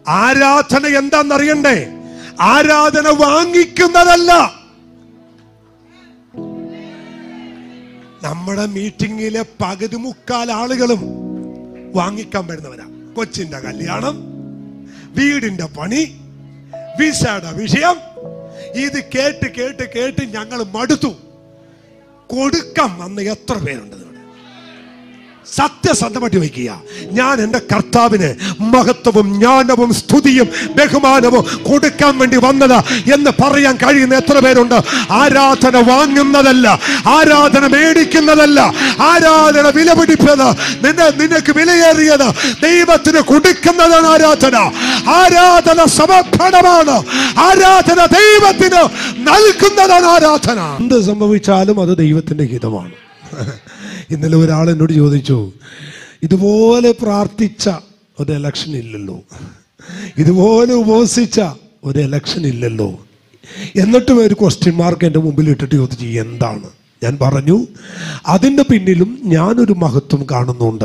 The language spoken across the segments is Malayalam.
ആരാധന എന്താണെന്നറിയണ്ടേ ആരാധന വാങ്ങിക്കുന്നതല്ല നമ്മുടെ മീറ്റിംഗിലെ പകുതി മുക്കാൽ ആളുകളും വാങ്ങിക്കാൻ വരുന്നവരാ കൊച്ചിന്റെ കല്യാണം വീടിന്റെ പണി വിസയുടെ വിഷയം ഇത് കേട്ട് കേട്ട് കേട്ട് ഞങ്ങൾ മടുത്തു കൊടുക്കാൻ വന്ന് എത്ര പേരുണ്ട് ഇവിടെ? സത്യസന്ധമായിട്ട് വയ്ക്കുക ഞാൻ എൻ്റെ കർത്താവിന് മഹത്വവും ജ്ഞാനവും സ്തുതിയും ബഹുമാനവും കൊടുക്കാൻ വേണ്ടി വന്നതാ എന്ന് പറയാൻ കഴിയുന്ന എത്ര പേരുണ്ട് ആരാധന വാങ്ങുന്നതല്ല ആരാധന മേടിക്കുന്നതല്ല ആരാധന വിലപിടിപ്പത് നിന്നെ നിനക്ക് വിലയേറിയത് ദൈവത്തിന് കൊടുക്കുന്നതാണ് ആരാധന ആരാധന സമർപ്പണമാണ് ആരാധന ദൈവത്തിന് നൽകുന്നതാണ് ആരാധന എന്ത് സംഭവിച്ചാലും അത് ദൈവത്തിന്റെ ഹിതമാണ് ഇന്നലെ ഒരാൾ എന്നോട് ചോദിച്ചു ഇതുപോലെ പ്രാർത്ഥിച്ച ഒരു എലക്ഷൻ ഇല്ലല്ലോ ഇതുപോലെ ഉപവസിച്ച ഒരു എലക്ഷൻ ഇല്ലല്ലോ എന്നിട്ടും ഒരു ക്വസ്റ്റ്യൻ മാർക്ക് എൻ്റെ മുമ്പിൽ ഇട്ടിട്ട് ചോദിച്ചു എന്താണ് ഞാൻ പറഞ്ഞു അതിൻ്റെ പിന്നിലും ഞാനൊരു മഹത്വം കാണുന്നുണ്ട്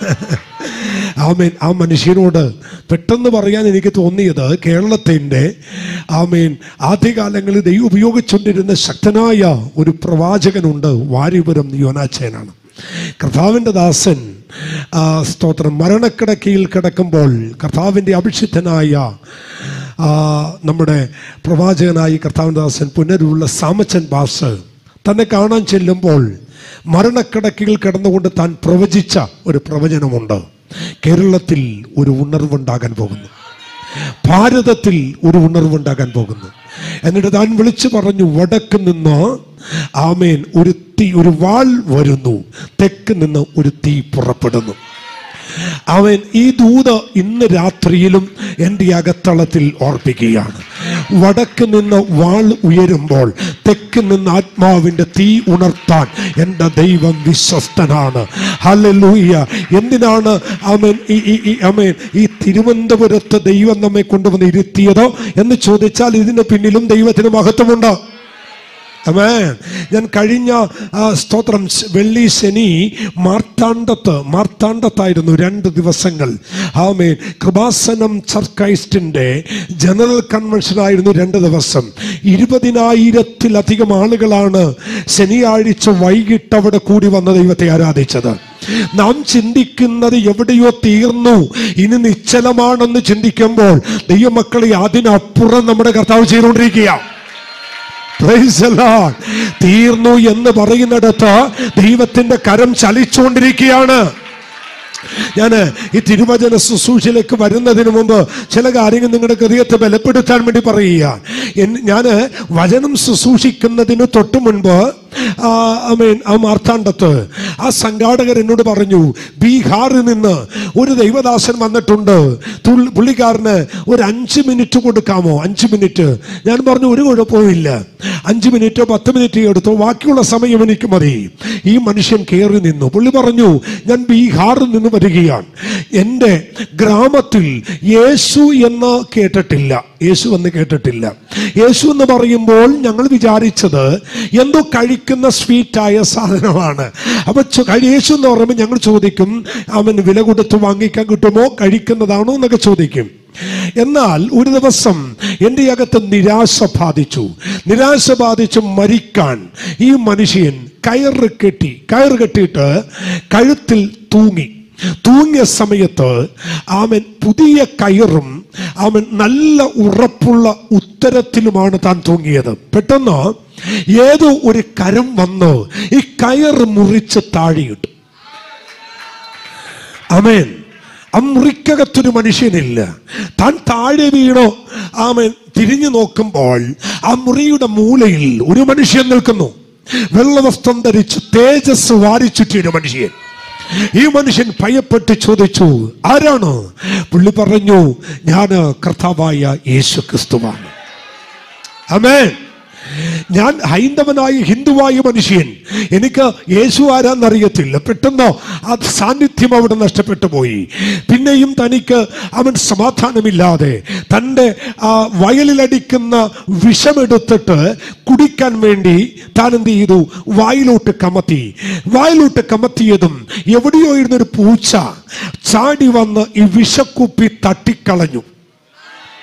ആമേൻ ആ മനുഷ്യനോട് പെട്ടെന്ന് പറയാൻ എനിക്ക് തോന്നിയത് കേരളത്തിൻ്റെ ആമേൻ ആദ്യകാലങ്ങളിൽ ദൈവം ഉപയോഗിച്ചുകൊണ്ടിരുന്ന ശക്തനായ ഒരു പ്രവാചകനുണ്ട് വാരിപുരം യോനാച്ചേനാണ് കർത്താവിൻ്റെ ദാസൻ ആ, സ്തോത്രം മരണക്കിടക്കയിൽ കിടക്കുമ്പോൾ കർത്താവിൻ്റെ അഭിഷിക്തനായ ആ, നമ്മുടെ പ്രവാചകനായി കർത്താവിൻ്റെ ദാസൻ പുനരുള്ള സാമച്ചൻ ബാസ് തന്നെ കാണാൻ ചെല്ലുമ്പോൾ മരണക്കിടക്കയിൽ കിടന്നുകൊണ്ട് താൻ പ്രവചിച്ച ഒരു പ്രവചനമുണ്ട് കേരളത്തിൽ ഒരു ഉണർവുണ്ടാകാൻ പോകുന്നു ഭാരതത്തിൽ ഒരു ഉണർവുണ്ടാകാൻ പോകുന്നു എന്നിട്ട് താൻ വിളിച്ചു പറഞ്ഞു വടക്ക് നിന്ന് ആമേൻ ഒരു തീ ഒരു വാൾ വരുന്നു തെക്ക് നിന്ന് ഒരു തീ പുറപ്പെടുന്നു അവൻ ഈ ദൂത് ഇന്ന് രാത്രിയിലും എൻ്റെ അകത്തളത്തിൽ ഓർപ്പിക്കുകയാണ് വടക്ക് നിന്ന് വാൾ ഉയരുമ്പോൾ തെക്ക് നിന്ന് ആത്മാവിൻ്റെ തീ ഉണർത്താൻ എൻ്റെ ദൈവം വിശ്വസ്തനാണ് ഹല്ലേലൂയ എന്തിനാണ് അവൻ ഈ ഈ ഈ അമേൻ ഈ തിരുവനന്തപുരത്ത് ദൈവം നമ്മെ കൊണ്ടുവന്ന് ഇരുത്തിയതോ എന്ന് ചോദിച്ചാൽ ഇതിന് പിന്നിലും ദൈവത്തിന് മഹത്വമുണ്ടോ Amen. ഞാൻ കഴിഞ്ഞ ആ, സ്തോത്രം ശ- വെള്ളി ശനി മാർത്താണ്ഡത്ത് മാർത്താണ്ഡത്തായിരുന്നു രണ്ട് ദിവസങ്ങൾ ആമേൻ കൃപാസനം ചർച്ച് ക്രൈസ്റ്റിന്റെ ജനറൽ കൺവെൻഷൻ ആയിരുന്നു രണ്ട് ദിവസം ഇരുപതിനായിരത്തിലധികം ആളുകളാണ് ശനിയാഴ്ച വൈകിട്ട് അവിടെ കൂടി വന്ന ദൈവത്തെ ആരാധിച്ചത് നാം ചിന്തിക്കുന്നത് എവിടെയോ തീർന്നു ഇനി നിശ്ചലമാണെന്ന് ചിന്തിക്കുമ്പോൾ ദൈവമക്കളെ അതിനപ്പുറം നമ്മുടെ കർത്താവ് ചെയ്തുകൊണ്ടിരിക്കുക Praise the Lord. തീർന്നു എന്ന് പറയുന്നിടത്ത് ദൈവത്തിന്റെ കരം ചലിച്ചുകൊണ്ടിരിക്കുകയാണ് ഞാൻ ഈ തിരുവചന ശുശ്രൂഷയിലേക്ക് വരുന്നതിന് മുമ്പ് ചില കാര്യങ്ങൾ നിങ്ങളുടെ ഹൃദയത്തെ ബലപ്പെടുത്താൻ വേണ്ടി പറയുക ഞാൻ വചനം ശുശ്രൂഷിക്കുന്നതിന് തൊട്ട് മുൻപ് ഐ മീൻ ആ മാർത്താണ്ഡത്ത് ആ സംഘാടകർ എന്നോട് പറഞ്ഞു ബീഹാറിൽ നിന്ന് ഒരു ദൈവദാസൻ വന്നിട്ടുണ്ട് തുൾ- പുള്ളിക്കാരന് ഒരു അഞ്ച് മിനിറ്റ് കൊടുക്കാമോ അഞ്ച് മിനിറ്റ് ഞാൻ പറഞ്ഞു ഒരു കുഴപ്പവുമില്ല അഞ്ച് മിനിറ്റോ പത്ത് മിനിറ്റോ എടുത്തോ ബാക്കിയുള്ള സമയം എനിക്ക് മതി ഈ മനുഷ്യൻ കയറി നിന്നു പുള്ളി പറഞ്ഞു ഞാൻ ബീഹാറിൽ നിന്ന് വരികയാണ് എൻ്റെ ഗ്രാമത്തിൽ യേശു എന്ന് കേട്ടിട്ടില്ല യേശു എന്ന് കേട്ടിട്ടില്ല യേശു എന്ന് പറയുമ്പോൾ ഞങ്ങൾ വിചാരിച്ചത് എന്തോ കഴിക്കുന്ന സ്വീറ്റായ സാധനമാണ് അപ്പൊ ചോ- കഴി- യേശു എന്ന് പറയുമ്പോൾ ഞങ്ങൾ ചോദിക്കും അവൻ വില കൊടുത്ത് വാങ്ങിക്കാൻ കിട്ടുമോ കഴിക്കുന്നതാണോ എന്നൊക്കെ ചോദിക്കും എന്നാൽ ഒരു ദിവസം എൻ്റെ അകത്ത് നിരാശ ബാധിച്ചു നിരാശ ബാധിച്ച് മരിക്കാൻ ഈ മനുഷ്യൻ കയറ് കെട്ടി കയറ് കെട്ടിയിട്ട് കഴുത്തിൽ തൂങ്ങി തൂങ്ങിയ സമയത്ത് അവൻ പുതിയ കയറും അവൻ നല്ല ഉറപ്പുള്ള ഉത്തരത്തിലുമാണ് താൻ തൂങ്ങിയത് പെട്ടെന്ന് ഏതോ ഒരു കരം വന്ന് ഈ കയറ് മുറിച്ച് താഴെയിട്ടു അമേൻ ആ മുറിക്കകത്തൊരു മനുഷ്യനില്ല താൻ താഴെ വീണോ ആമൻ തിരിഞ്ഞു നോക്കുമ്പോൾ ആ മുറിയുടെ മൂലയിൽ ഒരു മനുഷ്യൻ നിൽക്കുന്നു വെള്ളവസ്ത്രം ധരിച്ച് തേജസ് വാരിച്ചുറ്റിയ ഒരു മനുഷ്യൻ ഈ മനുഷ്യൻ ഭയപ്പെട്ട് ചോദിച്ചു ആരാണ് പുള്ളി പറഞ്ഞു ഞാൻ കർത്താവായ യേശു ക്രിസ്തുവാണ് അമേൻ ഞാൻ ഹൈന്ദവനായ ഹിന്ദുവായ മനുഷ്യൻ എനിക്ക് യേശു ആരാന്നറിയത്തില്ല പെട്ടെന്ന് ആ സാന്നിധ്യം അവിടെ നഷ്ടപ്പെട്ടു പോയി പിന്നെയും തനിക്ക് അവൻ സമാധാനമില്ലാതെ തൻ്റെ ആ വയലിലടിക്കുന്ന വിഷമെടുത്തിട്ട് കുടിക്കാൻ വേണ്ടി താൻ എന്ത് ചെയ്തു വായിലോട്ട് കമത്തി വായിലോട്ട് കമത്തിയതും എവിടെയോ ഇരുന്നൊരു പൂച്ച ചാടി വന്ന് ഈ വിഷക്കുപ്പി തട്ടിക്കളഞ്ഞു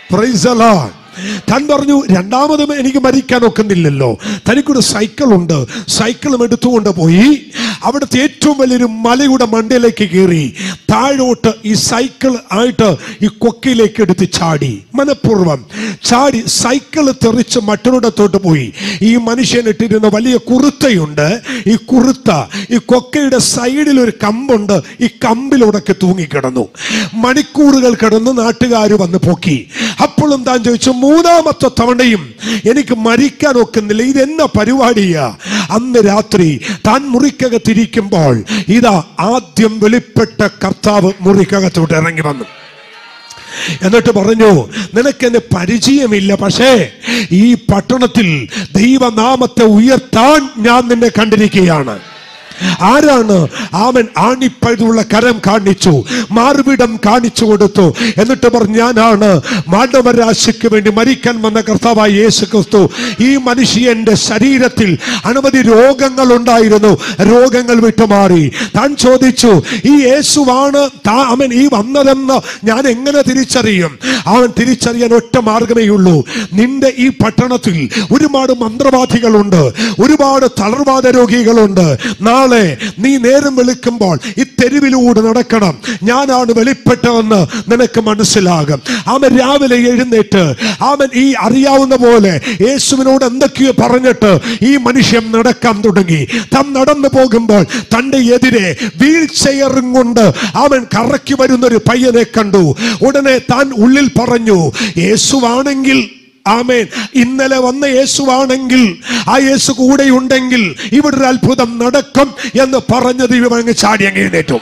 Praise the Lord. താൻ പറഞ്ഞു രണ്ടാമതും എനിക്ക് മരിക്കാൻ ഒക്കുന്നില്ലല്ലോ തനിക്കൊരു സൈക്കിൾ ഉണ്ട് സൈക്കിളും എടുത്തുകൊണ്ട് പോയി അവിടുത്തെ ഏറ്റവും വലിയൊരു മലയുടെ മണ്ടയിലേക്ക് കയറി താഴോട്ട് ഈ സൈക്കിൾ ആയിട്ട് ഈ കൊക്കയിലേക്ക് എടുത്ത് ചാടി മനഃപൂർവ്വം ചാടി സൈക്കിൾ തെറിച്ച് മറ്റൊരിടത്തോട്ട് പോയി ഈ മനുഷ്യൻ ഇട്ടിരുന്ന വലിയ കുറുത്തയുണ്ട് ഈ കുറുത്ത ഈ കൊക്കയുടെ സൈഡിൽ ഒരു കമ്പുണ്ട് ഈ കമ്പിലൂടൊക്കെ തൂങ്ങിക്കിടന്നു മണിക്കൂറുകൾ കിടന്ന് നാട്ടുകാർ വന്ന് പൊക്കി അപ്പോഴും താൻ ചോദിച്ചു മൂന്നാമത്തെ തവണയും എനിക്ക് മരിക്കാൻ ഒക്കുന്നില്ല ഇതെന്ന പരിപാടിയാ അന്ന് രാത്രി താൻ മുറിക്കകത്തിരിക്കുമ്പോൾ ഇതാ ആദ്യം വെളിപ്പെട്ട കർത്താവ് മുറിക്കകത്തോട്ട് ഇറങ്ങി വന്നു എന്നിട്ട് പറഞ്ഞു നിനക്ക് എന്നെ പരിചയമില്ല പക്ഷേ ഈ പട്ടണത്തിൽ ദൈവനാമത്തെ ഉയർത്താൻ ഞാൻ നിന്നെ കണ്ടിരിക്കുകയാണ് ആരാണ് അവൻ ആണിപ്പഴുതുള്ള കരം കാണിച്ചു മാർവിടം കാണിച്ചു കൊടുത്തു എന്നിട്ട് പറഞ്ഞു ഞാനാണ് മാനവരാശിക്ക് വേണ്ടി മരിക്കാൻ വന്ന കർത്താവായ യേശു ക്രിസ്തു ഈ മനുഷ്യന്റെ ശരീരത്തിൽ അനവധി രോഗങ്ങൾ ഉണ്ടായിരുന്നു രോഗങ്ങൾ വിട്ടുമാറി താൻ ചോദിച്ചു ഈ യേശുവാണ് താ- അവൻ ഈ വന്നതെന്ന് ഞാൻ എങ്ങനെ തിരിച്ചറിയും അവൻ തിരിച്ചറിയാൻ ഒറ്റ മാർഗമേ ഉള്ളൂ നിന്റെ ഈ പട്ടണത്തിൽ ഒരുപാട് മന്ത്രവാദികളുണ്ട് ഒരുപാട് തളർവാദ രോഗികളുണ്ട് നാളെ നീ നേരം വെളുക്കുമ്പോൾ ഈ തെരുവിലൂടെ നടക്കണം ഞാനാണ് വെളിപ്പെട്ടതെന്ന് നിനക്ക് മനസ്സിലാകും അവൻ രാവിലെ എഴുന്നേറ്റ് അവൻ ഈ അറിയാവുന്ന പോലെ യേശുവിനോട് എന്തൊക്കെയോ പറഞ്ഞിട്ട് ഈ മനുഷ്യൻ നടക്കാൻ തുടങ്ങി താൻ നടന്നു പോകുമ്പോൾ തന്റെ എതിരെ വീൽ ചെയറും കൊണ്ട് അവൻ കറക്കി വരുന്ന ഒരു പയ്യനെ കണ്ടു ഉടനെ താൻ ഉള്ളിൽ പറഞ്ഞു യേശുവാണെങ്കിൽ ആമേൻ ഇന്നലെ വന്ന യേശുവാണെങ്കിൽ ആ യേശു കൂടെ ഉണ്ടെങ്കിൽ ഇവിടെ ഒരു അത്ഭുതം നടക്കും എന്ന് പറഞ്ഞത് ഇവ അങ്ങ് ചാടി അങ്ങ് എഴുന്നേറ്റു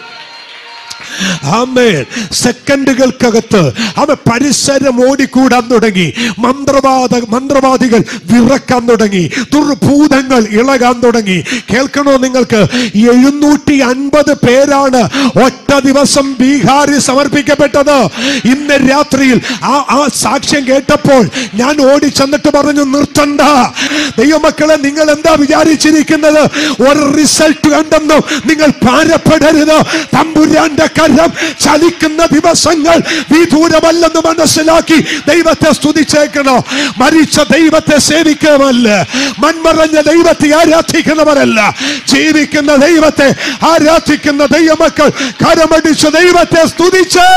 ആമേൻ സെക്കൻഡുകൾക്കകത്ത് അവ പരിസരം ഓടിക്കൂടാൻ തുടങ്ങി മന്ത്രവാദ മന്ത്രവാദികൾ വിറക്കാൻ തുടങ്ങി ദുർഭൂതങ്ങൾ ഇളകാൻ തുടങ്ങി കേൾക്കണോ നിങ്ങൾക്ക് എഴുന്നൂറ്റി അൻപത് പേരാണ് ഒറ്റ ദിവസം ബീഹാറിൽ സമർപ്പിക്കപ്പെട്ടത് ഇന്ന് രാത്രിയിൽ ആ ആ സാക്ഷ്യം കേട്ടപ്പോൾ ഞാൻ ഓടി ചെന്നിട്ട് പറഞ്ഞു നിർത്തണ്ട ദൈവമക്കളെ നിങ്ങൾ എന്താ വിചാരിച്ചിരിക്കുന്നത് ഒരു റിസൾട്ട് കണ്ടെന്നും നിങ്ങൾ ഭാരപ്പെടരുത് തമ്പുരാന്റെ കരം ചലിക്കുന്ന ദിവസങ്ങൾ വിദൂരമല്ലെന്ന് മനസ്സിലാക്കി ദൈവത്തെ സ്തുതിച്ചേക്കണോ മരിച്ച ദൈവത്തെ സേവിക്കുന്നവല്ല മൺമറഞ്ഞ ദൈവത്തെ ആരാധിക്കുന്നവരല്ല ജീവിക്കുന്ന ദൈവത്തെ ആരാധിക്കുന്ന ദൈവമക്കൾ കരമടിച്ച ദൈവത്തെ സ്തുതിച്ചേ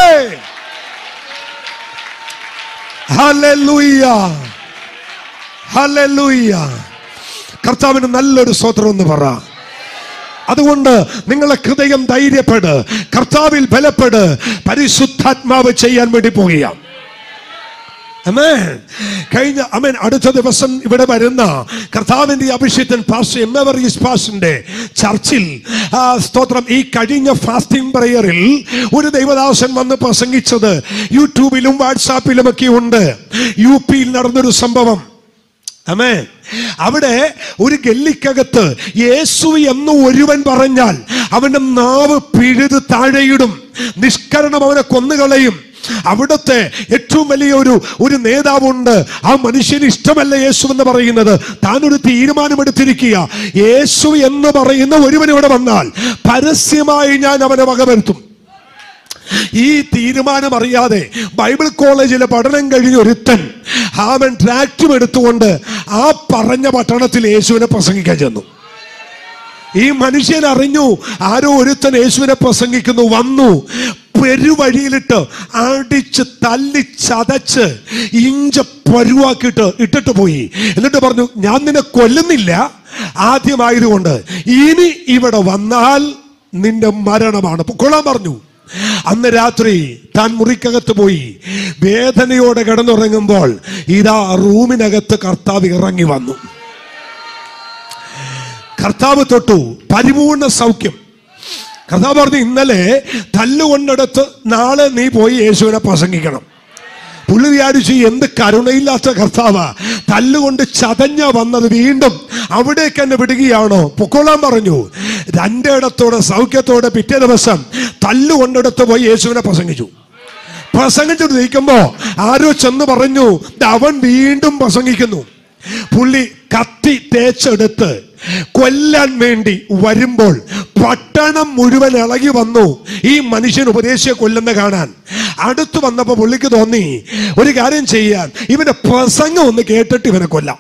ഹല്ലേലൂയ ഹല്ലേലൂയ കർത്താവിന് നല്ലൊരു സ്വത്രം എന്ന് പറ അതുകൊണ്ട് നിങ്ങളെ ഹൃദയം ധൈര്യപ്പെട് കർത്താവിൽ ബലപ്പെട് പരിശുദ്ധാത്മാവ് ചെയ്യാൻ വേണ്ടി പോകുകയാണ് Amen. കഴിഞ്ഞ അമേൻ അടുത്ത ദിവസം ഇവിടെ വരുന്ന കർത്താവിന്റെ അഭിഷേകൻ പാസ്റ്റർ എം എവർ ഈസ് പാസ്റ്ററിന്റെ ചർച്ചിൽ ആ, സ്തോത്രം ഈ കഴിഞ്ഞ ഫാസ്റ്റിംഗ് പ്രയറിൽ ഒരു ദൈവദാസൻ വന്ന് പ്രസംഗിച്ചത് യൂട്യൂബിലും വാട്സാപ്പിലും ഒക്കെ ഉണ്ട് യു പിയിൽ നടന്നൊരു സംഭവം അമേ അവിടെ ഒരു ഗല്ലിക്കകത്ത് യേശു എന്ന് ഒരുവൻ പറഞ്ഞാൽ അവന്റെ നാവ് പിഴുത് താഴെയിടും നിഷ്കരണം അവനെ കൊന്നുകളയും അവിടുത്തെ ഏറ്റവും വലിയ ഒരു ഒരു നേതാവുണ്ട് ആ മനുഷ്യന് ഇഷ്ടമല്ല യേശു എന്ന് പറയുന്നത് താൻ ഒരു തീരുമാനമെടുത്തിരിക്കുക യേശു എന്ന് പറയുന്ന ഒരുവൻ ഇവിടെ വന്നാൽ പരസ്യമായി ഞാൻ അവനെ വകവരുത്തും ഈ തീരുമാനം അറിയാതെ ബൈബിൾ കോളേജിലെ പഠനം കഴിഞ്ഞ ഒരുത്തൻ അവൻ ട്രാക്റ്റും എടുത്തുകൊണ്ട് ആ പറഞ്ഞ പട്ടണത്തിൽ യേശുവിനെ പ്രസംഗിക്കാൻ ചെന്നു ഈ മനുഷ്യൻ അറിഞ്ഞു ആരോ ഒരുത്തൻ യേശുവിനെ പ്രസംഗിക്കുന്നു വന്നു പെരുവഴിയിലിട്ട് അടിച്ച് തല്ലി ചതച്ച് ഇഞ്ച പരുവാക്കിയിട്ട് ഇട്ടിട്ട് പോയി എന്നിട്ട് പറഞ്ഞു ഞാൻ നിന്നെ കൊല്ലുന്നില്ല ആദ്യമായതുകൊണ്ട് ഇനി ഇവിടെ വന്നാൽ നിന്റെ മരണമാണ് കൊള്ളാൻ പറഞ്ഞു അന്ന് രാത്രി താൻ മുറിക്കകത്ത് പോയി വേദനയോടെ കിടന്നുറങ്ങുമ്പോൾ ഇതാ റൂമിനകത്ത് കർത്താവ് ഇറങ്ങി വന്നു കർത്താവ് തൊട്ടു പരിപൂർണ സൗഖ്യം കർത്താവ് പറഞ്ഞു ഇന്നലെ തല്ലുകൊണ്ടെടുത്ത് നാളെ നീ പോയി യേശുവിനെ പ്രസംഗിക്കണം പുള്ളി വിചാരിച്ചു എന്ത് കരുണയില്ലാത്ത കർത്താവാ തല്ലുകൊണ്ട് ചതഞ്ഞ വന്നത് വീണ്ടും അവിടേക്ക് എന്നെ വിടുകയാണോ പൊക്കോളാൻ പറഞ്ഞു രണ്ടിടത്തോടെ സൗഖ്യത്തോടെ പിറ്റേ ദിവസം തല്ലുകൊണ്ടെടുത്ത് പോയി യേശുവിനെ പ്രസംഗിച്ചു പ്രസംഗിച്ചിട്ട് നിൽക്കുമ്പോ ആരോ ചെന്ന് പറഞ്ഞു "ദാ അവൻ വീണ്ടും പ്രസംഗിക്കുന്നു പുള്ളി കത്തി തേച്ചെടുത്ത് കൊല്ലാൻ വേണ്ടി വരുമ്പോൾ പട്ടണം മുഴുവൻ ഇളകി വന്നു ഈ മനുഷ്യൻ ഉപദേശിയെ കൊല്ലുന്ന കാണാൻ അടുത്ത് വന്നപ്പോ പുള്ളിക്ക് തോന്നി ഒരു കാര്യം ചെയ്യാൻ ഇവന്റെ പ്രസംഗം ഒന്ന് കേട്ടിട്ട് ഇവനെ കൊല്ലാം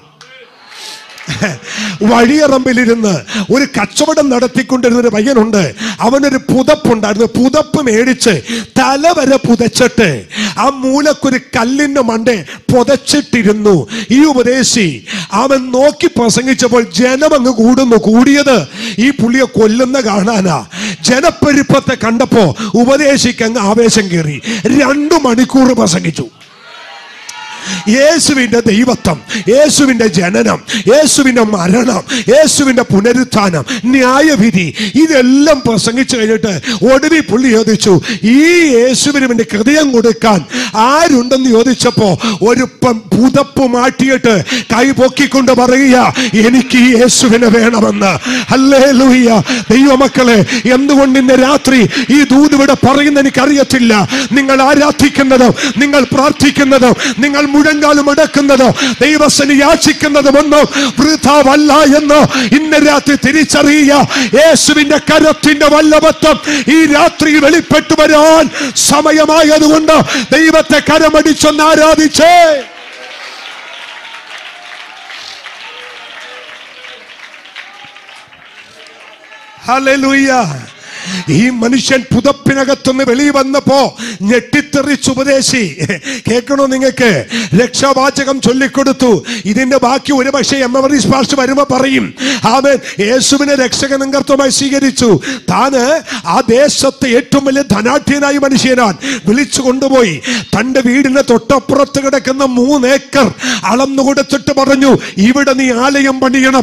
വഴിയറമ്പിലിരുന്ന് ഒരു കച്ചവടം നടത്തിക്കൊണ്ടിരുന്ന ഒരു പയ്യനുണ്ട് അവനൊരു പുതപ്പുണ്ടായിരുന്നു പുതപ്പ് മേടിച്ച് തല വരെ പുതച്ചിട്ട് ആ മൂലക്കൊരു കല്ലിന്റെ മണ്ടേ പുതച്ചിട്ടിരുന്നു ഈ ഉപദേശി അവൻ നോക്കി പ്രസംഗിച്ചപ്പോൾ ജനം അങ്ങ് കൂടുന്നു കൂടിയത് ഈ പുള്ളിയെ കൊല്ലുന്ന കാണാനാ ജനപ്പെരുപ്പത്തെ കണ്ടപ്പോ ഉപദേശിക്ക് അങ്ങ് ആവേശം കയറി രണ്ടു മണിക്കൂർ പ്രസംഗിച്ചു യേശുവിന്റെ ദൈവത്വം യേശുവിന്റെ ജനനം യേശുവിന്റെ മരണം യേശുവിന്റെ പുനരുത്ഥാനം ന്യായവിധി ഇതെല്ലാം പ്രസംഗിച്ചു കഴിഞ്ഞിട്ട് ഒടുവിൽ പുള്ളി ചോദിച്ചു ഈ യേശുവിന് വേണ്ടി ഹൃദയം കൊടുക്കാൻ ആരുണ്ടെന്ന് ചോദിച്ചപ്പോ ഒരു പം- പുതപ്പ് മാറ്റിയിട്ട് കൈ പൊക്കിക്കൊണ്ട് പറയുക എനിക്ക് ഈ യേശുവിനെ വേണമെന്ന് അല്ലേ ലൂയ്യ ദൈവമക്കളെ എന്തുകൊണ്ട് ഇന്ന് രാത്രി ഈ ദൂത് ഇവിടെ പറയുന്ന എനിക്കറിയത്തില്ല നിങ്ങൾ ആരാധിക്കുന്നതും നിങ്ങൾ പ്രാർത്ഥിക്കുന്നതും നിങ്ങൾ മുഴങ്കാലും എടുക്കുന്നതോ ദൈവസന് യാചിക്കുന്നതും ഒന്നും വൃഥാവല്ല എന്ന് ഇന്ന് രാത്രി തിരിച്ചറിയുക യേശുവിന്റെ കരത്തിന്റെ വല്ലഭത്വം ഈ രാത്രി വെളിപ്പെട്ടു വരാൻ സമയമായതുകൊണ്ട് ദൈവത്തെ കരമടിച്ചൊന്ന് ആരാധിച്ചേ ഹല്ലേലൂയ ഈ മനുഷ്യൻ പുതപ്പിനകത്തുനിന്ന് വെളിയിൽ വന്നപ്പോ ഞെട്ടിത്തെറിച്ച് ഉപദേശി കേൾക്കണോ നിങ്ങൾക്ക് രക്ഷാവാചകം ചൊല്ലിക്കൊടുത്തു ഇതിന്റെ ബാക്കി ഒരു പക്ഷേ എം എവറീസ് പാസ്റ്റ് വരുമ്പോ പറയും ആമേൻ യേശുവിനെ രക്ഷകനും കർത്തമായി സ്വീകരിച്ചു താന് ആ ദേശത്തെ ഏറ്റവും വലിയ ധനാഠ്യനായ മനുഷ്യനാൻ വിളിച്ചു കൊണ്ടുപോയി തന്റെ വീടിന് തൊട്ടപ്പുറത്ത് കിടക്കുന്ന മൂന്നേക്കർ അളന്നു കൊടുത്തിട്ട് പറഞ്ഞു ഇവിടെ നീ ആലയം പണിയണം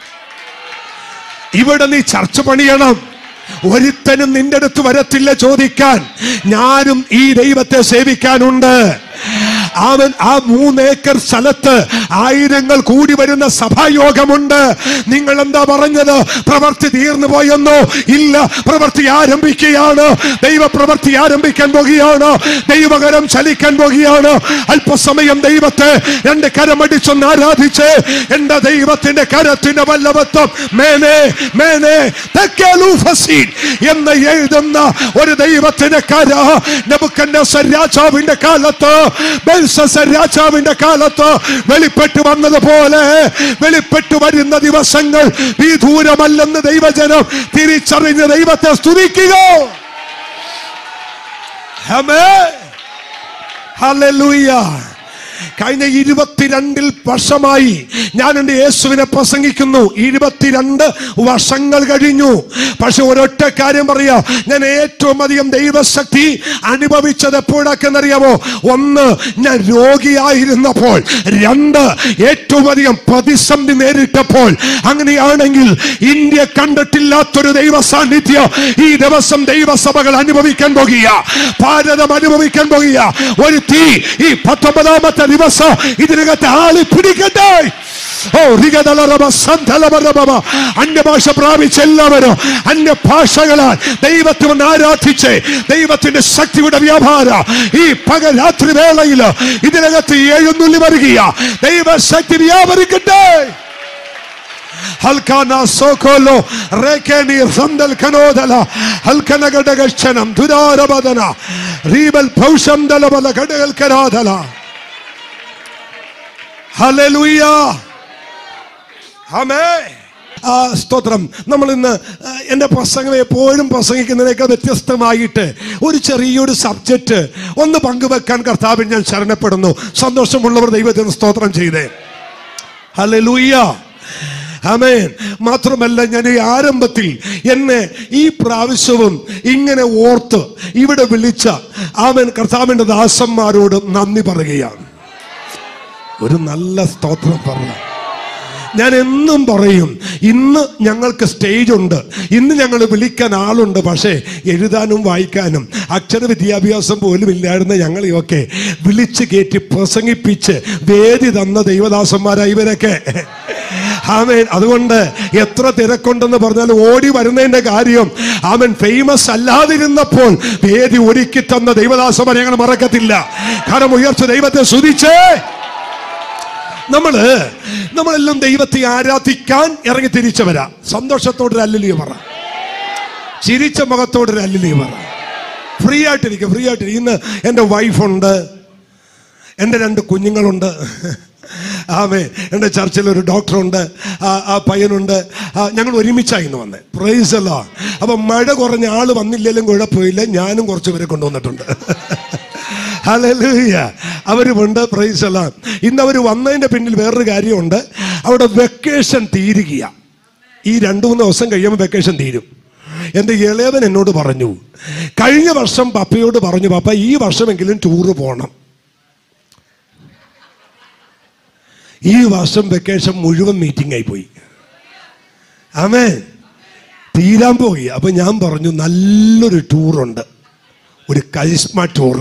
ഇവിടെ നീ ചർച്ച പണിയണം ഒരുത്തനും നിന്റെ അടുത്ത് വരത്തില്ല ചോദിക്കാൻ ഞാനും ഈ ദൈവത്തെ സേവിക്കാനുണ്ട് അവൻ ആ മൂന്നേക്കർ സ്ഥലത്ത് ആയിരങ്ങൾ കൂടി വരുന്ന സഭായോഗമുണ്ട് നിങ്ങൾ എന്താ പറഞ്ഞത് പ്രവർത്തി തീർന്നു പോയെന്നോ ഇല്ല പ്രവർത്തി ആരംഭിക്കുകയാണ് ദൈവ പ്രവർത്തി ആരംഭിക്കാൻ പോകുകയാണ് ദൈവകരം ചലിക്കാൻ പോകുകയാണ് അല്പസമയം ദൈവത്തെ രണ്ട് കരമടിച്ചൊന്ന് ആരാധിച്ച് എന്റെ ദൈവത്തിന്റെ കരത്തിന്റെ വല്ലവത്വം മേനെ മേനെ തെക്കേലൂഫസീൻ എന്ന് എഴുതുന്ന ഒരു ദൈവത്തിന്റെ കര നബുക്കന്നസർ രാജാവിന്റെ കാലത്ത് ബെൽസസർ രാജാവിന്റെ കാലത്ത് വെളിപ്പെട്ടു വന്നതുപോലെ വെളിപ്പെട്ടു വരുന്ന ദിവസങ്ങൾ വിദൂരമല്ലെന്ന് ദൈവജനം തിരിച്ചറിഞ്ഞ് ദൈവത്തെ സ്തുതിക്കുക ആമേൻ. ഹല്ലേലൂയ കഴിഞ്ഞ ഇരുപത്തിരണ്ടിൽ വർഷമായി ഞാൻ എൻ്റെ യേശുവിനെ പ്രസംഗിക്കുന്നു ഇരുപത്തിരണ്ട് വർഷങ്ങൾ കഴിഞ്ഞു പക്ഷെ ഒരൊറ്റ കാര്യം പറയാ ഞാൻ ഏറ്റവും അധികം ദൈവശക്തി അനുഭവിച്ചത് എപ്പോഴൊക്കെന്നറിയാമോ ഒന്ന് ഞാൻ രോഗിയായിരുന്നപ്പോൾ രണ്ട് ഏറ്റവും അധികം പ്രതിസന്ധി നേരിട്ടപ്പോൾ അങ്ങനെയാണെങ്കിൽ ഇന്ത്യ കണ്ടിട്ടില്ലാത്തൊരു ദൈവ സാന്നിധ്യം ഈ ദിവസം ദൈവസഭകൾ അനുഭവിക്കാൻ പോകുക ഭാരതം അനുഭവിക്കാൻ പോകുക ഒരു തീ ഈ പത്തൊമ്പതാമത്തെ ദിവസം ഇതിനകത്ത് ആളി പിടിക്കട്ടെ ഓ റിഗതലറബ സന്ധലബറബബ. അന്യഭാഷ പ്രാപിച്ച എല്ലാവരും അന്യഭാഷകളാൽ ദൈവത്തെ ഒന്ന് ആരാധിച്ച് ദൈവത്തിന്റെ ശക്തിയുടെ വ്യാപാര ഈ പകരാത്രി വേളയിൽ ഇതിനകത്ത് എഴുന്നള്ളി വരിക ദൈവശക്തി വ്യാപരിക്കട്ടെ ഹൽക്കാന സോക്കോലോ റേക്കേനി സന്തൽ കനോദല ഹൽക്കന ഘടകക്ഷണം ദുരാരബദന റീബൽ ഭൗഷം ദലബല ഘടകൽ കരാദല ഹല്ലേലൂയ ആമേ ആ സ്തോത്രം നമ്മൾ ഇന്ന് ആ, എൻ്റെ പ്രസംഗം എപ്പോഴും പ്രസംഗിക്കുന്നതിനേക്കാൾ വ്യത്യസ്തമായിട്ട് ഒരു ചെറിയൊരു സബ്ജക്റ്റ് ഒന്ന് പങ്കുവെക്കാൻ കർത്താവിൽ ഞാൻ ശരണപ്പെടുന്നു സന്തോഷമുള്ളവർ ദൈവത്തിന് സ്തോത്രം ചെയ്തേ ഹല്ലേലൂയ ആമേൻ മാത്രമല്ല ഞാൻ ഈ ആരംഭത്തിൽ എന്നെ ഈ പ്രാവശ്യവും ഇങ്ങനെ ഓർത്ത് ഇവിടെ വിളിച്ച ആമൻ കർത്താവിൻ്റെ ദാസന്മാരോട് നന്ദി പറയുകയാണ് ഒരു നല്ല സ്തോത്രം പറഞ്ഞു ഞാൻ എന്നും പറയും ഇന്ന് ഞങ്ങൾക്ക് സ്റ്റേജ് ഉണ്ട് ഇന്ന് ഞങ്ങൾ വിളിക്കാൻ ആളുണ്ട് പക്ഷേ എഴുതാനും വായിക്കാനും അക്ഷര വിദ്യാഭ്യാസം പോലും ഇല്ലായിരുന്ന ഞങ്ങളെയൊക്കെ വിളിച്ച് കയറ്റി പ്രസംഗിപ്പിച്ച് വേദി തന്ന ദൈവദാസന്മാരായി ഇവരൊക്കെ ആമേൻ അതുകൊണ്ട് എത്ര തിരക്കുണ്ടെന്ന് പറഞ്ഞാൽ ഓടി വരുന്നതിന്റെ കാര്യം അവൻ ഫേമസ് അല്ലാതിരുന്നപ്പോൾ വേദി ഒരുക്കി തന്ന ദൈവദാസന്മാരെ ഞങ്ങൾ മറക്കത്തില്ല കാരണം ഉയർച്ച ദൈവത്തെ സ്തുതിച്ചേ നമ്മള് നമ്മളെല്ലാം ദൈവത്തെ ആരാധിക്കാൻ ഇറങ്ങി തിരിച്ചവരാ സന്തോഷത്തോടൊരു അല്ലലിയോ പറ ചിരിച്ച മുഖത്തോടൊരു അല്ലലിയോ പറ ഫ്രീ ആയിട്ടിരിക്കുക ഫ്രീ ആയിട്ടിരിക്കുക ഇന്ന് എൻ്റെ വൈഫുണ്ട് എൻ്റെ രണ്ട് കുഞ്ഞുങ്ങളുണ്ട് ആമേ എൻ്റെ ചർച്ചിൽ ഒരു ഡോക്ടറുണ്ട് ആ ആ പയ്യനുണ്ട് ആ, ഞങ്ങൾ ഒരുമിച്ചായി ഇന്ന് വന്നേ പ്രൈസ് അല്ല അപ്പം മഴ കുറഞ്ഞ ആള് വന്നില്ലെങ്കിലും കുഴപ്പമില്ല ഞാനും കുറച്ച് പേരെ കൊണ്ടുവന്നിട്ടുണ്ട് ഹല്ലേലൂയ അവരുമുണ്ട് പ്രൈസ് അല്ല ഇന്ന് അവർ വന്നതിൻ്റെ പിന്നിൽ വേറൊരു കാര്യമുണ്ട് അവിടെ വെക്കേഷൻ തീരുകയാ ഈ രണ്ടു മൂന്ന് ദിവസം കഴിയുമ്പോൾ വെക്കേഷൻ തീരും എൻ്റെ ഇളയവൻ എന്നോട് പറഞ്ഞു കഴിഞ്ഞ വർഷം പപ്പയോട് പറഞ്ഞു പപ്പ ഈ വർഷമെങ്കിലും ടൂറ് പോകണം ഈ വർഷം വെക്കേഷൻ മുഴുവൻ മീറ്റിംഗ് ആയി പോയി ആമേ തീരാൻ പോയി അപ്പൊ ഞാൻ പറഞ്ഞു നല്ലൊരു ടൂറുണ്ട് ഒരു കരിസ്മ ടൂർ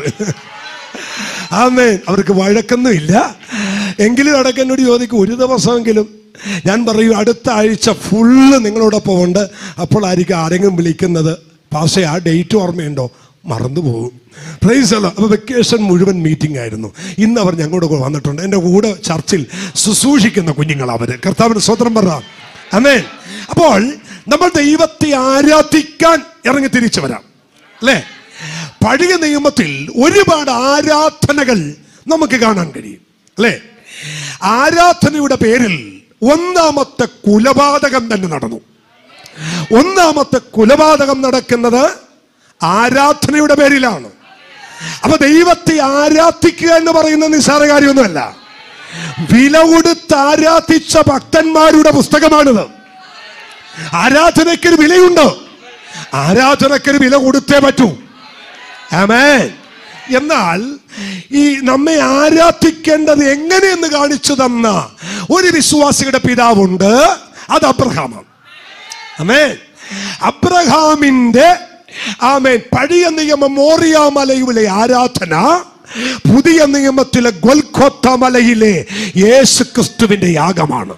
ആമേ അവർക്ക് വഴക്കൊന്നും ഇല്ല എങ്കിലും ഇടയ്ക്ക് എന്നോട് ചോദിക്കും ഒരു ദിവസമെങ്കിലും ഞാൻ പറയും അടുത്ത ആഴ്ച ഫുള്ള് നിങ്ങളോടൊപ്പം ഉണ്ട് അപ്പോഴായിരിക്കും ആരെങ്കിലും വിളിക്കുന്നത് പാസേ ആ ഡേറ്റ് ഓർമ്മയുണ്ടോ മറന്നു പോകും പ്രൈസ് അല്ല അപ്പോൾ വെക്കേഷൻ മുഴുവൻ മീറ്റിംഗ് ആയിരുന്നു ഇന്ന് അവർ ഞങ്ങളുടെ കൂടെ വന്നിട്ടുണ്ട് എൻ്റെ കൂടെ ചർച്ചിൽ ശുശ്രൂഷിക്കുന്ന കുഞ്ഞുങ്ങൾ അവർ കർത്താവിന് സ്വതന്ത്രം പറ അമേ അപ്പോൾ നമ്മൾ ദൈവത്തെ ആരാധിക്കാൻ ഇറങ്ങി തിരിച്ചു വരാം അല്ലേ പഴയ നിയമത്തിൽ ഒരുപാട് ആരാധനകൾ നമുക്ക് കാണാൻ കഴിയും അല്ലേ ആരാധനയുടെ പേരിൽ ഒന്നാമത്തെ കുലപാതകം തന്നെ നടന്നു ഒന്നാമത്തെ കുലപാതകം നടക്കുന്നത് ആരാധനയുടെ പേരിലാണ് അപ്പൊ ദൈവത്തെ ആരാധിക്കുക എന്ന് പറയുന്നത് നിസ്സാര കാര്യമൊന്നുമല്ല വില കൊടുത്ത് ആരാധിച്ച ഭക്തന്മാരുടെ പുസ്തകമാണിത് ആരാധനയ്ക്കൊരു വിലയുണ്ട് ആരാധനയ്ക്കൊരു വില കൊടുത്തേ പറ്റൂ ആമേൻ എന്നാൽ ഈ നമ്മെ ആരാധിക്കേണ്ടത് എങ്ങനെയെന്ന് കാണിച്ചു തന്ന ഒരു വിശ്വാസിയുടെ പിതാവുണ്ട് അത് അബ്രഹാമാണ് ആമേൻ അബ്രഹാമിന്റെ ആമേൻ പഴയ നിയമ മോറിയ മലയിലെ ആരാധന പുതിയ നിയമത്തിലെ ഗൊൽഖോത്ത മലയിലെ യേശു ക്രിസ്തുവിന്റെ യാഗമാണ്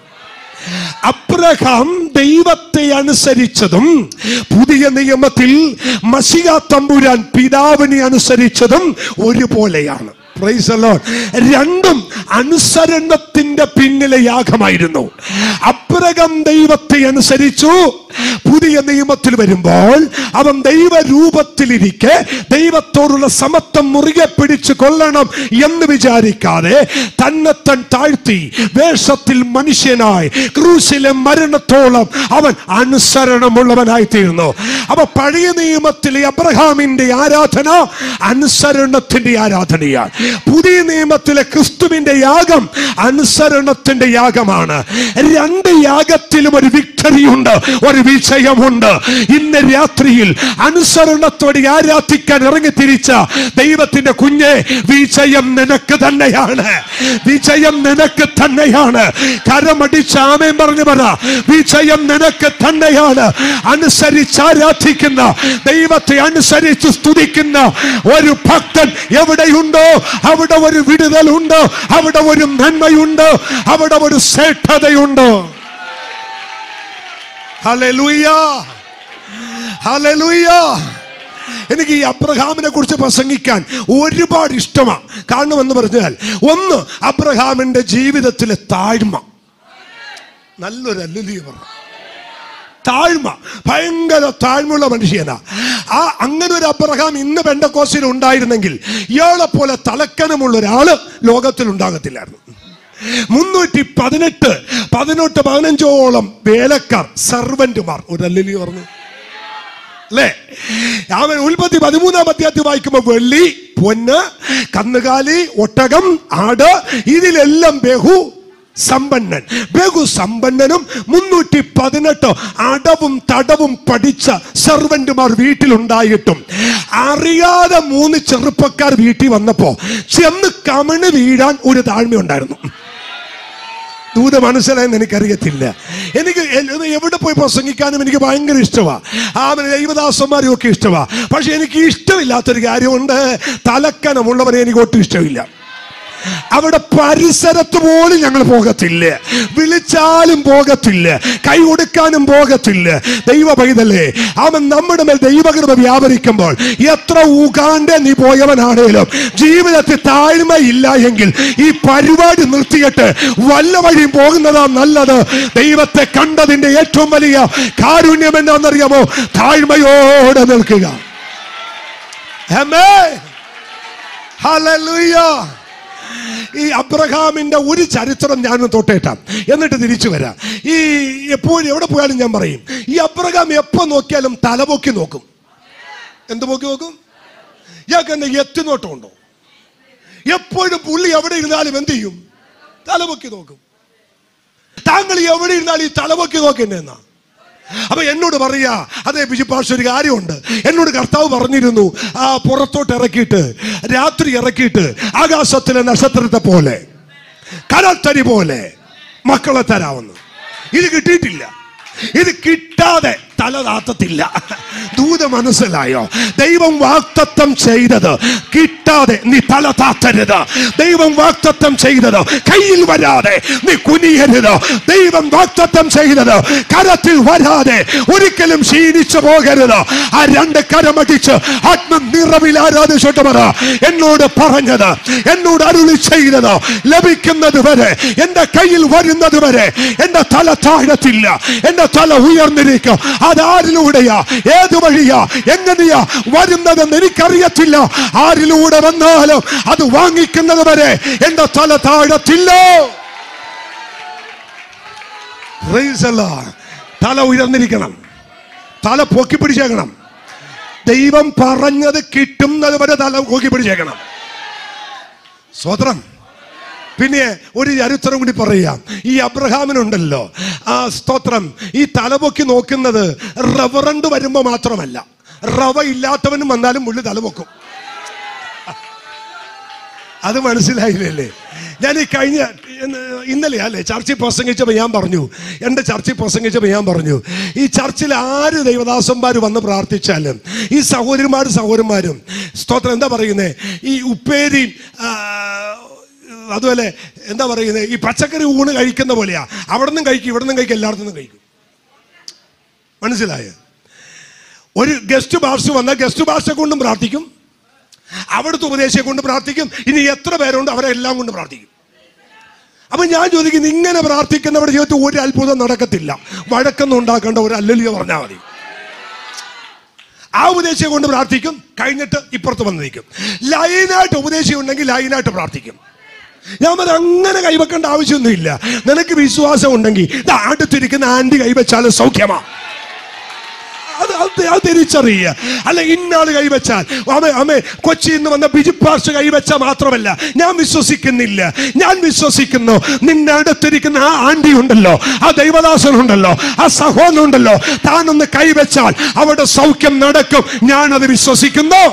അബ്രഹാം ദൈവത്തെ അനുസരിച്ചതും പുതിയ നിയമത്തിൽ മസിക തമ്പുരാൻ പിതാവിനെ അനുസരിച്ചതും ഒരുപോലെയാണ് Praise the Lord. രണ്ടും അനുസരണത്തിന്റെ പിന്നിലെ യാഗമായിരുന്നു അബ്രകം ദൈവത്തെ അനുസരിച്ചു പുതിയ നിയമത്തിൽ വരുമ്പോൾ അവൻ ദൈവരൂപത്തിലിരിക്കെ ദൈവത്തോടുള്ള സമത്വം മുറുകെ പിടിച്ചു കൊള്ളണം എന്ന് വിചാരിക്കാതെ തന്നെത്തൻ താഴ്ത്തി വേഷത്തിൽ മനുഷ്യനായി ക്രൂശിലെ മരണത്തോളം അവൻ അനുസരണമുള്ളവനായി തീർന്നു അപ്പൊ പഴയ നിയമത്തിലെ അബ്രഹാമിന്റെ ആരാധന അനുസരണത്തിന്റെ ആരാധനയാണ് പുതിയ നിയമത്തിലെ ക്രിസ്തുവിന്റെ യാഗം അനുസരണത്തിന്റെ യാഗമാണ് രണ്ട് യാഗത്തിലും ഒരു വിക്ടറി ഉണ്ട് ഒരു വിജയമുണ്ട് ഇന്ന് രാത്രിയിൽ അനുസരണത്തോടെ ആരാധിക്കാൻ ഇറങ്ങി തിരിച്ച ദൈവത്തിന്റെ കുഞ്ഞെ വിജയം നിനക്ക് തന്നെയാണ് വിജയം നിനക്ക് തന്നെയാണ് കരമടിച്ച് ആമേൻ പറഞ്ഞു പറ വിജയം നിനക്ക് തന്നെയാണ് അനുസരിച്ച് ആരാധിക്കുന്ന ദൈവത്തെ അനുസരിച്ച് സ്തുതിക്കുന്ന ഒരു ഭക്തൻ എവിടെയുണ്ടോ അവിടെ ഒരു വിടുതലുണ്ട് അവിടെ ഒരു നന്മയുണ്ട് അവിടെ ഒരു ശ്രേഷ്ഠതയുണ്ട് ഹല്ലേലൂയ ഹല്ലേലൂയ എനിക്ക് ഈ അബ്രഹാമിനെ കുറിച്ച് പ്രസംഗിക്കാൻ ഒരുപാട് ഇഷ്ടമാണ് കാരണം എന്ന് പറഞ്ഞാൽ ഒന്ന് അബ്രഹാമിന്റെ ജീവിതത്തിലെ താഴ്മ നല്ലൊരു അല്ലുലിയ പറഞ്ഞു താഴ്മ ഭയങ്കര താഴ്മയുള്ള മനുഷ്യനാ ആ അങ്ങനെ ഒരു അബ്രഹാം ഇന്ന് പെണ്ടക്കോസിൽ ഉണ്ടായിരുന്നെങ്കിൽ ഇയാളെ പോലെ തലക്കനമുള്ള ഒരാള് ലോകത്തിൽ ഉണ്ടാകത്തില്ലായിരുന്നു മുന്നൂറ്റി പതിനെട്ട് പതിനെട്ട് പതിനഞ്ചോളം വേലക്കാർ സർവന്റുമാർ ഒരു അല്ലലി പറഞ്ഞു അല്ലേ അവൻ ഉൽപ്പത്തി പതിമൂന്നാം അധ്യായത്തിൽ വായിക്കുമ്പോൾ വെള്ളി പൊന്ന് കന്നുകാലി ഒട്ടകം ആട് ഇതിലെല്ലാം ബഹു സമ്പന്നൻ ബഹു സമ്പന്നനും മുന്നൂറ്റി പതിനെട്ട് അടവും തടവും പഠിച്ച സർവന്റുമാർ വീട്ടിലുണ്ടായിട്ടും അറിയാതെ മൂന്ന് ചെറുപ്പക്കാർ വീട്ടിൽ വന്നപ്പോ ചെന്ന് കമിണ് വീഴാൻ ഒരു താഴ്മയുണ്ടായിരുന്നു ദൂത മനസ്സിലായെന്ന് എനിക്കറിയത്തില്ല എനിക്ക് എ- എവിടെ പോയി പ്രസംഗിക്കാനും എനിക്ക് ഭയങ്കര ഇഷ്ടമാണ് ആ ദൈവദാസന്മാരും ഒക്കെ ഇഷ്ടമാണ് പക്ഷെ എനിക്ക് ഇഷ്ടമില്ലാത്തൊരു കാര്യമുണ്ട് തലക്കനമുള്ളവരെ എനിക്ക് ഒട്ടും ഇഷ്ടമില്ല അവിടെ പരിസരത്ത് പോലും ഞങ്ങൾ പോകത്തില്ല വിളിച്ചാലും പോകത്തില്ല കൈ കൊടുക്കാനും പോകത്തില്ല ദൈവ പൈതലേ അവൻ നമ്മുടെ മേൽ ദൈവകൃപ വ്യാപരിക്കുമ്പോൾ എത്ര ഊകാണ്ട് നീ പോയവനാണേലും ജീവിതത്തിൽ താഴ്മയില്ല എങ്കിൽ ഈ പരിപാടി നിർത്തിയിട്ട് വല്ല വഴിയും പോകുന്നതാ നല്ലത് ദൈവത്തെ കണ്ടതിന്റെ ഏറ്റവും വലിയ കാരുണ്യം എന്താണെന്നറിയാമോ താഴ്മയോടെ നിൽക്കുക Amen. Hallelujah. ഈ അബ്രഹാമിന്റെ ഒരു ചരിത്രം ഞാൻ തൊട്ടേട്ടാം എന്നിട്ട് തിരിച്ചു വരാം ഈ എപ്പോഴും എവിടെ പോയാലും ഞാൻ പറയും ഈ അബ്രഹാം എപ്പോ നോക്കിയാലും തലപൊക്കി നോക്കും എന്ത് പൊക്കി നോക്കും ഇയാൾക്ക് എന്നെ എത്തിനോട്ടമുണ്ടോ എപ്പോഴും പുള്ളി എവിടെ ഇരുന്നാലും എന്ത് ചെയ്യും തലപൊക്കി നോക്കും താങ്കൾ എവിടെ ഇരുന്നാലും ഈ തലപൊക്കി നോക്കുന്നേ എന്നാ അപ്പൊ എന്നോട് പറയാ അതെ ബിജുപാഷ ഒരു കാര്യമുണ്ട് എന്നോട് കർത്താവ് പറഞ്ഞിരുന്നു ആ പുറത്തോട്ട് ഇറക്കിയിട്ട് രാത്രി ഇറക്കിയിട്ട് ആകാശത്തിലെ നക്ഷത്രത്തെ പോലെ കടത്തരി പോലെ മക്കളെ തരാമെന്ന് ഇത് കിട്ടിയിട്ടില്ല ഇത് കിട്ടാതെ തല താത്തത്തില്ല ദൂത മനസ്സിലായോ ദൈവം വാക്തത്വം ചെയ്തത് കിട്ടാതെ നീ തല താത്തരുത് ദൈവം വാക്തത്വം ചെയ്തത് കയ്യിൽ വരാതെ നീ കുനിയരുത് ദൈവം വാക്തത്വം ചെയ്തത് കരത്തിൽ വരാതെ ഒരിക്കലും ക്ഷീണിച്ചു പോകരുത് ആ രണ്ട് കരമടിച്ച് ആത്മ നിറവിൽ ആരാധിച്ചിട്ട് പറ എന്നോട് പറഞ്ഞത് എന്നോട് അരുളി ചെയ്തത് ലഭിക്കുന്നത് വരെ എന്റെ കയ്യിൽ വരുന്നത് വരെ എന്റെ തല താഴത്തില്ല എന്റെ തല ഉയർന്നിരിക്കും അതാരിലൂടെയാ ഏത് വഴിയാ എങ്ങനെയാ വരുന്നതെന്ന് എനിക്കറിയത്തില്ല ആരിലൂടെ വന്നാലും അത് വാങ്ങിക്കുന്നത് വരെ എന്റെ തല താഴത്തില്ല Praise the Lord. തല ഉയർന്നിരിക്കണം തല പൊക്കി പിടിച്ചേക്കണം ദൈവം പറഞ്ഞത് കിട്ടുന്നത് വരെ തല പൊക്കി പിടിച്ചേക്കണം സ്വതന്ത്രം പിന്നെ ഒരു ചരിത്രം കൂടി പറയാം ഈ അബ്രഹാമിനുണ്ടല്ലോ ആ സ്തോത്രം ഈ തലപൊക്കി നോക്കുന്നത് റവറണ്ട് വരുമ്പോ മാത്രമല്ല റവ ഇല്ലാത്തവനും വന്നാലും മുള്ളി തലപൊക്കും അത് മനസ്സിലായില്ലല്ലേ ഞാൻ ഈ കഴിഞ്ഞ ഇന്ന് ഇന്നലെ അല്ലേ ചർച്ചിൽ പ്രസംഗിച്ചപ്പോൾ ഞാൻ പറഞ്ഞു എൻ്റെ ചർച്ചിൽ പ്രസംഗിച്ചപ്പോൾ ഞാൻ പറഞ്ഞു ഈ ചർച്ചിൽ ആര് ദൈവദാസന്മാർ വന്ന് പ്രാർത്ഥിച്ചാലും ഈ സഹോദരിമാരും സഹോദരന്മാരും സ്തോത്രം എന്താ പറയുന്നത് ഈ ഉപ്പേരി ആ, അതുപോലെ എന്താ പറയുന്നത് ഈ പച്ചക്കറി ഊണ് കഴിക്കുന്ന പോലെയാ അവിടെ നിന്നും കഴിക്കും ഇവിടെ നിന്നും കഴിക്കും എല്ലായിടത്തു നിന്നും കഴിക്കും മനസ്സിലായോ ഒരു ഗസ്റ്റ് ഭാഷ വന്നാൽ ഗസ്റ്റ് ഭാഷ കൊണ്ടും പ്രാർത്ഥിക്കും അവിടുത്തെ ഉപദേശിയെ കൊണ്ട് പ്രാർത്ഥിക്കും ഇനി എത്ര പേരുണ്ട് അവരെ എല്ലാം കൊണ്ട് പ്രാർത്ഥിക്കും അപ്പൊ ഞാൻ ചോദിക്കുന്നു ഇങ്ങനെ പ്രാർത്ഥിക്കുന്നവരുടെ ജീവിതത്തിൽ ഒരു അത്ഭുതം നടക്കത്തില്ല വഴക്കൊന്നും ഉണ്ടാക്കേണ്ട ഒരു അല്ലലിയോ പറഞ്ഞാൽ മതി ആ ഉപദേശിയെ കൊണ്ട് പ്രാർത്ഥിക്കും കഴിഞ്ഞിട്ട് ഇപ്പുറത്ത് വന്ന് നിൽക്കും ലൈനായിട്ട് ഉപദേശി ഉണ്ടെങ്കിൽ ലൈനായിട്ട് പ്രാർത്ഥിക്കും ഞാൻ പറ അങ്ങനെ കൈവെക്കേണ്ട ആവശ്യമൊന്നുമില്ല നിനക്ക് വിശ്വാസം ഉണ്ടെങ്കിൽ ദാ അടുത്തിരിക്കുന്ന ആന്റി കൈവച്ചാലും സൗഖ്യമാ അത് അത് അത് തിരിച്ചറിയുക അല്ല ഇന്നാള് കൈവച്ചാൽ അമ്മ അമ്മ കൊച്ചിയിൽ നിന്ന് വന്ന ബിജുപാർഷ കൈവച്ചാൽ മാത്രമല്ല ഞാൻ വിശ്വസിക്കുന്നില്ല ഞാൻ വിശ്വസിക്കുന്നു നിന്റെ അടുത്തിരിക്കുന്ന ആ ആന്റി ഉണ്ടല്ലോ ആ ദൈവദാസൻ ഉണ്ടല്ലോ ആ സഹോദരൻ ഉണ്ടല്ലോ താനൊന്ന് കൈവച്ചാൽ അവിടെ സൗഖ്യം നടക്കും ഞാനത് വിശ്വസിക്കുന്നു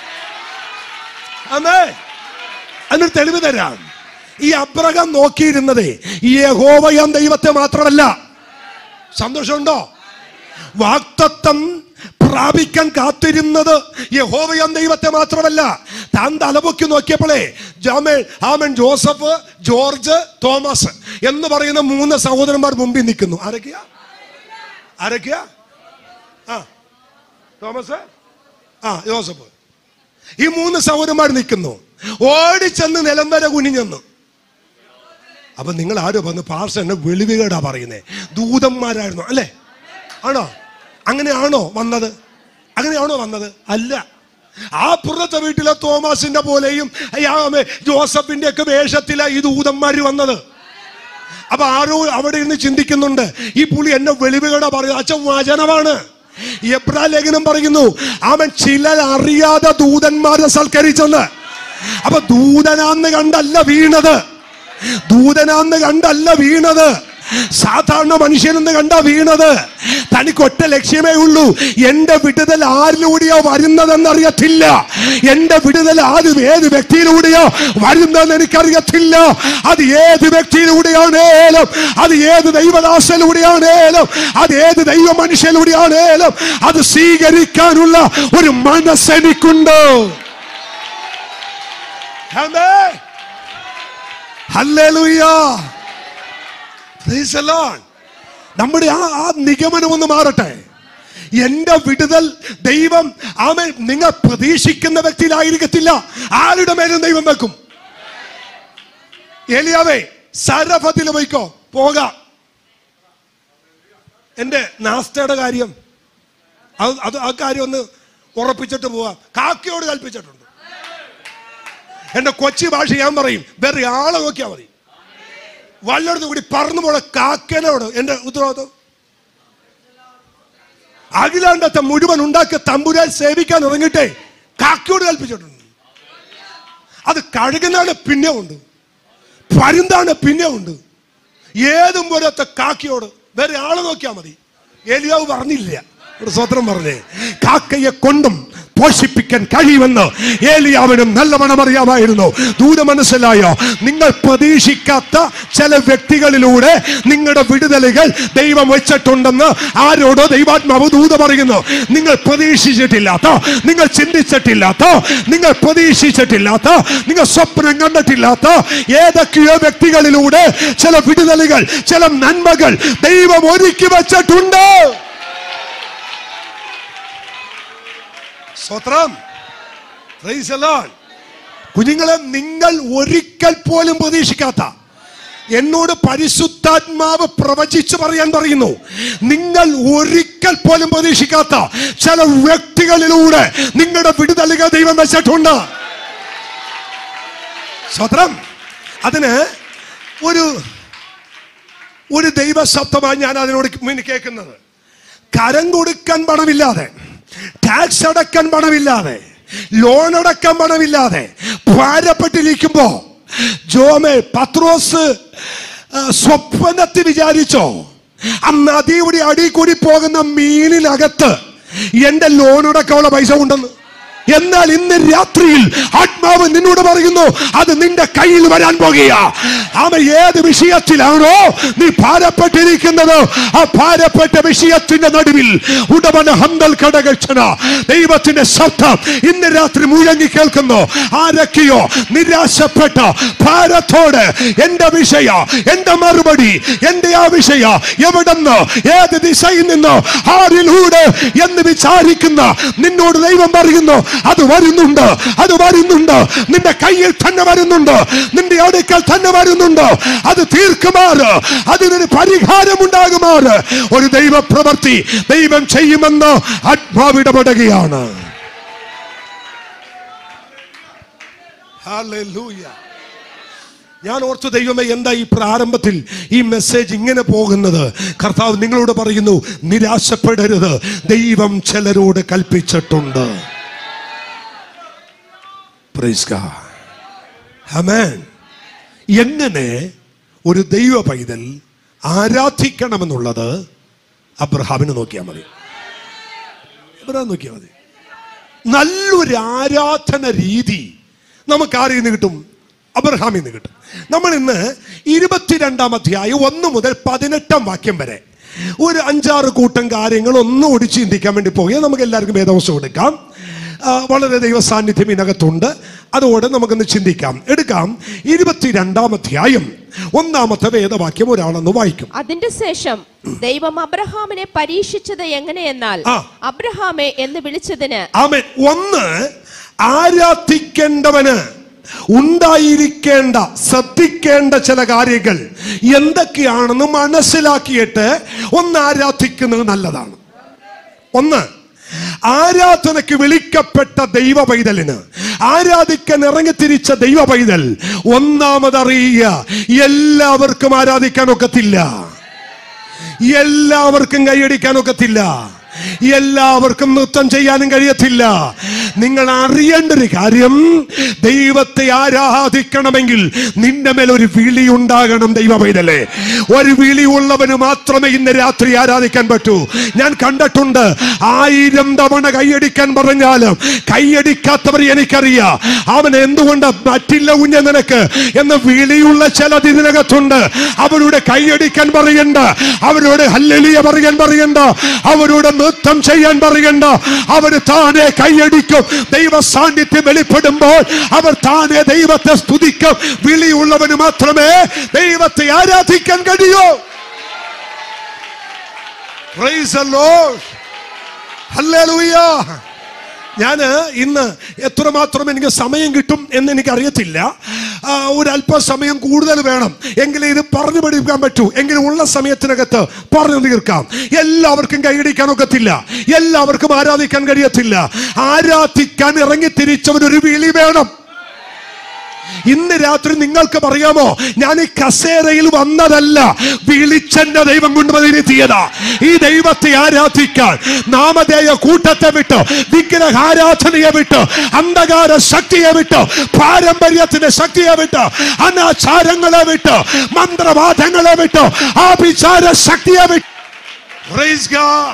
അമ്മേ അതിനൊരു തെളിവ് തരാം ഈ അബ്രഹാം നോക്കിയിരുന്നത് ഈ യഹോവയാം ദൈവത്തെ മാത്രമല്ല സന്തോഷമുണ്ടോ വാക്തത്വം പ്രാപിക്കാൻ കാത്തിരുന്നത് യഹോവയാം ദൈവത്തെ മാത്രമല്ല താൻ തലപൊക്കി നോക്കിയപ്പോഴേ ജാമേൻ ആമൻ ജോസഫ് ജോർജ് തോമസ് എന്ന് പറയുന്ന മൂന്ന് സഹോദരന്മാർ മുമ്പിൽ നിൽക്കുന്നു ആരൊക്കെയാ ആരൊക്കെയാ ആ തോമസ് ആ ജോസഫ് ഈ മൂന്ന് സഹോദരന്മാർ നിൽക്കുന്നു ഓടിച്ചെന്ന് നിലം വരെ കുനിഞ്ഞെന്ന് അപ്പൊ നിങ്ങൾ ആരോ വന്ന് പാർസ എന്നെ വെളിവുകേടാ പറയുന്നേ ദൂതന്മാരായിരുന്നു അല്ലേ ആണോ അങ്ങനെയാണോ വന്നത് അങ്ങനെയാണോ വന്നത് അല്ല ആ പുറത്തെ വീട്ടിലെ തോമസിന്റെ പോലെയും അയ്യാമേ ജോസഫിന്റെ ഒക്കെ വേഷത്തിലാ ഈ ദൂതന്മാര് വന്നത് അപ്പൊ ആരോ അവിടെ ഇരുന്ന് ചിന്തിക്കുന്നുണ്ട് ഈ പുള്ളി എന്നെ വെളിവുകേടാ പറയുന്നത് അച്ഛൻ വചനമാണ് എബ്രാ ലേഖനം പറയുന്നു അവൻ ചിലർ അറിയാതെ ദൂതന്മാരെ സൽക്കരിച്ചെന്ന് അപ്പൊ ദൂതനാന്ന് കണ്ടല്ല വീണത് ദൂതനാന്ന് കണ്ടല്ല വീണത് സാധാരണ മനുഷ്യനെന്ന് കണ്ട വീണത് തനിക്ക് ഒറ്റ ലക്ഷ്യമേ ഉള്ളൂ എന്റെ വിടുതൽ ആരിലൂടെയോ വരുന്നതെന്നറിയത്തില്ല എന്റെ വിടുതൽ ആര് ഏത് വ്യക്തിയിലൂടെയോ വരുന്നതെന്ന് എനിക്കറിയത്തില്ല അത് ഏത് വ്യക്തിയിലൂടെയാണേലും അത് ഏത് ദൈവദാസയിലൂടെയാണേലും അത് ഏത് ദൈവ മനുഷ്യയിലൂടെയാണേലും അത് സ്വീകരിക്കാനുള്ള ഒരു മനസ്സെനിക്കുണ്ട് ആമേൻ. ഹല്ലേലൂയ Praise the Lord. നമ്മുടെ ആ ആ നിഗമനം ഒന്ന് മാറട്ടെ എന്റെ വിടുതൽ ദൈവം ആമൻ നിങ്ങൾ പ്രതീക്ഷിക്കുന്ന വ്യക്തിയിലായിരിക്കത്തില്ല ആരുടെ മേലും ദൈവം വെക്കും ഏലിയാവേ സരഫത്തിൽ പോയിക്കോ പോകാം എന്റെ നാസ്തയുടെ കാര്യം അത് അത് ആ കാര്യം ഒന്ന് ഉറപ്പിച്ചിട്ട് പോവാ കാക്കയോട് കൽപ്പിച്ചിട്ടുണ്ട് എന്റെ കൊച്ചി ഭാഷ ഞാൻ പറയും വേറെ ആളെ നോക്കിയാൽ മതി വല്ലയിടത്തും കൂടി പറന്നു പോണ കാക്കനോട് എന്റെ ഉത്തരവാദിത്വം അഖിലാണ്ടത്തെ മുഴുവൻ ഉണ്ടാക്കിയ തമ്പുരാൻ സേവിക്കാൻ ഇറങ്ങിട്ടെ കാക്കയോട് കൽപ്പിച്ചിട്ടുണ്ട് അത് കഴുകുന്നാണ് പിന്നെ ഉണ്ട് പരുന്താണ് പിന്നെ ഉണ്ട് ഏതും പോലത്തെ കാക്കയോട് വേറെ ആളെ നോക്കിയാൽ മതി ഏലിയാവ് പറഞ്ഞില്ല ഒരു സ്വത്രം പറഞ്ഞേ കാക്കയെ കൊണ്ടും പോഷിപ്പിക്കാൻ കഴിയുമെന്ന് ഏലിയാവിനും നല്ലവണ്ണം അറിയാമായിരുന്നു ദൂത മനസ്സിലായോ നിങ്ങൾ പ്രതീക്ഷിക്കാത്ത ചില വ്യക്തികളിലൂടെ നിങ്ങളുടെ വിടുതലുകൾ ദൈവം വെച്ചിട്ടുണ്ടെന്ന് ആരോടോ ദൈവാത്മാവ് ദൂത പറയുന്നു നിങ്ങൾ പ്രതീക്ഷിച്ചിട്ടില്ലാത്ത നിങ്ങൾ ചിന്തിച്ചിട്ടില്ലാത്ത നിങ്ങൾ പ്രതീക്ഷിച്ചിട്ടില്ലാത്ത നിങ്ങൾ സ്വപ്നം കണ്ടിട്ടില്ലാത്ത ഏതൊക്കെയോ വ്യക്തികളിലൂടെ ചില വിടുതലുകൾ ചില നന്മകൾ ദൈവം ഒരുക്കി വെച്ചിട്ടുണ്ട് സ്വത്രം Praise the Lord. കുഞ്ഞുങ്ങളെ നിങ്ങൾ ഒരിക്കൽ പോലും പ്രതീക്ഷിക്കാത്ത എന്നോട് പരിശുദ്ധാത്മാവ് പ്രവചിച്ചു പറയാൻ പറയുന്നു നിങ്ങൾ ഒരിക്കൽ പോലും പ്രതീക്ഷിക്കാത്ത ചില വ്യക്തികളിലൂടെ നിങ്ങളുടെ വിടുതലുകൾ ദൈവം വെച്ചിട്ടുണ്ട് സ്വത്രം അതിന് ഒരു ഒരു ദൈവശബ്ദമായി ഞാൻ അതിനോട് മുന്നിൽ കേൾക്കുന്നത് കരം കൊടുക്കാൻ പണമില്ലാതെ ടാക്സ് അടക്കാൻ പണമില്ലാതെ ലോൺ അടക്കാൻ പണമില്ലാതെ ഭാരപ്പെട്ടിരിക്കുമ്പോ ജോമേ പത്രോസ് ആ, സ്വപ്നത്തിൽ വിചാരിച്ചോ ആ നദിയുടെ അടി കൂടി പോകുന്ന മീനിനകത്ത് എന്റെ ലോൺ അടക്കമുള്ള പൈസ ഉണ്ടെന്ന് എന്നാൽ ഇന്ന് രാത്രിയിൽ ആത്മാവ് നിന്നോട് പറയുന്നു അത് നിന്റെ കയ്യിൽ വരാൻ പോകുക അവൻ ഏത് വിഷയത്തിലാണോ നീ ഭാരപ്പെട്ടിരിക്കുന്നത് ആ ഭാരപ്പെട്ട വിഷയത്തിന്റെ നടുവിൽ ഉടമന ഹന്തൽ ഘടകക്ഷണ ദൈവത്തിന്റെ ശബ്ദം ഇന്ന് രാത്രി മുഴങ്ങി കേൾക്കുന്നു ആരൊക്കെയോ നിരാശപ്പെട്ട ഭാരത്തോട് എന്റെ വിഷയ എന്റെ മറുപടി എന്റെ ആ വിഷയ എവിടെന്ന് ഏത് ദിശയിൽ നിന്ന് ആരിലൂടെ എന്ന് വിചാരിക്കുന്ന നിന്നോട് ദൈവം പറയുന്നു അത് വരുന്നുണ്ട് അത് വരുന്നുണ്ട് നിന്റെ കയ്യിൽ തന്നെ വരുന്നുണ്ട് നിന്റെ അടുക്കൽ തന്നെ വരുന്നുണ്ട് അത് തീർക്കുമാറ് അതിനൊരു പരിഹാരമുണ്ടാകുമാറ് ഒരു ദൈവ പ്രവൃത്തി ദൈവം ചെയ്യുമെന്ന് ആത്മാവിടപെടുകയാണ് Hallelujah. ഞാൻ ഓർത്തു ദൈവമേ എന്താ ഈ പ്രാരംഭത്തിൽ ഈ മെസ്സേജ് ഇങ്ങനെ പോകുന്നത് കർത്താവ് നിങ്ങളോട് പറയുന്നു നിരാശപ്പെടരുത് ദൈവം ചിലരോട് കൽപ്പിച്ചിട്ടുണ്ട് Praise God. Amen. എങ്ങനെ ഒരു ദൈവ പൈതൽ ആരാധിക്കണമെന്നുള്ളത് അബ്രഹാമിന് നോക്കിയാൽ മതി അബ്രഹാം നോക്കിയാൽ മതി നല്ലൊരു ആരാധന രീതി നമുക്ക് ആരിൽ നിന്ന് കിട്ടും അബ്രഹാമിൽ നിന്ന് കിട്ടും നമ്മൾ ഇന്ന് ഇരുപത്തിരണ്ടാം അധ്യായം ഒന്ന് മുതൽ പതിനെട്ടാം വാക്യം വരെ ഒരു അഞ്ചാറ് കൂട്ടം കാര്യങ്ങൾ ഒന്നും ഓടി ചിന്തിക്കാൻ വേണ്ടി പോകുക നമുക്ക് എല്ലാവർക്കും വേദവസം എടുക്കാം ആ, വളരെ ദൈവ സാന്നിധ്യം ഇതിനകത്തുണ്ട് അതോടെ നമുക്കൊന്ന് ചിന്തിക്കാം എടുക്കാം ഇരുപത്തിരണ്ടാം അധ്യായം ഒന്നാമത്തെ വേദവാക്യം ഒരാളെന്ന് വായിക്കും അതിന്റെ ശേഷം ദൈവം അബ്രഹാമിനെ പരീക്ഷിച്ചത് എങ്ങനെയെന്നാൽ ആ. അബ്രഹാമെ എന്ന് വിളിച്ചതിന് ആമേൻ ഒന്ന് ആരാധിക്കേണ്ടവന് ഉണ്ടായിരിക്കേണ്ട ശ്രദ്ധിക്കേണ്ട ചില കാര്യങ്ങൾ എന്തൊക്കെയാണെന്ന് മനസ്സിലാക്കിയിട്ട് ഒന്ന് ആരാധിക്കുന്നത് നല്ലതാണ് ഒന്ന് ആരാധനയ്ക്ക് വിളിക്കപ്പെട്ട ദൈവ പൈതലിന് ആരാധിക്കാൻ ഇറങ്ങിത്തിരിച്ച ദൈവ പൈതൽ ഒന്നാമതറിയുക എല്ലാവർക്കും ആരാധിക്കാൻ ഒക്കത്തില്ല എല്ലാവർക്കും കൈയടിക്കാൻ ഒക്കത്തില്ല എല്ലാവർക്കും നൃത്തം ചെയ്യാനും കഴിയത്തില്ല നിങ്ങൾ അറിയേണ്ട ഒരു കാര്യം ദൈവത്തെ ആരാധിക്കണമെങ്കിൽ നിന്റെ മേൽ ഒരു വിളി ഉണ്ടാകണം ദൈവ പൈതലേ ഒരു വിളി ഉള്ളവന് മാത്രമേ ഇന്ന് രാത്രി ആരാധിക്കാൻ പറ്റൂ ഞാൻ കണ്ടിട്ടുണ്ട് ആയിരം തവണ കൈയടിക്കാൻ പറഞ്ഞാലും കൈയടിക്കാത്തവർ എനിക്കറിയാം അവൻ എന്തുകൊണ്ട് പറ്റില്ല കുഞ്ഞ നിനക്ക് എന്ന് വിളിയുള്ള ചിലത് ഇതിനകത്തുണ്ട് അവരോട് കൈയടിക്കാൻ പറയണ്ട അവരോട് ഹല്ലലിയ പറയാൻ പറയണ്ട അവരോട് നൃത്തം ചെയ്യാൻ പറയണ്ട അവര് താനെ കൈയടിക്കും ദൈവ സാന്നിധ്യം വെളിപ്പെടുമ്പോൾ അവർ താനെ ദൈവത്തെ സ്തുതിക്കും വിളിയുള്ളവന് മാത്രമേ ദൈവത്തെ ആരാധിക്കാൻ കഴിയൂ Praise the Lord. Hallelujah. ഞാൻ ഇന്ന് എത്രമാത്രം എനിക്ക് സമയം കിട്ടും എന്ന് എനിക്ക് അറിയത്തില്ല ആ, ഒരു അല്പസമയം കൂടുതൽ വേണം എങ്കിലും ഇത് പറഞ്ഞു പഠിപ്പിക്കാൻ പറ്റൂ എങ്കിലും ഉള്ള സമയത്തിനകത്ത് പറഞ്ഞു തീർക്കാം എല്ലാവർക്കും കൈയടിക്കാൻ ഒക്കത്തില്ല എല്ലാവർക്കും ആരാധിക്കാൻ കഴിയത്തില്ല ആരാധിക്കാൻ ഇറങ്ങി തിരിച്ചവനൊരു വിളി വേണം ഇന്ന് രാത്രി നിങ്ങൾക്ക് പറയാമോ ഞാൻ ഈ കസേരയിൽ വന്നതല്ല വിളിച്ചെന്റെ ദൈവം കൊണ്ടുവന്നിരുത്തിയതാ ഈ ദൈവത്തെ ആരാധിക്കാൻ നാമധേയ കൂട്ടത്തെ വിട്ട് വിഗ്രഹാരാധനയെ വിട്ട് അന്ധകാര ശക്തിയെ വിട്ട് പാരമ്പര്യത്തിന്റെ ശക്തിയെ വിട്ട് അനാചാരങ്ങളെ വിട്ട് മന്ത്രവാദങ്ങളെ വിട്ട് ആഭിചാര ശക്തിയെ വിട്ട് Praise God.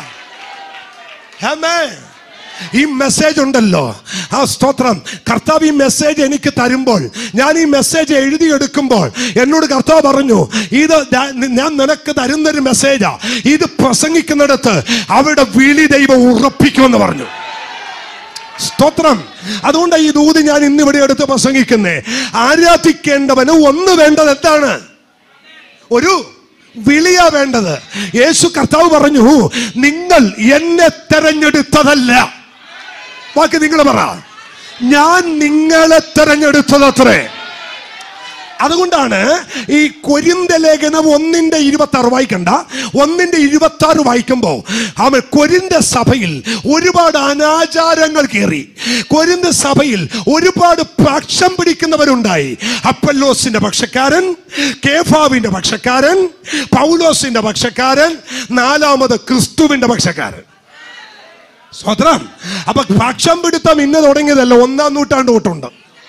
Amen. ഈ മെസ്സേജ് ഉണ്ടല്ലോ ആ സ്തോത്രം കർത്താവ് ഈ മെസ്സേജ് എനിക്ക് തരുമ്പോൾ ഞാൻ ഈ മെസ്സേജ് എഴുതിയെടുക്കുമ്പോൾ എന്നോട് കർത്താവ് പറഞ്ഞു ഇത് ദാ- ഞാൻ നിനക്ക് തരുന്നൊരു മെസ്സേജാ ഇത് പ്രസംഗിക്കുന്നിടത്ത് അവിടെ വിളി ദൈവം ഉറപ്പിക്കുമെന്ന് പറഞ്ഞു സ്തോത്രം അതുകൊണ്ട് ഈ ദൂത് ഞാൻ ഇന്നിവിടെ എടുത്ത് പ്രസംഗിക്കുന്നേ ആരാധിക്കേണ്ടവന് ഒന്ന് വേണ്ടത് എന്താണ് ഒരു വിളിയാ വേണ്ടത് യേശു കർത്താവ് പറഞ്ഞു നിങ്ങൾ എന്നെ തെരഞ്ഞെടുത്തതല്ല ബാക്കി നിങ്ങൾ പറ ഞാൻ നിങ്ങളെ തെരഞ്ഞെടുത്തതത്രേ അതുകൊണ്ടാണ് ഈ കൊരിന്ത ലേഖനം ഒന്നിന്റെ ഇരുപത്തി ആറ് വായിക്കണ്ട ഒന്നിന്റെ ഇരുപത്തി ആറ് വായിക്കുമ്പോൾ അവൻ കൊരിന്ത സഭയിൽ ഒരുപാട് അനാചാരങ്ങൾ കയറി കൊരിന്ത സഭയിൽ ഒരുപാട് പക്ഷം പിടിക്കുന്നവരുണ്ടായി അപ്പല്ലോസിന്റെ പക്ഷക്കാരൻ കേഫാവിന്റെ പക്ഷക്കാരൻ പൗലോസിന്റെ പക്ഷക്കാരൻ നാലാമത് ക്രിസ്തുവിന്റെ പക്ഷക്കാരൻ സ്വതന്ത്രം അപ്പൊ പക്ഷം പിടുത്തം ഇന്ന് തുടങ്ങിയതല്ല ഒന്നാം നൂറ്റാണ്ട് തൊട്ടുണ്ട്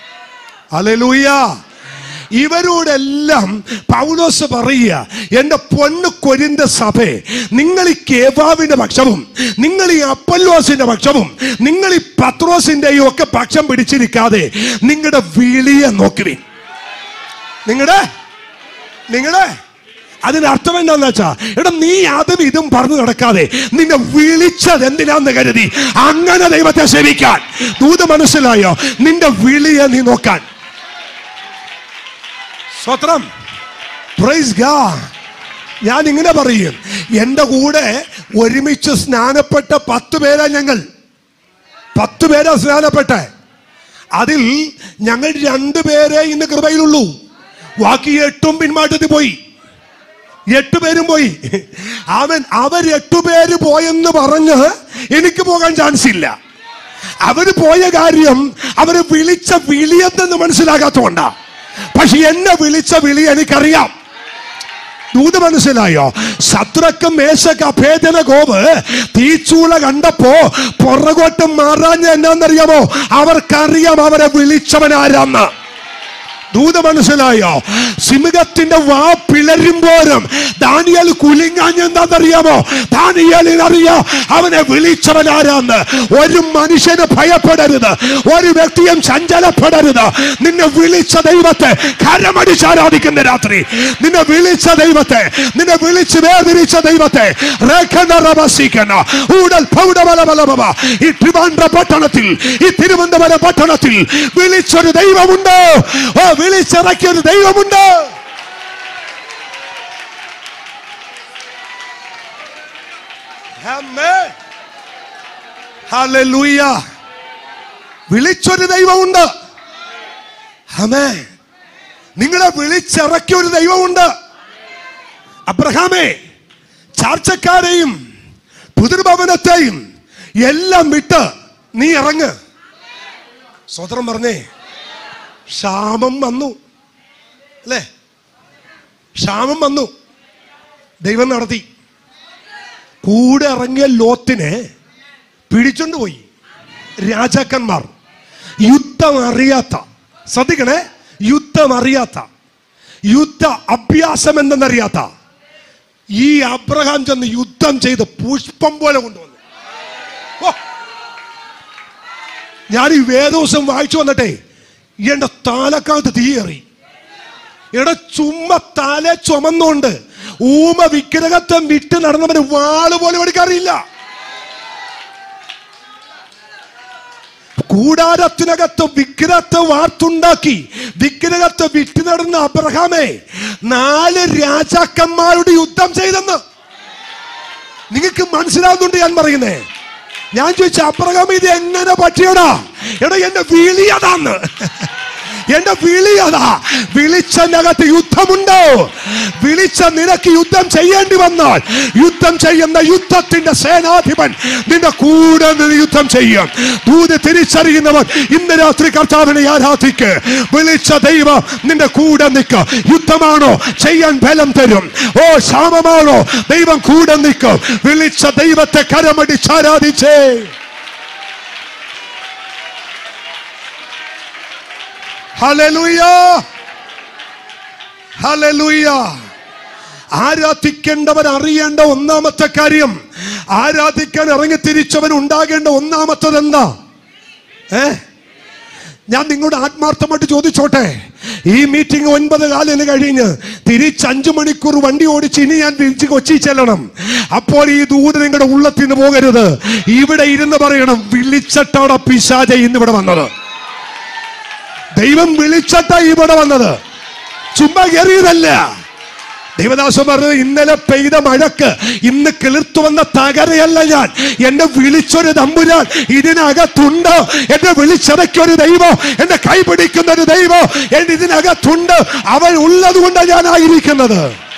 അലലൂയ ഇവരോടെല്ലാം പൗലോസ് പറയുക എന്റെ പൊന്ന് കൊരിന്ത സഭേ നിങ്ങൾ ഈ കേവാവിന്റെ പക്ഷവും നിങ്ങൾ ഈ അപ്പല്ലോസിന്റെ പക്ഷവും നിങ്ങൾ ഈ പത്രോസിന്റെയും ഒക്കെ പക്ഷം പിടിച്ചിരിക്കാതെ നിങ്ങളുടെ വിളിയെ നോക്കുവിൻ നിങ്ങളുടെ നിങ്ങളുടെ അതിന് അർത്ഥം എന്താന്ന് വെച്ചാ എടാ നീ അതും ഇതും പറഞ്ഞു നടക്കാതെ നിന്നെ വിളിച്ചത് എന്തിനാന്ന് കരുതി അങ്ങനെ ദൈവത്തെ സേവിക്കാൻ ദൂത് മനസ്സിലായോ നിന്റെ വിളിയെ നീ നോക്കാൻ സ്വത്രം പ്രൈസ് ഗാ ഞാൻ ഇങ്ങനെ പറയും എൻ്റെ കൂടെ ഒരുമിച്ച് സ്നാനപ്പെട്ട പത്ത് പേരാ ഞങ്ങൾ പത്ത് പേരാ സ്നാനപ്പെട്ടെ അതിൽ ഞങ്ങൾ രണ്ടുപേരെ ഇന്ന് കൃപയിലുള്ളൂ ബാക്കി എട്ടും പിന്മാറ്റത്തിൽ പോയി എട്ട് പേരും പോയി അവൻ അവർ എട്ടുപേര് പോയെന്ന് പറഞ്ഞ് എനിക്ക് പോകാൻ ചാൻസ് ഇല്ല അവര് പോയ കാര്യം അവര് വിളിച്ച വിളിയെന്തെന്ന് മനസ്സിലാകാത്തോണ്ടാ പക്ഷെ എന്നെ വിളിച്ച വിളി എനിക്കറിയാം ദൂത് മനസ്സിലായോ ശത്രുക്കം മേശക്ക് അഭേദന ഗോവ് തീച്ചൂള കണ്ടപ്പോ പുറകോട്ട് മാറാഞ്ഞ എന്നാന്നറിയാമോ അവർക്കറിയാം അവരെ വിളിച്ചവൻ ആരാന്ന് ദൂത മനസ്സിലായോ സിംഹത്തിന്റെ വാ പിളരുമ്പോഴും ദാനിയൽ കുലുങ്ങാഞ്ഞെന്താണെന്നറിയാമോ ദാനിയലിനറിയാം അവനെ വിളിച്ചവൻ ആരാന്ന് ഒരു മനുഷ്യന് ഭയപ്പെടരുത് ഒരു വ്യക്തിയും ചഞ്ചലപ്പെടരുത് നിന്നെ വിളിച്ച ദൈവത്തെ കരമടിച്ച് ആരാധിക്കുന്ന രാത്രി നിന്നെ വിളിച്ച ദൈവത്തെ നിന്നെ വിളിച്ച് വേർതിരിച്ച ദൈവത്തെ റേഖനറവസിക്കണ. ഊടൽ പൗഡബലബലബവ. ഈ ട്രിവാൻഡ്ര പട്ടണത്തിൽ ഈ തിരുവനന്തപുരം പട്ടണത്തിൽ വിളിച്ചൊരു ദൈവമുണ്ട് ഓ വിളിച്ചിറക്കിയൊരു ദൈവമുണ്ട് Amen. Hallelujah. വിളിച്ചൊരു ദൈവമുണ്ട് അമേ നിങ്ങളെ വിളിച്ചിറക്കിയ ഒരു ദൈവമുണ്ട് അബ്രഹാമേ ചാർച്ചക്കാരെയും പുതിർഭവനത്തെയും എല്ലാം വിട്ട് നീ ഇറങ്ങ് സ്വതന്ത്രം പറഞ്ഞേ ക്ഷാമം വന്നു അല്ലേ ക്ഷാമം വന്നു ദൈവം നടത്തി കൂടെ ഇറങ്ങിയ ലോത്തിനെ പിടിച്ചോണ്ട് പോയി രാജാക്കന്മാർ യുദ്ധം അറിയാത്ത ശ്രദ്ധിക്കണേ യുദ്ധം അറിയാത്ത യുദ്ധ അഭ്യാസം എന്തെന്നറിയാത്ത ഈ അബ്രഹാം ചെന്ന് യുദ്ധം ചെയ്ത് പുഷ്പം പോലെ കൊണ്ടുവന്നു ഓ! ഞാൻ ഈ വേദോസം വായിച്ചു വന്നിട്ടേ എന്റെ താലക്കാലത്ത് തീയേറി എടാ ചുമ്മ തല ചുമന്നുകൊണ്ട് ഊമ വിഗ്രഹത്തെ വിട്ട് നടന്നവന് വാള് പോലും എടുക്കാറില്ല കൂടാരത്തിനകത്ത് വിഗ്രഹത്തെ വാർത്തുണ്ടാക്കി വിഗ്രഹത്തെ വിറ്റ് നടന്ന അബ്രഹാമേ നാല് രാജാക്കന്മാരുടെ യുദ്ധം ചെയ്തെന്ന് നിങ്ങൾക്ക് മനസ്സിലാവുന്നുണ്ട് ഞാൻ പറയുന്നേ ഞാൻ ചോദിച്ച അബ്രഹാം ഇത് എങ്ങനെ പറ്റിയടാ എടാ എന്റെ വിളി അതാന്ന് എന്റെ വിളി അതാ വിളിച്ചതിനകത്ത് യുദ്ധമുണ്ടോ വിളിച്ച നിനക്ക് യുദ്ധം ചെയ്യേണ്ടി വന്നാൽ യുദ്ധം ചെയ്യുന്ന യുദ്ധത്തിന്റെ സേനാധിപൻ നിന്റെ കൂടെ നിന്ന് യുദ്ധം ചെയ്യും ദൂത് തിരിച്ചറിയുന്നവൻ ഇന്ന് രാത്രി കർത്താവിനെ ആരാധിക്ക് വിളിച്ച ദൈവം നിന്റെ കൂടെ നിൽക്ക യുദ്ധമാണോ ചെയ്യാൻ ബലം തരും ഓ ക്ഷാമമാണോ ദൈവം കൂടെ നിൽക്കും വിളിച്ച ദൈവത്തെ കരമടിച്ച് ആരാധിച്ചേ ഹല്ലേലൂയ ഹല്ലേലൂയ ആരാധിക്കേണ്ടവൻ അറിയേണ്ട ഒന്നാമത്തെ കാര്യം ആരാധിക്കാൻ ഇറങ്ങി തിരിച്ചവൻ ഉണ്ടാകേണ്ട ഒന്നാമത്തത് എന്താ ഏ ഞാൻ നിങ്ങളോട് ആത്മാർത്ഥമായിട്ട് ചോദിച്ചോട്ടെ ഈ മീറ്റിംഗ് ഒൻപത് കാലിന് കഴിഞ്ഞ് തിരിച്ച് അഞ്ചു മണിക്കൂർ വണ്ടി ഓടിച്ച് ഇനി ഞാൻ തിരിച്ച് കൊച്ചി ചെല്ലണം അപ്പോൾ ഈ ദൂത് നിങ്ങളുടെ ഉള്ളത്തിൽ നിന്ന് പോകരുത് ഇവിടെ ഇരുന്ന് പറയണം വിളിച്ചിട്ടാണ് പിശാച ഇന്ന് ഇവിടെ വന്നത് ദൈവം വിളിച്ചിട്ടാ ഇവിടെ വന്നത് ചുമ്മാ കയറിയതല്ല ദൈവദാസൻ പറഞ്ഞത് ഇന്നലെ പെയ്ത മഴക്ക് ഇന്ന് കിളിർത്തു വന്ന തകരയല്ല ഞാൻ എന്നെ വിളിച്ചൊരു തമ്പുരാൻ ഇതിനകത്തുണ്ട് എന്നെ വിളിച്ചടയ്ക്കൊരു ദൈവം എന്നെ കൈപിടിക്കുന്ന ഒരു ദൈവം എന്നെ ഇതിനകത്തുണ്ട് അവൻ ഉള്ളത് കൊണ്ടാണ് ഞാൻ ആയിരിക്കുന്നത്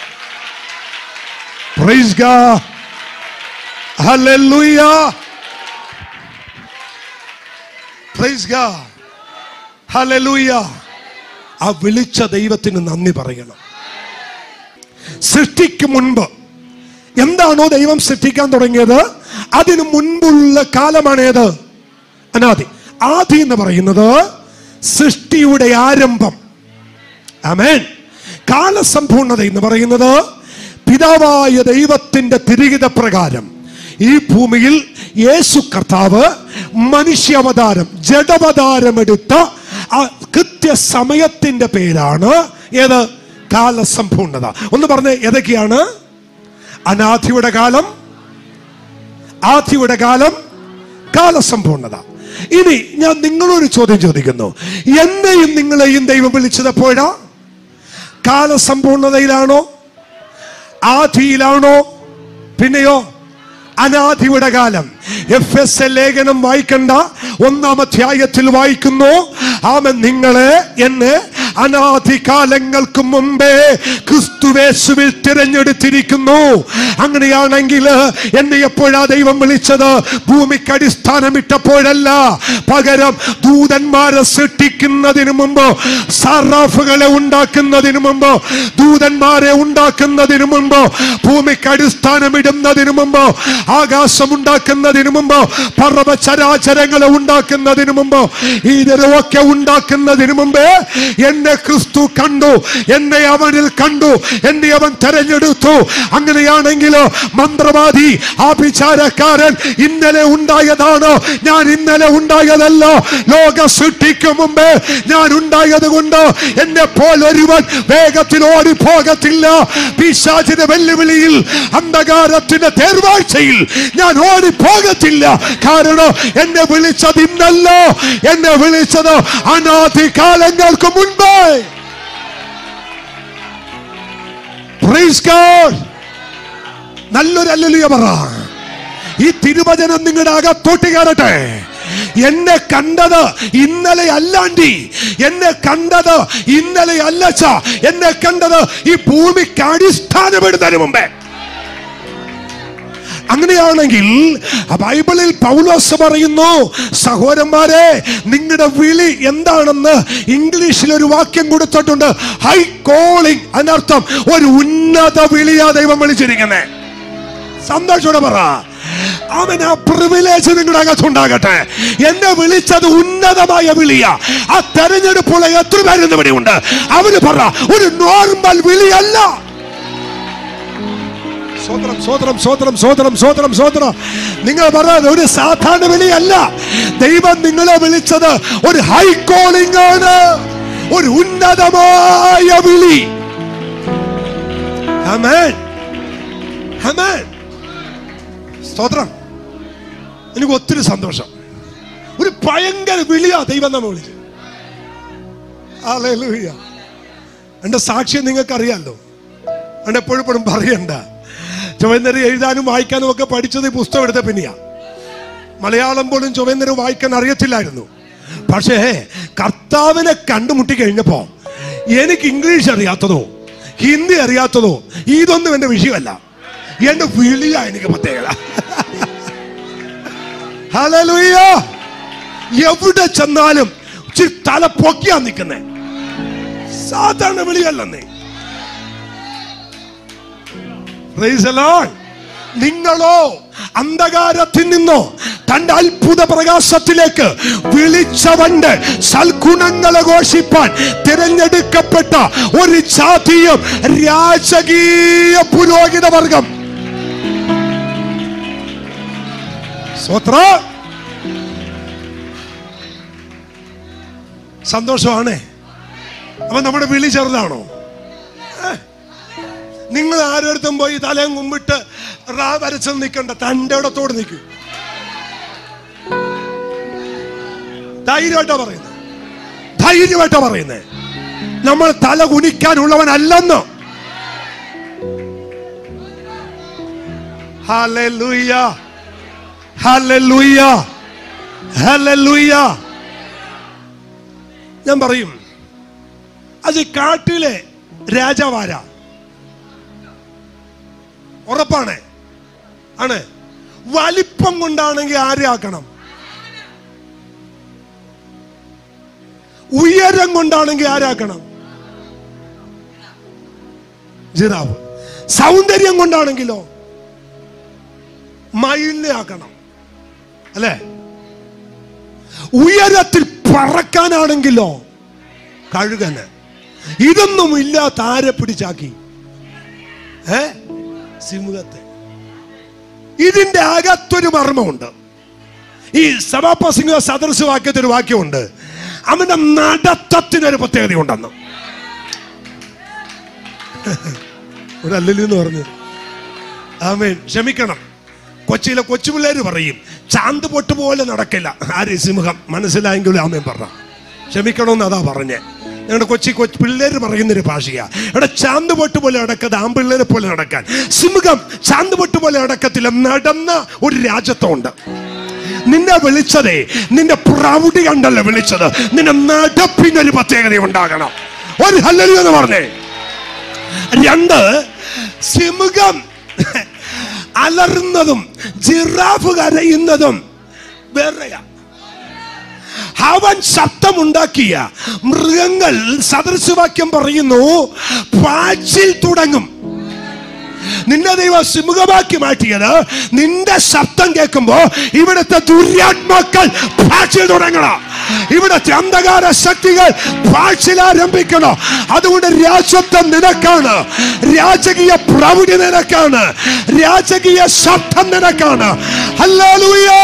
Praise God. Hallelujah. Praise God. Hallelujah. ആ വിളിച്ച ദൈവത്തിന് നന്ദി പറയണം സൃഷ്ടിക്ക് മുൻപ് എന്താണോ ദൈവം സൃഷ്ടിക്കാൻ തുടങ്ങിയത് അതിനു മുൻപുള്ള കാലമാണേത് അനാദി ആദി എന്ന് പറയുന്നത് സൃഷ്ടിയുടെ ആരംഭം അമേൻ കാലസമ്പൂർണത എന്ന് പറയുന്നത് പിതാവായ ദൈവത്തിന്റെ തിരികിത പ്രകാരം ഈ ഭൂമിയിൽ യേശു കർത്താവ് മനുഷ്യാവതാരം ജഡവതാരമെടുത്ത ആ കൃത്യസമയത്തിന്റെ പേരാണ് ഏത് കാലസമ്പൂർണത ഒന്ന് പറഞ്ഞ് ഏതൊക്കെയാണ് അനാഥിയുടെ കാലം ആധിയുടെ കാലം കാലസമ്പൂർണത ഇനി ഞാൻ നിങ്ങളൊരു ചോദ്യം ചോദിക്കുന്നു എന്നെയും നിങ്ങളെയും ദൈവം വിളിച്ചത് എപ്പോഴാ കാലസമ്പൂർണതയിലാണോ ആധിയിലാണോ പിന്നെയോ അനാധിയുടെ കാലം എഫ് എസ് എ ലേഖനം വായിക്കണ്ട ഒന്നാം അധ്യായത്തിൽ വായിക്കുന്നു ആമൻ നിങ്ങളെ എന്നെ അനാധി കാലങ്ങൾക്ക് മുമ്പേ ക്രിസ്തുവേശുവിൽ തിരഞ്ഞെടുത്തിരിക്കുന്നു അങ്ങനെയാണെങ്കിൽ എന്നെ എപ്പോഴാ ദൈവം വിളിച്ചത് ഭൂമിക്ക് അടിസ്ഥാനമിട്ടപ്പോഴല്ല പകരം ദൂതന്മാരെ സൃഷ്ടിക്കുന്നതിന് മുമ്പ് സറാഫുകളെ ഉണ്ടാക്കുന്നതിന് മുമ്പ് ദൂതന്മാരെ ഉണ്ടാക്കുന്നതിന് മുമ്പ് ഭൂമിക്ക് അടിസ്ഥാനമിടുന്നതിന് മുമ്പ് ആകാശം ഉണ്ടാക്കുന്നതിന് മുമ്പ് പർവ്വ ചരാചരങ്ങളെ ഉണ്ടാക്കുന്നതിന് മുമ്പ് ഇതിലൊക്കെ ഉണ്ടാക്കുന്നതിന് മുമ്പേ എന്നെ ക്രിസ്തു കണ്ടു എന്നെ അവനിൽ കണ്ടു എന്നെ അവൻ തെരഞ്ഞെടുത്തു അങ്ങനെയാണെങ്കിൽ മന്ത്രവാദി ആഭിചാരക്കാരൻ ഇന്നലെ ഉണ്ടായതാണ് ഞാൻ ഇന്നലെ ഉണ്ടായതല്ല ലോക സൃഷ്ടിക്കും മുമ്പേ ഞാൻ ഉണ്ടായത് കൊണ്ട് എന്നെ പോലെ ഒരുവൻ വേഗത്തിൽ ഓടിപ്പോകത്തില്ല പിശാചിന്റെ വെല്ലുവിളിയിൽ അന്ധകാരത്തിന്റെ തേർവാഴ്ചയിൽ ഞാൻ ഓടിപ്പോകത്തില്ല കാരണം എന്നെ വിളിച്ചത് ഇന്നല്ല എന്നെ വിളിച്ചത് അനാദി കാലങ്ങൾക്ക് മുൻപേ Praise God. നല്ലൊരു അല്ലുലിയ പറ ഈ തിരുവചനം നിങ്ങളുടെ അകത്തോട്ട് കയറട്ടെ എന്നെ കണ്ടത് ഇന്നലെ അല്ലാണ്ടി എന്നെ കണ്ടത് ഇന്നലെ അല്ലച്ച എന്നെ കണ്ടത് ഈ ഭൂമിക്ക് അടിസ്ഥാനപ്പെടുന്നതിന് മുമ്പേ അങ്ങനെയാണെങ്കിൽ ആ ബൈബിളിൽ പൗലോസ് പറയുന്നു സഹോദരന്മാരെ നിങ്ങളുടെ വിളി എന്താണെന്ന് ഇംഗ്ലീഷിൽ ഒരു വാക്യം കൊടുത്തിട്ടുണ്ട് ഹൈ കോളിംഗ് അതിനർത്ഥം ഒരു ഉന്നത വിളിയാ ദൈവം വിളിച്ചിരിക്കുന്നേ സന്തോഷോടെ പറ അവൻ ആ പ്രിവിലേജ് നിങ്ങളുടെ അകത്തുണ്ടാകട്ടെ എന്നെ വിളിച്ചത് ഉന്നതമായ വിളിയാ ആ തെരഞ്ഞെടുപ്പുള്ള എത്ര പേരെന്ന് ഇവിടെയുണ്ട് അവര് പറ ഒരു നോർമൽ വിളിയല്ല സ്വതന്ത്രം സ്വതന്ത്രം സ്വതന്ത്രം സ്വതന്ത്രം സ്വതന്ത്രം സ്വതന്ത്രം നിങ്ങൾ പറഞ്ഞത് ഒരു സാധാരണ വിളിയല്ല ദൈവം നിങ്ങളെ വിളിച്ചത് ഒരു ഹൈ കോളിംഗ് ആണ് ഒരു ഉന്നതമായ വിളി ആമേൻ ആമേൻ സ്തോത്രം എനിക്ക് ഒത്തിരി സന്തോഷം ഒരു ഒരു ഭയങ്കര വിളിയാ ദൈവം നമ്മെ വിളിച്ചു ഹല്ലേലൂയ എന്റെ സാക്ഷ്യം നിങ്ങൾക്ക് അറിയാലോ അതുകൊണ്ട് എപ്പോഴും എപ്പോഴും പറയണ്ട ചുവന്നേരം എഴുതാനും വായിക്കാനും ഒക്കെ പഠിച്ചത് ഈ പുസ്തകം എടുത്ത പിന്നെയാ മലയാളം പോലും ചുവന്നേരം വായിക്കാൻ അറിയത്തില്ലായിരുന്നു പക്ഷേ കർത്താവിനെ കണ്ടുമുട്ടി കഴിഞ്ഞപ്പോ എനിക്ക് ഇംഗ്ലീഷ് അറിയാത്തതോ ഹിന്ദി അറിയാത്തതോ ഇതൊന്നും എന്റെ വിഷയമല്ല എന്റെ വിളിയാ എനിക്ക് പ്രത്യേകത ഹല്ലേലൂയ എവിടെ ചെന്നാലും ഇച്ചിരി തല പൊക്കിയാ നിൽക്കുന്നേ സാധാരണ വിളിയല്ലെന്നേ Praise the Lord. നിങ്ങളോ അന്ധകാരത്തിൽ നിന്നോ തന്റെ അത്ഭുത പ്രകാശത്തിലേക്ക് വിളിച്ചവന്റെ സൽഗുണങ്ങളെ ഘോഷിപ്പാൻ തിരഞ്ഞെടുക്കപ്പെട്ട ഒരു ജാതിയും രാജകീയ പുരോഹിത വർഗം സ്വത്ര സന്തോഷമാണേ അപ്പൊ നമ്മുടെ വിളി ചെറുതാണോ നിങ്ങൾ ആരോടത്തും പോയി തലയും കുമ്പിട്ട് റാ വരച്ച് നിൽക്കണ്ട തൻ്റെ ഇടത്തോട് നിൽക്കൂ ധൈര്യമായിട്ടാ പറയുന്നത് ധൈര്യമായിട്ടാ പറയുന്നത് നമ്മൾ തല കുനിക്കാനുള്ളവനല്ലെന്ന് ഹല്ലേലൂയ ഹല്ലേലൂയ ഹല്ലേലൂയ ഞാൻ പറയും അത് കാട്ടിലെ രാജാവാരാ ഉറപ്പാണ് ആണ് വലിപ്പം കൊണ്ടാണെങ്കിൽ ആരെ ആക്കണം ഉയരം കൊണ്ടാണെങ്കിൽ ആരാക്കണം ജിറാവ് സൗന്ദര്യം കൊണ്ടാണെങ്കിലോ മയിലിനെ ആക്കണം അല്ലേ ഉയരത്തിൽ പറക്കാനാണെങ്കിലോ കഴുകന് ഇതൊന്നും ഇല്ലാത്ത ആരെ പിടിച്ചാക്കി ഏ സിംഹത്തെ ഇതിന്റെ അകത്തൊരു മർമ്മമുണ്ട് ഈ സഭാപ്രസംഗ സദൃശവാക്യത്തിൽ ഒരു വാക്യമുണ്ട് അവന്റെ നടത്തത്തിനൊരു പ്രത്യേകതയുണ്ടെന്ന് ഒരു അല്ലല്ലെന്ന് പറഞ്ഞു ആമേൻ ക്ഷമിക്കണം കൊച്ചിയിലെ കൊച്ചുപിള്ളേര് പറയും ചാന്ത് പൊട്ട് പോലെ നടക്കില്ല ആര് സിംഹം മനസ്സിലായെങ്കിലും ആമേൻ പറഞ്ഞ ക്ഷമിക്കണമെന്ന് അതാ പറഞ്ഞേ ഞങ്ങളുടെ കൊച്ചി കൊച്ചു പിള്ളേര് പറയുന്നൊരു ഭാഷയാ ഇവിടെ ചാന്ത് പൊട്ട് പോലെ നടക്കാതെ ആമ്പിള്ളേരെ പോലെ നടക്കാൻ സിംഹം ചാന്ത് പൊട്ട് പോലെ നടക്കത്തില്ല നടന്ന ഒരു രാജ്യത്വമുണ്ട് നിന്നെ വിളിച്ചതേ നിന്റെ പ്രൗഢി കണ്ടല്ല വിളിച്ചത് നിന്റെ നടപ്പിനൊരു പ്രത്യേകത ഉണ്ടാകണം ഒരു ഹല്ലലു എന്ന് പറഞ്ഞേ രണ്ട് സിംഹം അലറുന്നതും ജിറാഫ് കരയുന്നതും വേറെയാ അവൻ ശബ്ദമുണ്ടാക്കിയ മൃഗങ്ങൾ സദൃശവാക്യം പറയുന്നു പാച്ചിൽ തുടങ്ങും നിന്നെ ദൈവം സിംഹമാക്കി മാറ്റിയത് നിന്റെ ശബ്ദം കേൾക്കുമ്പോ ഇവിടുത്തെ ദുര്യാത്മാക്കൾ പാച്ചിൽ തുടങ്ങണം ഇവിടുത്തെ അന്ധകാര ശക്തികൾ പാച്ചിൽ ആരംഭിക്കണം അതുകൊണ്ട് രാജത്വം നിനക്കാണ് രാജകീയ പ്രൗഢി നിനക്കാണ് രാജകീയ ശബ്ദം നിനക്കാണ് ഹല്ലേലൂയ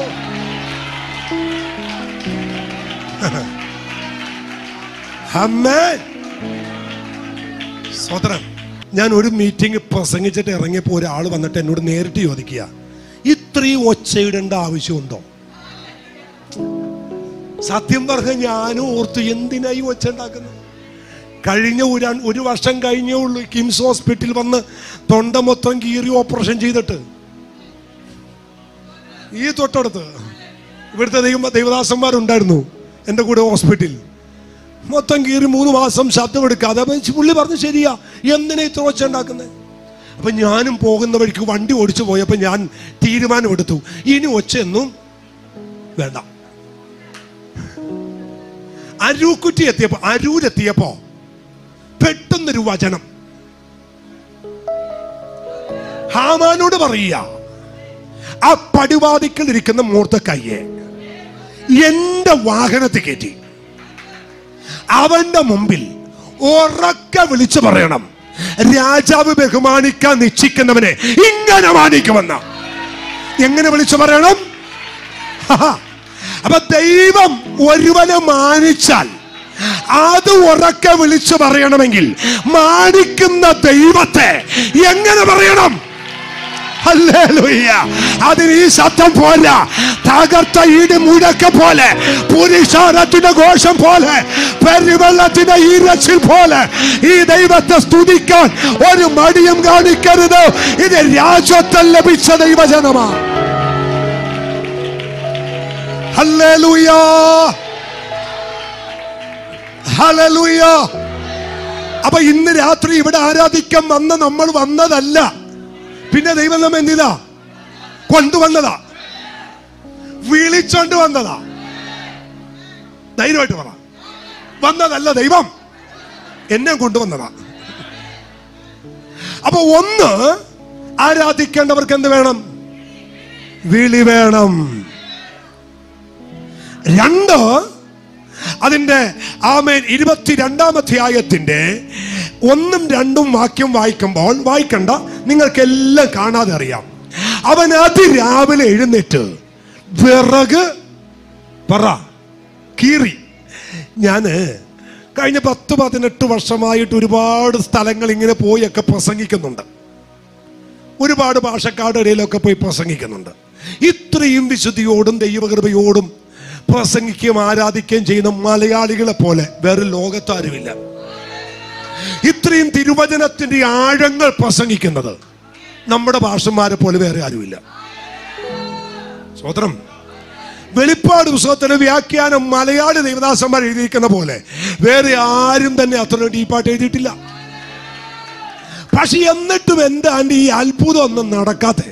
ആമേൻ സ്വതന്ത്രം ഞാൻ ഒരു മീറ്റിംഗ് പ്രസംഗിച്ചിട്ട് ഇറങ്ങിയപ്പോൾ ഒരാൾ വന്നിട്ട് എന്നോട് നേരിട്ട് ചോദിക്കുക ഇത്രയും ഒച്ചയിടേണ്ട ആവശ്യമുണ്ടോ സത്യം പറഞ്ഞ ഞാനും ഓർത്തു എന്തിനായി ഒച്ച ഉണ്ടാക്കുന്നത് കഴിഞ്ഞ ഒരു ഒരു വർഷം കഴിഞ്ഞേ ഉള്ളൂ കിംസ് ഹോസ്പിറ്റലിൽ വന്ന് തൊണ്ട മൊത്തം കീറി ഓപ്പറേഷൻ ചെയ്തിട്ട് ഈ തൊട്ടടുത്ത് ഇവിടുത്തെ ദൈവ ദൈവദാസന്മാരുണ്ടായിരുന്നു എൻ്റെ കൂടെ ഹോസ്പിറ്റലിൽ മൊത്തം കീറി മൂന്ന് മാസം ശബ്ദം എടുക്കാതെ അപ്പൊ പുള്ളി പറഞ്ഞു ശരിയാ എന്തിനാ ഇത്ര ഒച്ച ഉണ്ടാക്കുന്നത് അപ്പൊ ഞാനും പോകുന്ന വഴിക്ക് വണ്ടി ഓടിച്ചു പോയപ്പോ ഞാൻ തീരുമാനമെടുത്തു ഇനി ഒച്ചയൊന്നും വേണ്ട അരൂക്കുറ്റി എത്തിയപ്പോ അരൂരെത്തിയപ്പോ പെട്ടെന്നൊരു വചനം ഹാമാനോട് പറയുക ആ പടിവാതിക്കൽ ഇരിക്കുന്ന മൂർത്തക്കയ്യെ എന്റെ വാഹനത്തിൽ കയറ്റി അവന്റെ മുമ്പിൽ ഉറക്കെ വിളിച്ചു പറയണം രാജാവ് ബഹുമാനിക്കാൻ നിശ്ചിക്കുന്നവനെ ഇങ്ങനെ മാനിക്കുമെന്ന എങ്ങനെ വിളിച്ചു പറയണം ഹാ. അപ്പൊ ദൈവം ഒരുവനെ മാനിച്ചാൽ അത് ഉറക്കെ വിളിച്ചു പറയണമെങ്കിൽ മാനിക്കുന്ന ദൈവത്തെ എങ്ങനെ പറയണം ഹല്ലേലൂയ. അതിന് ഈ ശബ്ദം പോലെ തകർത്ത ഈട് മുഴക്ക പോലെ പുരുഷാരത്തിന്റെ ഘോഷം പോലെ പെരുവെള്ളത്തിന്റെ ഈരച്ചിൽ പോലെ ഈ ദൈവത്തെ സ്തുതിക്കാൻ ഒരു മടിയും കാണിക്കരുത് ഇത് രാജ്യത്തിൽ ലഭിച്ച ദൈവജനമാണ് ഹല്ലേലൂയ ഹല്ലേലൂയ അപ്പൊ ഇന്ന് രാത്രി ഇവിടെ ആരാധിക്കാൻ വന്ന നമ്മൾ വന്നതല്ല പിന്നെ ദൈവം നമ്മ എന്തിതാ കൊണ്ടുവന്നതാ വിളിച്ചോണ്ട് വന്നതാ ധൈര്യമായിട്ട് പറ വന്നതല്ല ദൈവം എന്നെ കൊണ്ടുവന്നതാ അപ്പൊ ഒന്ന് ആരാധിക്കേണ്ടവർക്ക് എന്ത് വേണം വിളി വേണം രണ്ട് അതിന്റെ ആമേൻ ഇരുപത്തിരണ്ടാം അധ്യായത്തിന്റെ ഒന്നും രണ്ടും വാക്യം വായിക്കുമ്പോൾ വായിക്കണ്ട നിങ്ങൾക്കെല്ലാം കാണാതെ അറിയാം അവൻ അതിരാവിലെ എഴുന്നേറ്റ് വിറക് പറ കീറി ഞാന് കഴിഞ്ഞ പത്ത് പതിനെട്ട് വർഷമായിട്ട് ഒരുപാട് സ്ഥലങ്ങൾ ഇങ്ങനെ പോയൊക്കെ പ്രസംഗിക്കുന്നുണ്ട് ഒരുപാട് ഭാഷക്കാരുടെ ഇടയിലൊക്കെ പോയി പ്രസംഗിക്കുന്നുണ്ട് ഇത്രയും വിശുദ്ധിയോടും ദൈവകൃപയോടും പ്രസംഗിക്കുകയും ആരാധിക്കുകയും ചെയ്യുന്ന മലയാളികളെ പോലെ വേറെ ലോകത്താരുമില്ല ഇത്രയും തിരുവചനത്തിന്റെ ആഴങ്ങൾ പ്രസംഗിക്കുന്നത് നമ്മുടെ ഭാഷന്മാരെ പോലെ വേറെ ആരുമില്ല സ്വതന്ത്രം വെളിപ്പാട് പുസ്തകത്തിന്റെ വ്യാഖ്യാനം മലയാളി ദേവദാസന്മാർ എഴുതിയിരിക്കുന്ന പോലെ വേറെ ആരും തന്നെ അത്ര ഡീപ്പായിട്ട് എഴുതിയിട്ടില്ല പക്ഷെ എന്നിട്ടും എന്താണ് ഈ അത്ഭുതം ഒന്നും നടക്കാത്തെ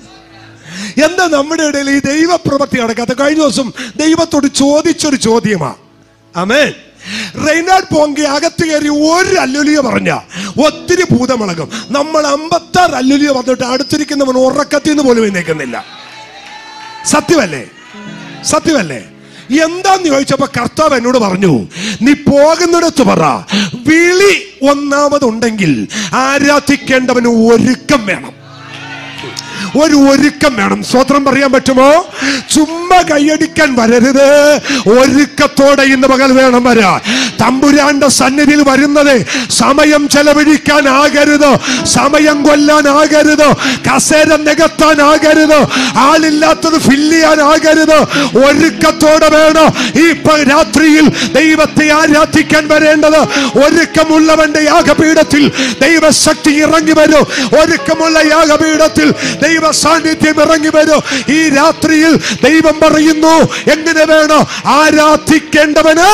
എന്താ നമ്മുടെ ഇടയിൽ ഈ ദൈവപ്രവൃത്തി നടക്കാത്ത കഴിഞ്ഞ ദിവസം ദൈവത്തോട് ചോദിച്ചൊരു ചോദ്യമാ അമേ റെയ്നാഡ് പോങ്കി അകത്ത് കയറി ഒരു അല്ലുലിയ പറഞ്ഞ ഒത്തിരി ഭൂതമിളകും നമ്മൾ അമ്പത്താറ് അല്ലുലിയ വന്നിട്ട് അടുത്തിരിക്കുന്നവൻ ഉറക്കത്തിൽ നിന്ന് പോലും എഴുന്നേക്കുന്നില്ല സത്യമല്ലേ സത്യമല്ലേ എന്താന്ന് ചോദിച്ചപ്പോ കർത്താവ് എന്നോട് പറഞ്ഞു നീ പോകുന്നിടത്ത് പറ വിളി ഒന്നാമതുണ്ടെങ്കിൽ ആരാധിക്കേണ്ടവന് ഒരുക്കം വേണം ഒരു ഒരുക്കം വേണം സ്വത്രം പറയാൻ പറ്റുമോ ചുമ്മാ കൈയടിക്കാൻ വരരുത് ഒരുക്കത്തോടെ ഇന്ന് പകൽ വേണം വരാൻ തമ്പുരാന്റെ സന്നിധിയിൽ വരുന്നത് സമയം ചെലവഴിക്കാൻ ആകരുത് സമയം കൊല്ലാൻ ആകരുത് കസേര നികത്താൻ ആകരുത് ആളില്ലാത്തത് ഫില്ല് ചെയ്യാൻ ആകരുത് ഒരുക്കത്തോടെ വേണം ഈ പ- രാത്രിയിൽ ദൈവത്തെ ആരാധിക്കാൻ വരേണ്ടത് ഒരുക്കമുള്ളവന്റെ യാഗപീഠത്തിൽ ദൈവശക്തി ഇറങ്ങി വരും ഒരുക്കമുള്ള യാഗപീഠത്തിൽ ദൈവ സാന്നിധ്യം ഇറങ്ങി വരും ഈ രാത്രിയിൽ ദൈവം പറയുന്നു എങ്ങനെ വേണം ആരാധിക്കേണ്ടവന്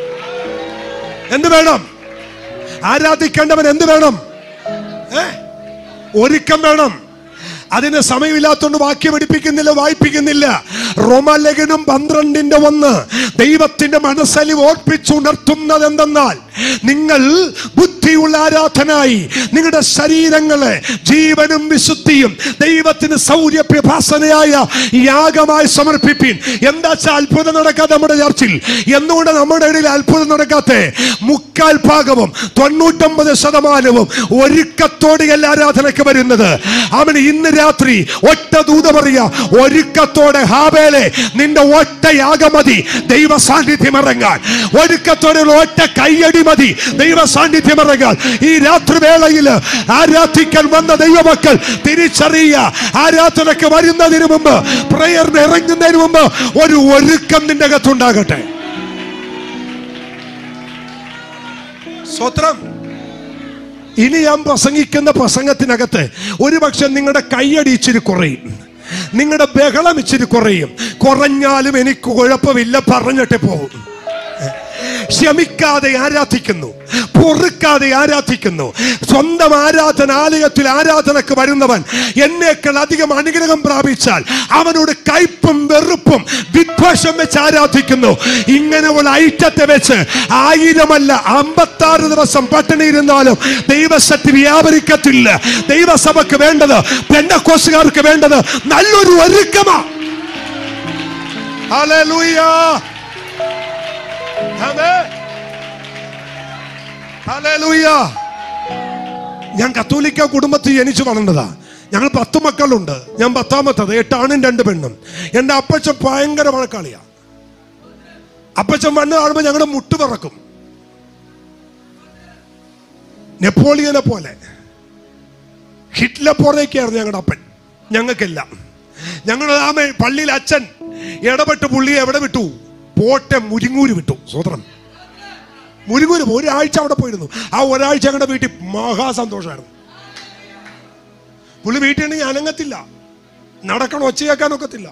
എന്ത് വേണം ആരാധിക്കേണ്ടവൻ എന്ത് വേണം ഏ ഒരുക്കം വേണം അതിന് സമയമില്ലാത്തതുകൊണ്ട് വാക്യം പഠിപ്പിക്കുന്നില്ല വായിപ്പിക്കുന്നില്ല റോമലേഖനം പന്ത്രണ്ടിന്റെ ഒന്ന് ദൈവത്തിന്റെ മനസ്സലി ഓർപ്പിച്ചുണർത്തുന്നത് എന്തെന്നാൽ നിങ്ങൾ ബുദ്ധിയുള്ള ആരാധനായി നിങ്ങളുടെ ശരീരങ്ങളെ ജീവനും വിശുദ്ധിയും ദൈവത്തിന് സൗര്യപ്രഭാസനയായ യാഗമായി സമർപ്പിപ്പിൻ എന്താ വെച്ചാൽ അത്ഭുതം നടക്കാതെ നമ്മുടെ ചർച്ചിൽ എന്നുകൊണ്ട് നമ്മുടെ ഇടയിൽ അത്ഭുതം നടക്കാത്ത മുക്കാൽ ഭാഗവും തൊണ്ണൂറ്റൊമ്പത് ശതമാനവും ഒരുക്കത്തോടെ എല്ലാ ആരാധനയ്ക്ക് വരുന്നത് അവൻ ഇന്ന് രാത്രി ഒറ്റ ദൂത പറയാ ഒരുക്കത്തോടെ ഹാബേലെ നിന്റെ ഒറ്റ യാഗമതി ദൈവ സാന്നിധ്യം ഇറങ്ങാൻ ഒരുക്കത്തോടെ ഒറ്റ കയ്യടി മതി ദൈവ സാന്നിധ്യം ഇറങ്ങാൻ ഈ രാത്രി വേളയിൽ ആരാധിക്കാൻ വന്ന ദൈവമക്കൾ തിരിച്ചറിയുക ആരാധനയ്ക്ക് വരുന്നതിന് മുമ്പ് പ്രയറിന് ഇറങ്ങുന്നതിന് മുമ്പ് ഒരു ഒരുക്കം നിന്റെ അകത്തുണ്ടാകട്ടെ സ്വത്രം ഇനി ഞാൻ പ്രസംഗിക്കുന്ന പ്രസംഗത്തിനകത്ത് ഒരുപക്ഷെ നിങ്ങളുടെ കൈയടി ഇച്ചിരി കുറയും നിങ്ങളുടെ ബഹളം ഇച്ചിരി കുറയും കുറഞ്ഞാലും എനിക്ക് കുഴപ്പമില്ല പറഞ്ഞിട്ട് പോകും ക്ഷമിക്കാതെ ആരാധിക്കുന്നു പൊറുക്കാതെ ആരാധിക്കുന്നു സ്വന്തം ആരാധന ആലയത്തിൽ ആരാധനക്ക് വരുന്നവൻ എന്നേക്കാൾ അധികം അനുഗ്രഹം പ്രാപിച്ചാൽ അവനോട് കയ്പും വെറുപ്പും വിദ്വേഷം വെച്ച് ആരാധിക്കുന്നു ഇങ്ങനെ ഒരു ഐറ്റത്തെ വെച്ച് ആയിരമല്ല അമ്പത്താറ് ദിവസം പട്ടിണി ഇരുന്നാലും ദൈവശക്തി വ്യാപരിക്കത്തില്ല ദൈവസഭക്ക് വേണ്ടത് പെണ്ണക്കോസുകാർക്ക് വേണ്ടത് നല്ലൊരു ഒരുക്കമാ ഹല്ലേലൂയ ആമേൻ. ഹല്ലേലൂയ. ഞാൻ കത്തോലിക്ക കുടുംബത്തിൽ ജനിച്ചു വളർന്നതാ ഞങ്ങൾ പത്ത് മക്കളുണ്ട് ഞാൻ പത്താമത്തത് എട്ടാണും രണ്ട് പെണ്ണും എൻ്റെ അപ്പച്ചൻ ഭയങ്കര വഴക്കാളിയാ അപ്പച്ചൻ വണ്ണ് കാണുമ്പോൾ ഞങ്ങളുടെ മുട്ട് പറക്കും നെപ്പോളിയനെ പോലെ ഹിറ്റ്ലർ പോലെയൊക്കെയായിരുന്നു ഞങ്ങളുടെ അപ്പൻ ഞങ്ങൾക്കില്ല ഞങ്ങൾ ആമേ പള്ളിയിൽ അച്ഛൻ ഇടപെട്ട് പുള്ളിയെ എവിടെ വിട്ടു പോട്ടെ മുരിങ്ങൂര് വിട്ടു സ്വതന്ത്രം മുരിങ്ങൂര് ഒരാഴ്ച അവിടെ പോയിരുന്നു ആ ഒരാഴ്ച ഞങ്ങളുടെ വീട്ടിൽ മഹാസന്തോഷമായിരുന്നു പുള്ളി വീട്ടിൽ ഉണ്ടെങ്കിൽ അനങ്ങത്തില്ല നടക്കണം ഒച്ച കേൾക്കാനൊക്കത്തില്ല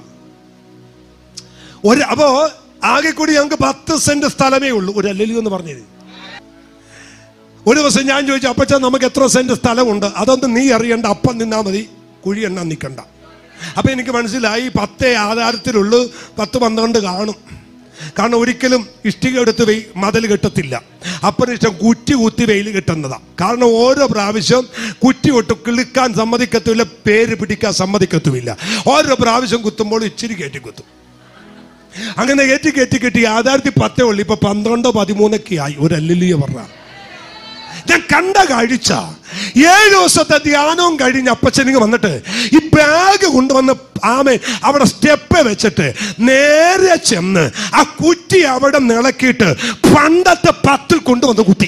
ഒരു അപ്പോ ആകെ കൂടി ഞങ്ങൾക്ക് പത്ത് സെന്റ് സ്ഥലമേ ഉള്ളൂ ഒരു അല്ലലി എന്ന് പറഞ്ഞത് ഒരു ദിവസം ഞാൻ ചോദിച്ചു അപ്പച്ച നമുക്ക് എത്ര സെന്റ് സ്ഥലമുണ്ട് അതൊന്നും നീ അറിയണ്ട അപ്പം നിന്നാ മതി കുഴി എണ്ണാൻ നിൽക്കണ്ട അപ്പൊ എനിക്ക് മനസ്സിലായി പത്തേ ആധാരത്തിലുള്ളൂ പത്ത് പന്ത്രണ്ട് കാണും കാരണം ഒരിക്കലും ഇഷ്ടിക എടുത്ത് വെയ് മതിൽ കെട്ടത്തില്ല അപ്പനിഷ്ടം കുറ്റി കുത്തി വെയിൽ കിട്ടുന്നതാ കാരണം ഓരോ പ്രാവശ്യം കുറ്റി കൊട്ട് കിളുക്കാൻ സമ്മതിക്കത്തുമില്ല പേര് പിടിക്കാൻ സമ്മതിക്കത്തുമില്ല ഓരോ പ്രാവശ്യം കുത്തുമ്പോൾ ഇച്ചിരി കയറ്റി കുത്തും അങ്ങനെ കയറ്റി കയറ്റി കെട്ടി ആധാരത്തിൽ പത്തേ ഉള്ളു ഇപ്പൊ പന്ത്രണ്ടോ പതിമൂന്നൊക്കെ ആയി ഒരു അല്ലിയ പറഞ്ഞ ഞാൻ കണ്ട കാഴ്ച ഏഴ് ദിവസത്തെ ധ്യാനവും കഴിഞ്ഞ് അപ്പച്ചനിങ് വന്നിട്ട് ഈ ബാഗ് കൊണ്ടുവന്ന് ആമേ അവിടെ സ്റ്റെപ്പ് വെച്ചിട്ട് നേരെ ചെന്ന് ആ കുറ്റി അവിടെ നിളക്കിയിട്ട് പണ്ടത്തെ പത്തിൽ കൊണ്ടുവന്ന് കുത്തി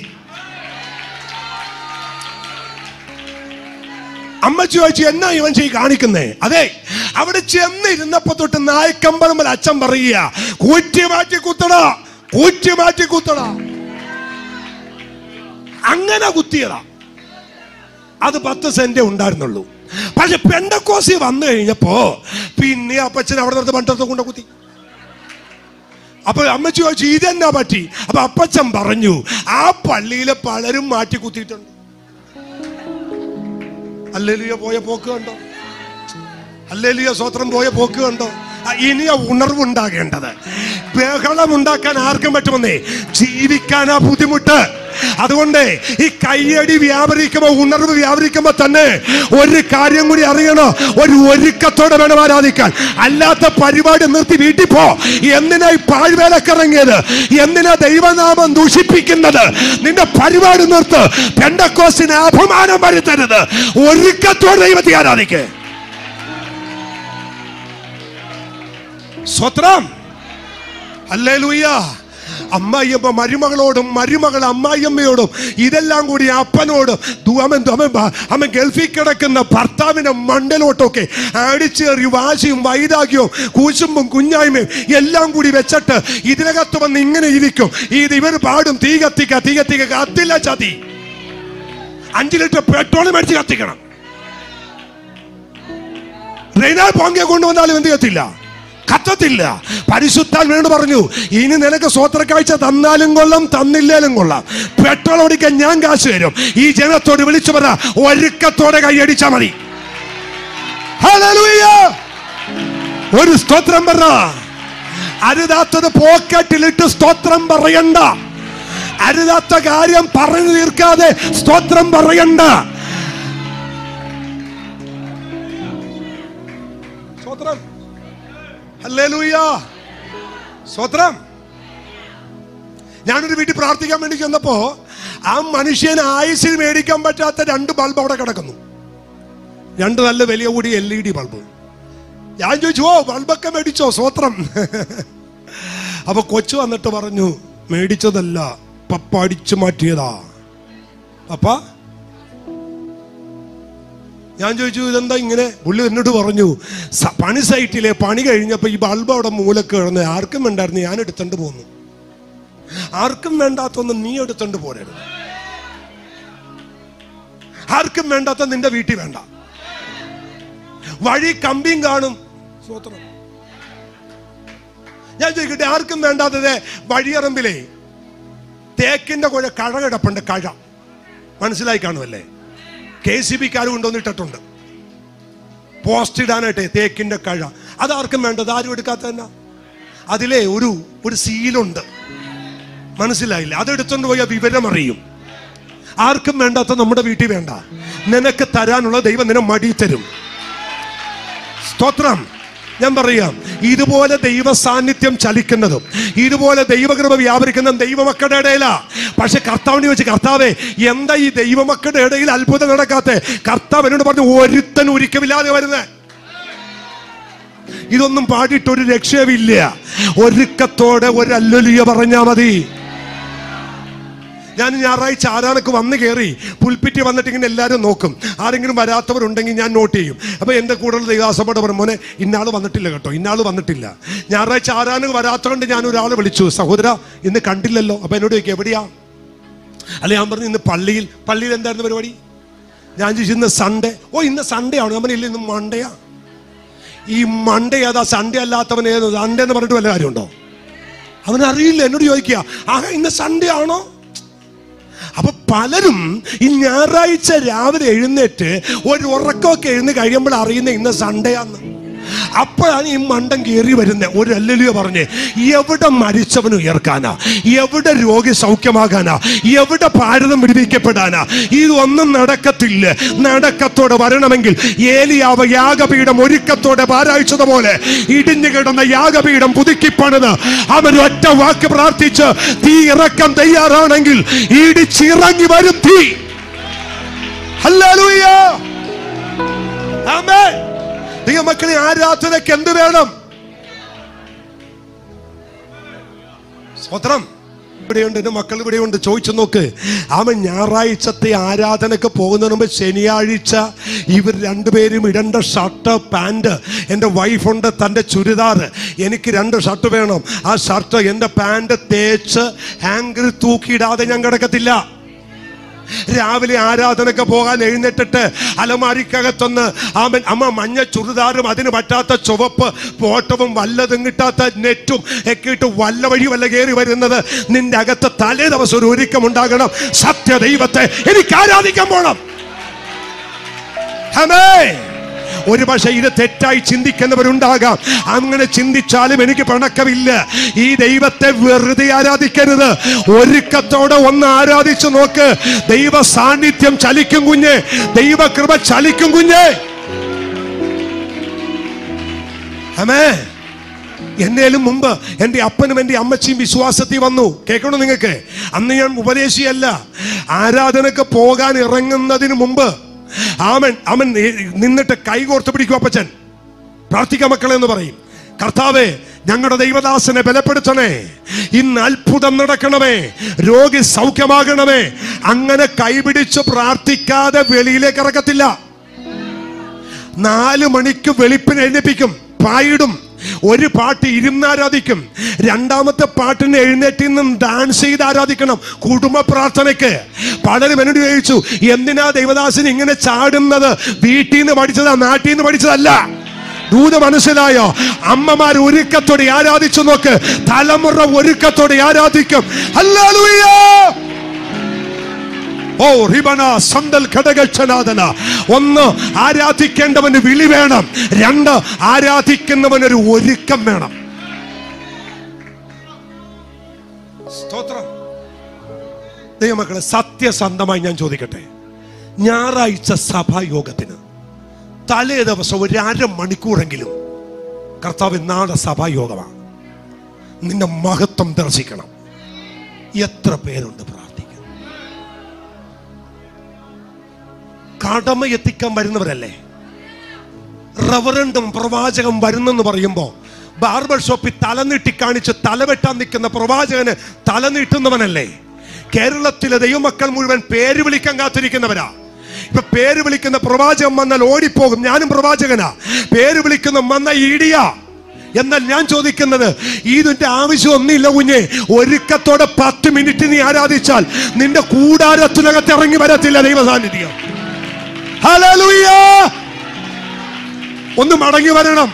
അമ്മച്ചി ചോദിച്ചു എന്നാ ഇവൻ ചെയ് കാണിക്കുന്നേ അതെ അവിടെ ചെന്നിരുന്നപ്പോ തൊട്ട് നായക്കമ്പലമ്മൽ അച്ഛൻ പറയുക കൂറ്റി മാറ്റി കുത്തടാ കൂറ്റി മാറ്റി കുത്തടാ അങ്ങനെ കുത്തിയതാ അത് പത്ത് സെന്റേ ഉണ്ടായിരുന്നുള്ളൂ പക്ഷെ പെണ്ടക്കോസി വന്നു കഴിഞ്ഞപ്പോ പിന്നെ അപ്പച്ചൻ അവിടെ നിന്ന് പണ്ടത്തെ കൊണ്ട് കുത്തി അപ്പൊ അമ്മച്ചി ചോദിച്ചു ഇതെന്നാ പറ്റി അപ്പൊ അപ്പച്ചൻ പറഞ്ഞു ആ പള്ളിയിലെ പലരും മാറ്റി കുത്തിയിട്ടുണ്ട് അല്ലേലിയ പോയ പോക്ക് കണ്ടോ അല്ലേലിയ സ്വത്രം പോയ പോക്ക് കണ്ടോ ആ, ഇനിയ ഉണർവുണ്ടാകേണ്ടത് ബഹളം ഉണ്ടാക്കാൻ ആർക്കും പറ്റുമെന്നേ ജീവിക്കാനാ ബുദ്ധിമുട്ട് അതുകൊണ്ട് ഈ കയ്യടി വ്യാപരിക്കുമ്പോ ഉണർവ് വ്യാപരിക്കുമ്പോ തന്നെ ഒരു കാര്യം കൂടി അറിയണോ ഒരു ഒരുക്കത്തോടെ വേണം ആരാധിക്കാൻ അല്ലാത്ത പരിപാടി നിർത്തി വീട്ടിൽ പോ എന്തിനാ ഈ പാഴ്വേലക്കിറങ്ങിയത് എന്തിനാ ദൈവനാമം ദൂഷിപ്പിക്കുന്നത് നിന്റെ പരിപാടി നിർത്ത് പെണ്ടക്കോസിന് അപമാനം വരുത്തരുത് ഒരുക്കത്തോടെ ദൈവത്തെ ആരാധിക്കേ സ്വത്രം അല്ലേലൂയ്യ അമ്മായിയമ്മ മരുമകളോടും മരുമകൾ അമ്മായിയമ്മയോടും ഇതെല്ലാം കൂടി അപ്പനോടും ദു- അവൻ അവൻ ബ- അവൻ ഗൾഫിൽ കിടക്കുന്ന ഭർത്താവിന്റെ മണ്ടലോട്ടൊക്കെ അടിച്ചേറി വാശിയും വൈരാഗ്യവും കൂശുമ്പും കുഞ്ഞായ്മയും എല്ലാം കൂടി വെച്ചിട്ട് ഇതിനകത്ത് വന്ന് ഇങ്ങനെ ഇരിക്കും ഇത് ഇവർ പാടും തീ കത്തിക്ക തീ കത്തിക്ക കത്തില്ല ചതി അഞ്ചു ലിറ്റർ പെട്രോൾ മേടിച്ച് കത്തിക്കണം റെയ്നാൽ പോങ്കിയെ കൊണ്ടുവന്നാലും എന്ത് കത്തില്ല കത്തത്തില്ല പരിശുദ്ധാത്മയോട് പറഞ്ഞു ഇനി നിനക്ക് സ്വത്രക്കാഴ്ച തന്നാലും കൊള്ളാം തന്നില്ലേലും കൊള്ളാം പെട്രോൾ ഓടിക്കാൻ ഞാൻ കാശ് തരും ഈ ജനത്തോട് വിളിച്ചു പറ ഒരുക്കത്തോടെ കൈയടിച്ചാ മതി ഹല്ലേലൂയ! ഒരു സ്തോത്രം പറ അരുതാത്തത് പോക്കറ്റിലിട്ട് സ്തോത്രം പറയണ്ട അരുതാത്ത കാര്യം പറഞ്ഞു തീർക്കാതെ സ്തോത്രം പറയണ്ട സ്തോത്രം ഹല്ലേലൂയ സ്തോത്രം ഞാനൊരു വീട്ടിൽ പ്രാർത്ഥിക്കാൻ വേണ്ടി ചെന്നപ്പോ ആ മനുഷ്യന് ആയുസിൽ മേടിക്കാൻ പറ്റാത്ത രണ്ട് ബൾബ് അവിടെ കിടക്കുന്നു രണ്ട് നല്ല വലിയ കൂടി എൽ ഇ ഡി ബൾബ് ഞാൻ ചോദിച്ചു ഓ ബൾബൊക്കെ മേടിച്ചോ സ്വത്രം അപ്പൊ കൊച്ചു വന്നിട്ട് പറഞ്ഞു മേടിച്ചതല്ല പപ്പ അടിച്ചു മാറ്റിയതാ പപ്പ ഞാൻ ചോദിച്ചു ഇതെന്താ ഇങ്ങനെ പുള്ളി എന്നോട് പറഞ്ഞു "സ- പണി സൈറ്റിലെ പണി കഴിഞ്ഞപ്പോ ഈ ബൾബ് അവിടെ മൂലക്ക് കിടന്ന് ആർക്കും വേണ്ടായിരുന്നു ഞാൻ എടുത്തോണ്ട് പോന്നു ആർക്കും വേണ്ടാത്തൊന്നും നീ എടുത്തോണ്ട് പോരരുത് ആർക്കും വേണ്ടാത്ത നിന്റെ വീട്ടിൽ വേണ്ട വഴി കമ്പിയും കാണും സ്വത്രം ഞാൻ ചോദിക്കട്ടെ ആർക്കും വേണ്ടാത്തത് വഴിയറമ്പിലേ തേക്കിന്റെ കുഴ കഴ കിടപ്പുണ്ട് കഴ മനസ്സിലായി കാണുമല്ലേ കെ സി ബിക്കാർ കൊണ്ടുവന്നിട്ടിട്ടുണ്ട് പോസ്റ്റ് ഇടാനായിട്ട് തേക്കിന്റെ കഴ അതാർക്കും വേണ്ടത് ആരും എടുക്കാത്ത തന്നെ അതിലെ ഒരു ഒരു സീലുണ്ട് മനസ്സിലായില്ല അതെടുത്തോണ്ട് പോയാൽ വിവരം അറിയും ആർക്കും വേണ്ടാത്ത നമ്മുടെ വീട്ടിൽ വേണ്ട നിനക്ക് തരാനുള്ള ദൈവം നിന്നെ മടി തരും സ്തോത്രം ഞാൻ പറയാം ഇതുപോലെ ദൈവ സാന്നിധ്യം ചലിക്കുന്നതും ഇതുപോലെ ദൈവകൃപ വ്യാപരിക്കുന്ന ദൈവമക്കളുടെ ഇടയിലാ പക്ഷെ കർത്താവിനെ വെച്ച് കർത്താവെ എന്താ ഈ ദൈവമക്കളുടെ ഇടയിൽ അത്ഭുതം നടക്കാത്ത കർത്താവ് എന്നോട് പറഞ്ഞു ഒരുത്തൻ ഒരിക്കമില്ലാതെ വരുന്നേ ഇതൊന്നും പാടിയിട്ട് ഒരു രക്ഷയുമില്ല ഒരുക്കത്തോടെ ഒരു അല്ലൊലിയ പറഞ്ഞാ മതി ഞാൻ ഞായറാഴ്ച ആരാനൊക്കെ വന്ന് കയറി പുൽപ്പിറ്റി വന്നിട്ട് ഇങ്ങനെ എല്ലാവരും നോക്കും ആരെങ്കിലും വരാത്തവരുണ്ടെങ്കിൽ ഞാൻ നോട്ട് ചെയ്യും അപ്പോൾ എൻ്റെ കൂടെയുള്ള ദൈവാസപ്പോട്ട് പറയും മോനെ ഇന്നാൾ വന്നിട്ടില്ല കേട്ടോ ഇന്നാൾ വന്നിട്ടില്ല ഞായറാഴ്ച ആരാനൊക്കെ വരാത്തതുകൊണ്ട് ഞാൻ ഒരാളെ വിളിച്ചു സഹോദര ഇന്ന് കണ്ടില്ലല്ലോ അപ്പോൾ എന്നോട് ചോദിക്കും എവിടെയാ അല്ല ഞാൻ പറഞ്ഞു ഇന്ന് പള്ളിയിൽ പള്ളിയിൽ എന്തായിരുന്നു പരിപാടി ഞാൻ ചോദിച്ചു ഇന്ന് സൺഡേ ഓ ഇന്ന് സൺഡേ ആണ് ഞാൻ ഇല്ല ഇന്ന് മണ്ടയാ ഈ മണ്ടേ ഏതാ സൺഡേ അല്ലാത്തവൻ ഏത് സൺഡേ എന്ന് പറഞ്ഞിട്ട് വല്ല കാര്യമുണ്ടോ അവനറിയില്ല എന്നോട് ചോദിക്കുക ആകെ ഇന്ന് സൺഡേ ആണോ അപ്പൊ പലരും ഈ ഞായറാഴ്ച രാവിലെ എഴുന്നേറ്റ് ഒരു ഉറക്കമൊക്കെ എഴുന്ന് കഴിയുമ്പോൾ അറിയുന്ന ഇന്ന് സൺഡേ ആന്ന് അപ്പോഴാണ് ഈ മണ്ടം കയറി വരുന്നത് ഒരു അല്ലലിയോ പറഞ്ഞ് എവിടെ മരിച്ചവൻ ഉയർക്കാനാ എവിടെ രോഗി സൗഖ്യമാകാനാ എവിടെ ഭാരതം വിടുവിക്കപ്പെടാനാ ഇതൊന്നും നടക്കത്തില്ല നടക്കത്തോടെ വരണമെങ്കിൽ ഏലിയാവ് യാഗപീഠം ഒരുക്കത്തോടെ പാരാഴ്ചതുപോലെ ഇടിഞ്ഞു കിടന്ന യാഗപീഠം പുതുക്കിപ്പണിത് അവൻ ഒറ്റ വാക്ക് പ്രാർത്ഥിച്ച് തീ ഇറക്കാൻ തയ്യാറാണെങ്കിൽ ഇടിച്ചിറങ്ങി വരും തീ ഹല്ലേലൂയ ആമേൻ ദൈവമക്കളെ ആരാധനയ്ക്ക് എന്ത് വേണം സ്വത്രം ഇവിടെയുണ്ട് എൻ്റെ മക്കൾ ഇവിടെയുണ്ട് ചോദിച്ചു നോക്ക് അവൻ ഞായറാഴ്ചത്തെ ആരാധനക്ക് പോകുന്നതിന് മുമ്പ് ശനിയാഴ്ച ഇവർ രണ്ടുപേരും ഇടേണ്ട ഷർട്ട് പാൻറ് എൻ്റെ വൈഫുണ്ട് തൻ്റെ ചുരിദാർ എനിക്ക് രണ്ട് ഷർട്ട് വേണം ആ ഷർട്ട് എൻ്റെ പാൻറ് തേച്ച് ഹാങ്കർ തൂക്കിയിടാതെ ഞാൻ കിടക്കത്തില്ല രാവിലെ ആരാധനക്ക് പോകാൻ എഴുന്നേറ്റിട്ട് അലമാരിക്കകത്തൊന്ന് ആമൻ അമ്മ മഞ്ഞ ചുരിദാറും അതിന് പറ്റാത്ത ചുവപ്പ് പോട്ടവും വല്ലതും കിട്ടാത്ത നെറ്റും ഒക്കെ ഇട്ട് വല്ല വഴി വല്ല കയറി വരുന്നത് നിന്റെ അകത്ത് തലേ ദിവസം ഒരു ഒരുക്കമുണ്ടാകണം സത്യ ദൈവത്തെ എനിക്ക് ആരാധിക്കാൻ പോണം ഹമേ ഒരു പക്ഷേ ഇത് തെറ്റായി ചിന്തിക്കുന്നവരുണ്ടാകാം അങ്ങനെ ചിന്തിച്ചാലും എനിക്ക് പിണക്കമില്ല ഈ ദൈവത്തെ വെറുതെ ആരാധിക്കരുത് ഒരുക്കത്തോടെ ഒന്ന് ആരാധിച്ചു നോക്ക് ദൈവ സാന്നിധ്യം ചലിക്കും കുഞ്ഞ് ദൈവകൃപ ചലിക്കും കുഞ്ഞ് അമേ എന്നേലും മുമ്പ് എൻ്റെ അപ്പനും എൻ്റെ അമ്മച്ചിയും വിശ്വാസത്തിൽ വന്നു കേൾക്കണോ നിങ്ങൾക്ക് അന്ന് ഞാൻ ഉപദേശിയല്ല ആരാധനക്ക് പോകാൻ ഇറങ്ങുന്നതിന് മുമ്പ് ആമൻ അവൻ നിന്നിട്ട് കൈകോർത്ത് പിടിക്കും അപ്പച്ചൻ പ്രാർത്ഥിക്ക മക്കളെ എന്ന് പറയും കർത്താവേ ഞങ്ങളുടെ ദൈവദാസനെ ബലപ്പെടുത്തണേ ഇന്ന് അത്ഭുതം നടക്കണമേ രോഗി സൗഖ്യമാകണമേ അങ്ങനെ കൈപിടിച്ച് പ്രാർത്ഥിക്കാതെ വെളിയിലേക്ക് ഇറക്കത്തില്ല നാല് മണിക്ക് വെളുപ്പിന് എഴുന്നേപ്പിക്കും പായിടും ഒരു പാട്ട് ഇരുന്ന് ആരാധിക്കും രണ്ടാമത്തെ പാട്ടിന് എഴുന്നേറ്റ് നിന്നും ഡാൻസ് ചെയ്ത് ആരാധിക്കണം കുടുംബ പ്രാർത്ഥനയ്ക്ക് പലരും എന്നോട് ചോദിച്ചു എന്തിനാ ദൈവദാസൻ ഇങ്ങനെ ചാടുന്നത് വീട്ടിൽ നിന്ന് പഠിച്ചതാ നാട്ടിൽ നിന്ന് പഠിച്ചതല്ല ദൂത മനസ്സിലായോ അമ്മമാർ ഒരുക്കത്തോടെ ആരാധിച്ചു നോക്ക് തലമുറ ഒരുക്കത്തോടെ ആരാധിക്കും ഹല്ലേലൂയ ഓ റിബന സന്തൽ ഘടകക്ഷനാഥന ഒന്ന് ആരാധിക്കേണ്ടവന് വിളി വേണം രണ്ട് ആരാധിക്കുന്നവനൊരു ഒരുക്കം വേണം സ്തോത്രം ദൈവമക്കളെ സത്യസന്ധമായി ഞാൻ ചോദിക്കട്ടെ ഞായറാഴ്ച സഭായോഗത്തിന് തലേ ദിവസം ഒരു അര മണിക്കൂറെങ്കിലും കർത്താവ് നാളെ സഭായോഗമാണ് നിന്റെ മഹത്വം ദർശിക്കണം എത്ര പേരുണ്ട് പ്രാർത്ഥിക്കാൻ കടമ എത്തിക്കാൻ വരുന്നവരല്ലേ റവറണ്ടും പ്രവാചകം വരുന്നെന്ന് പറയുമ്പോൾ ബാർബർ ഷോപ്പിൽ തലനീട്ടി കാണിച്ച് തലവെട്ടാൻ നിൽക്കുന്ന പ്രവാചകന് തലനീട്ടുന്നവനല്ലേ കേരളത്തിലെ ദൈവമക്കൾ മുഴുവൻ പേര് വിളിക്കാൻ കാത്തിരിക്കുന്നവരാ ഇപ്പൊ പേര് വിളിക്കുന്ന പ്രവാചകൻ വന്നാൽ ഓടിപ്പോകും ഞാനും പ്രവാചകനാ പേര് വിളിക്കുന്ന വന്ന ഇടിയാ എന്നാൽ ഞാൻ ചോദിക്കുന്നത് ഇതിന്റെ ആവശ്യം ഒന്നുമില്ല കുഞ്ഞെ ഒരുക്കത്തോടെ പത്ത് മിനിറ്റ് നീ ആരാധിച്ചാൽ നിന്റെ കൂടാരത്തിനകത്ത് ഇറങ്ങി വരത്തില്ല ദൈവ സാന്നിധ്യം ഹല്ലേലൂയ ഒന്ന് മടങ്ങി വരണം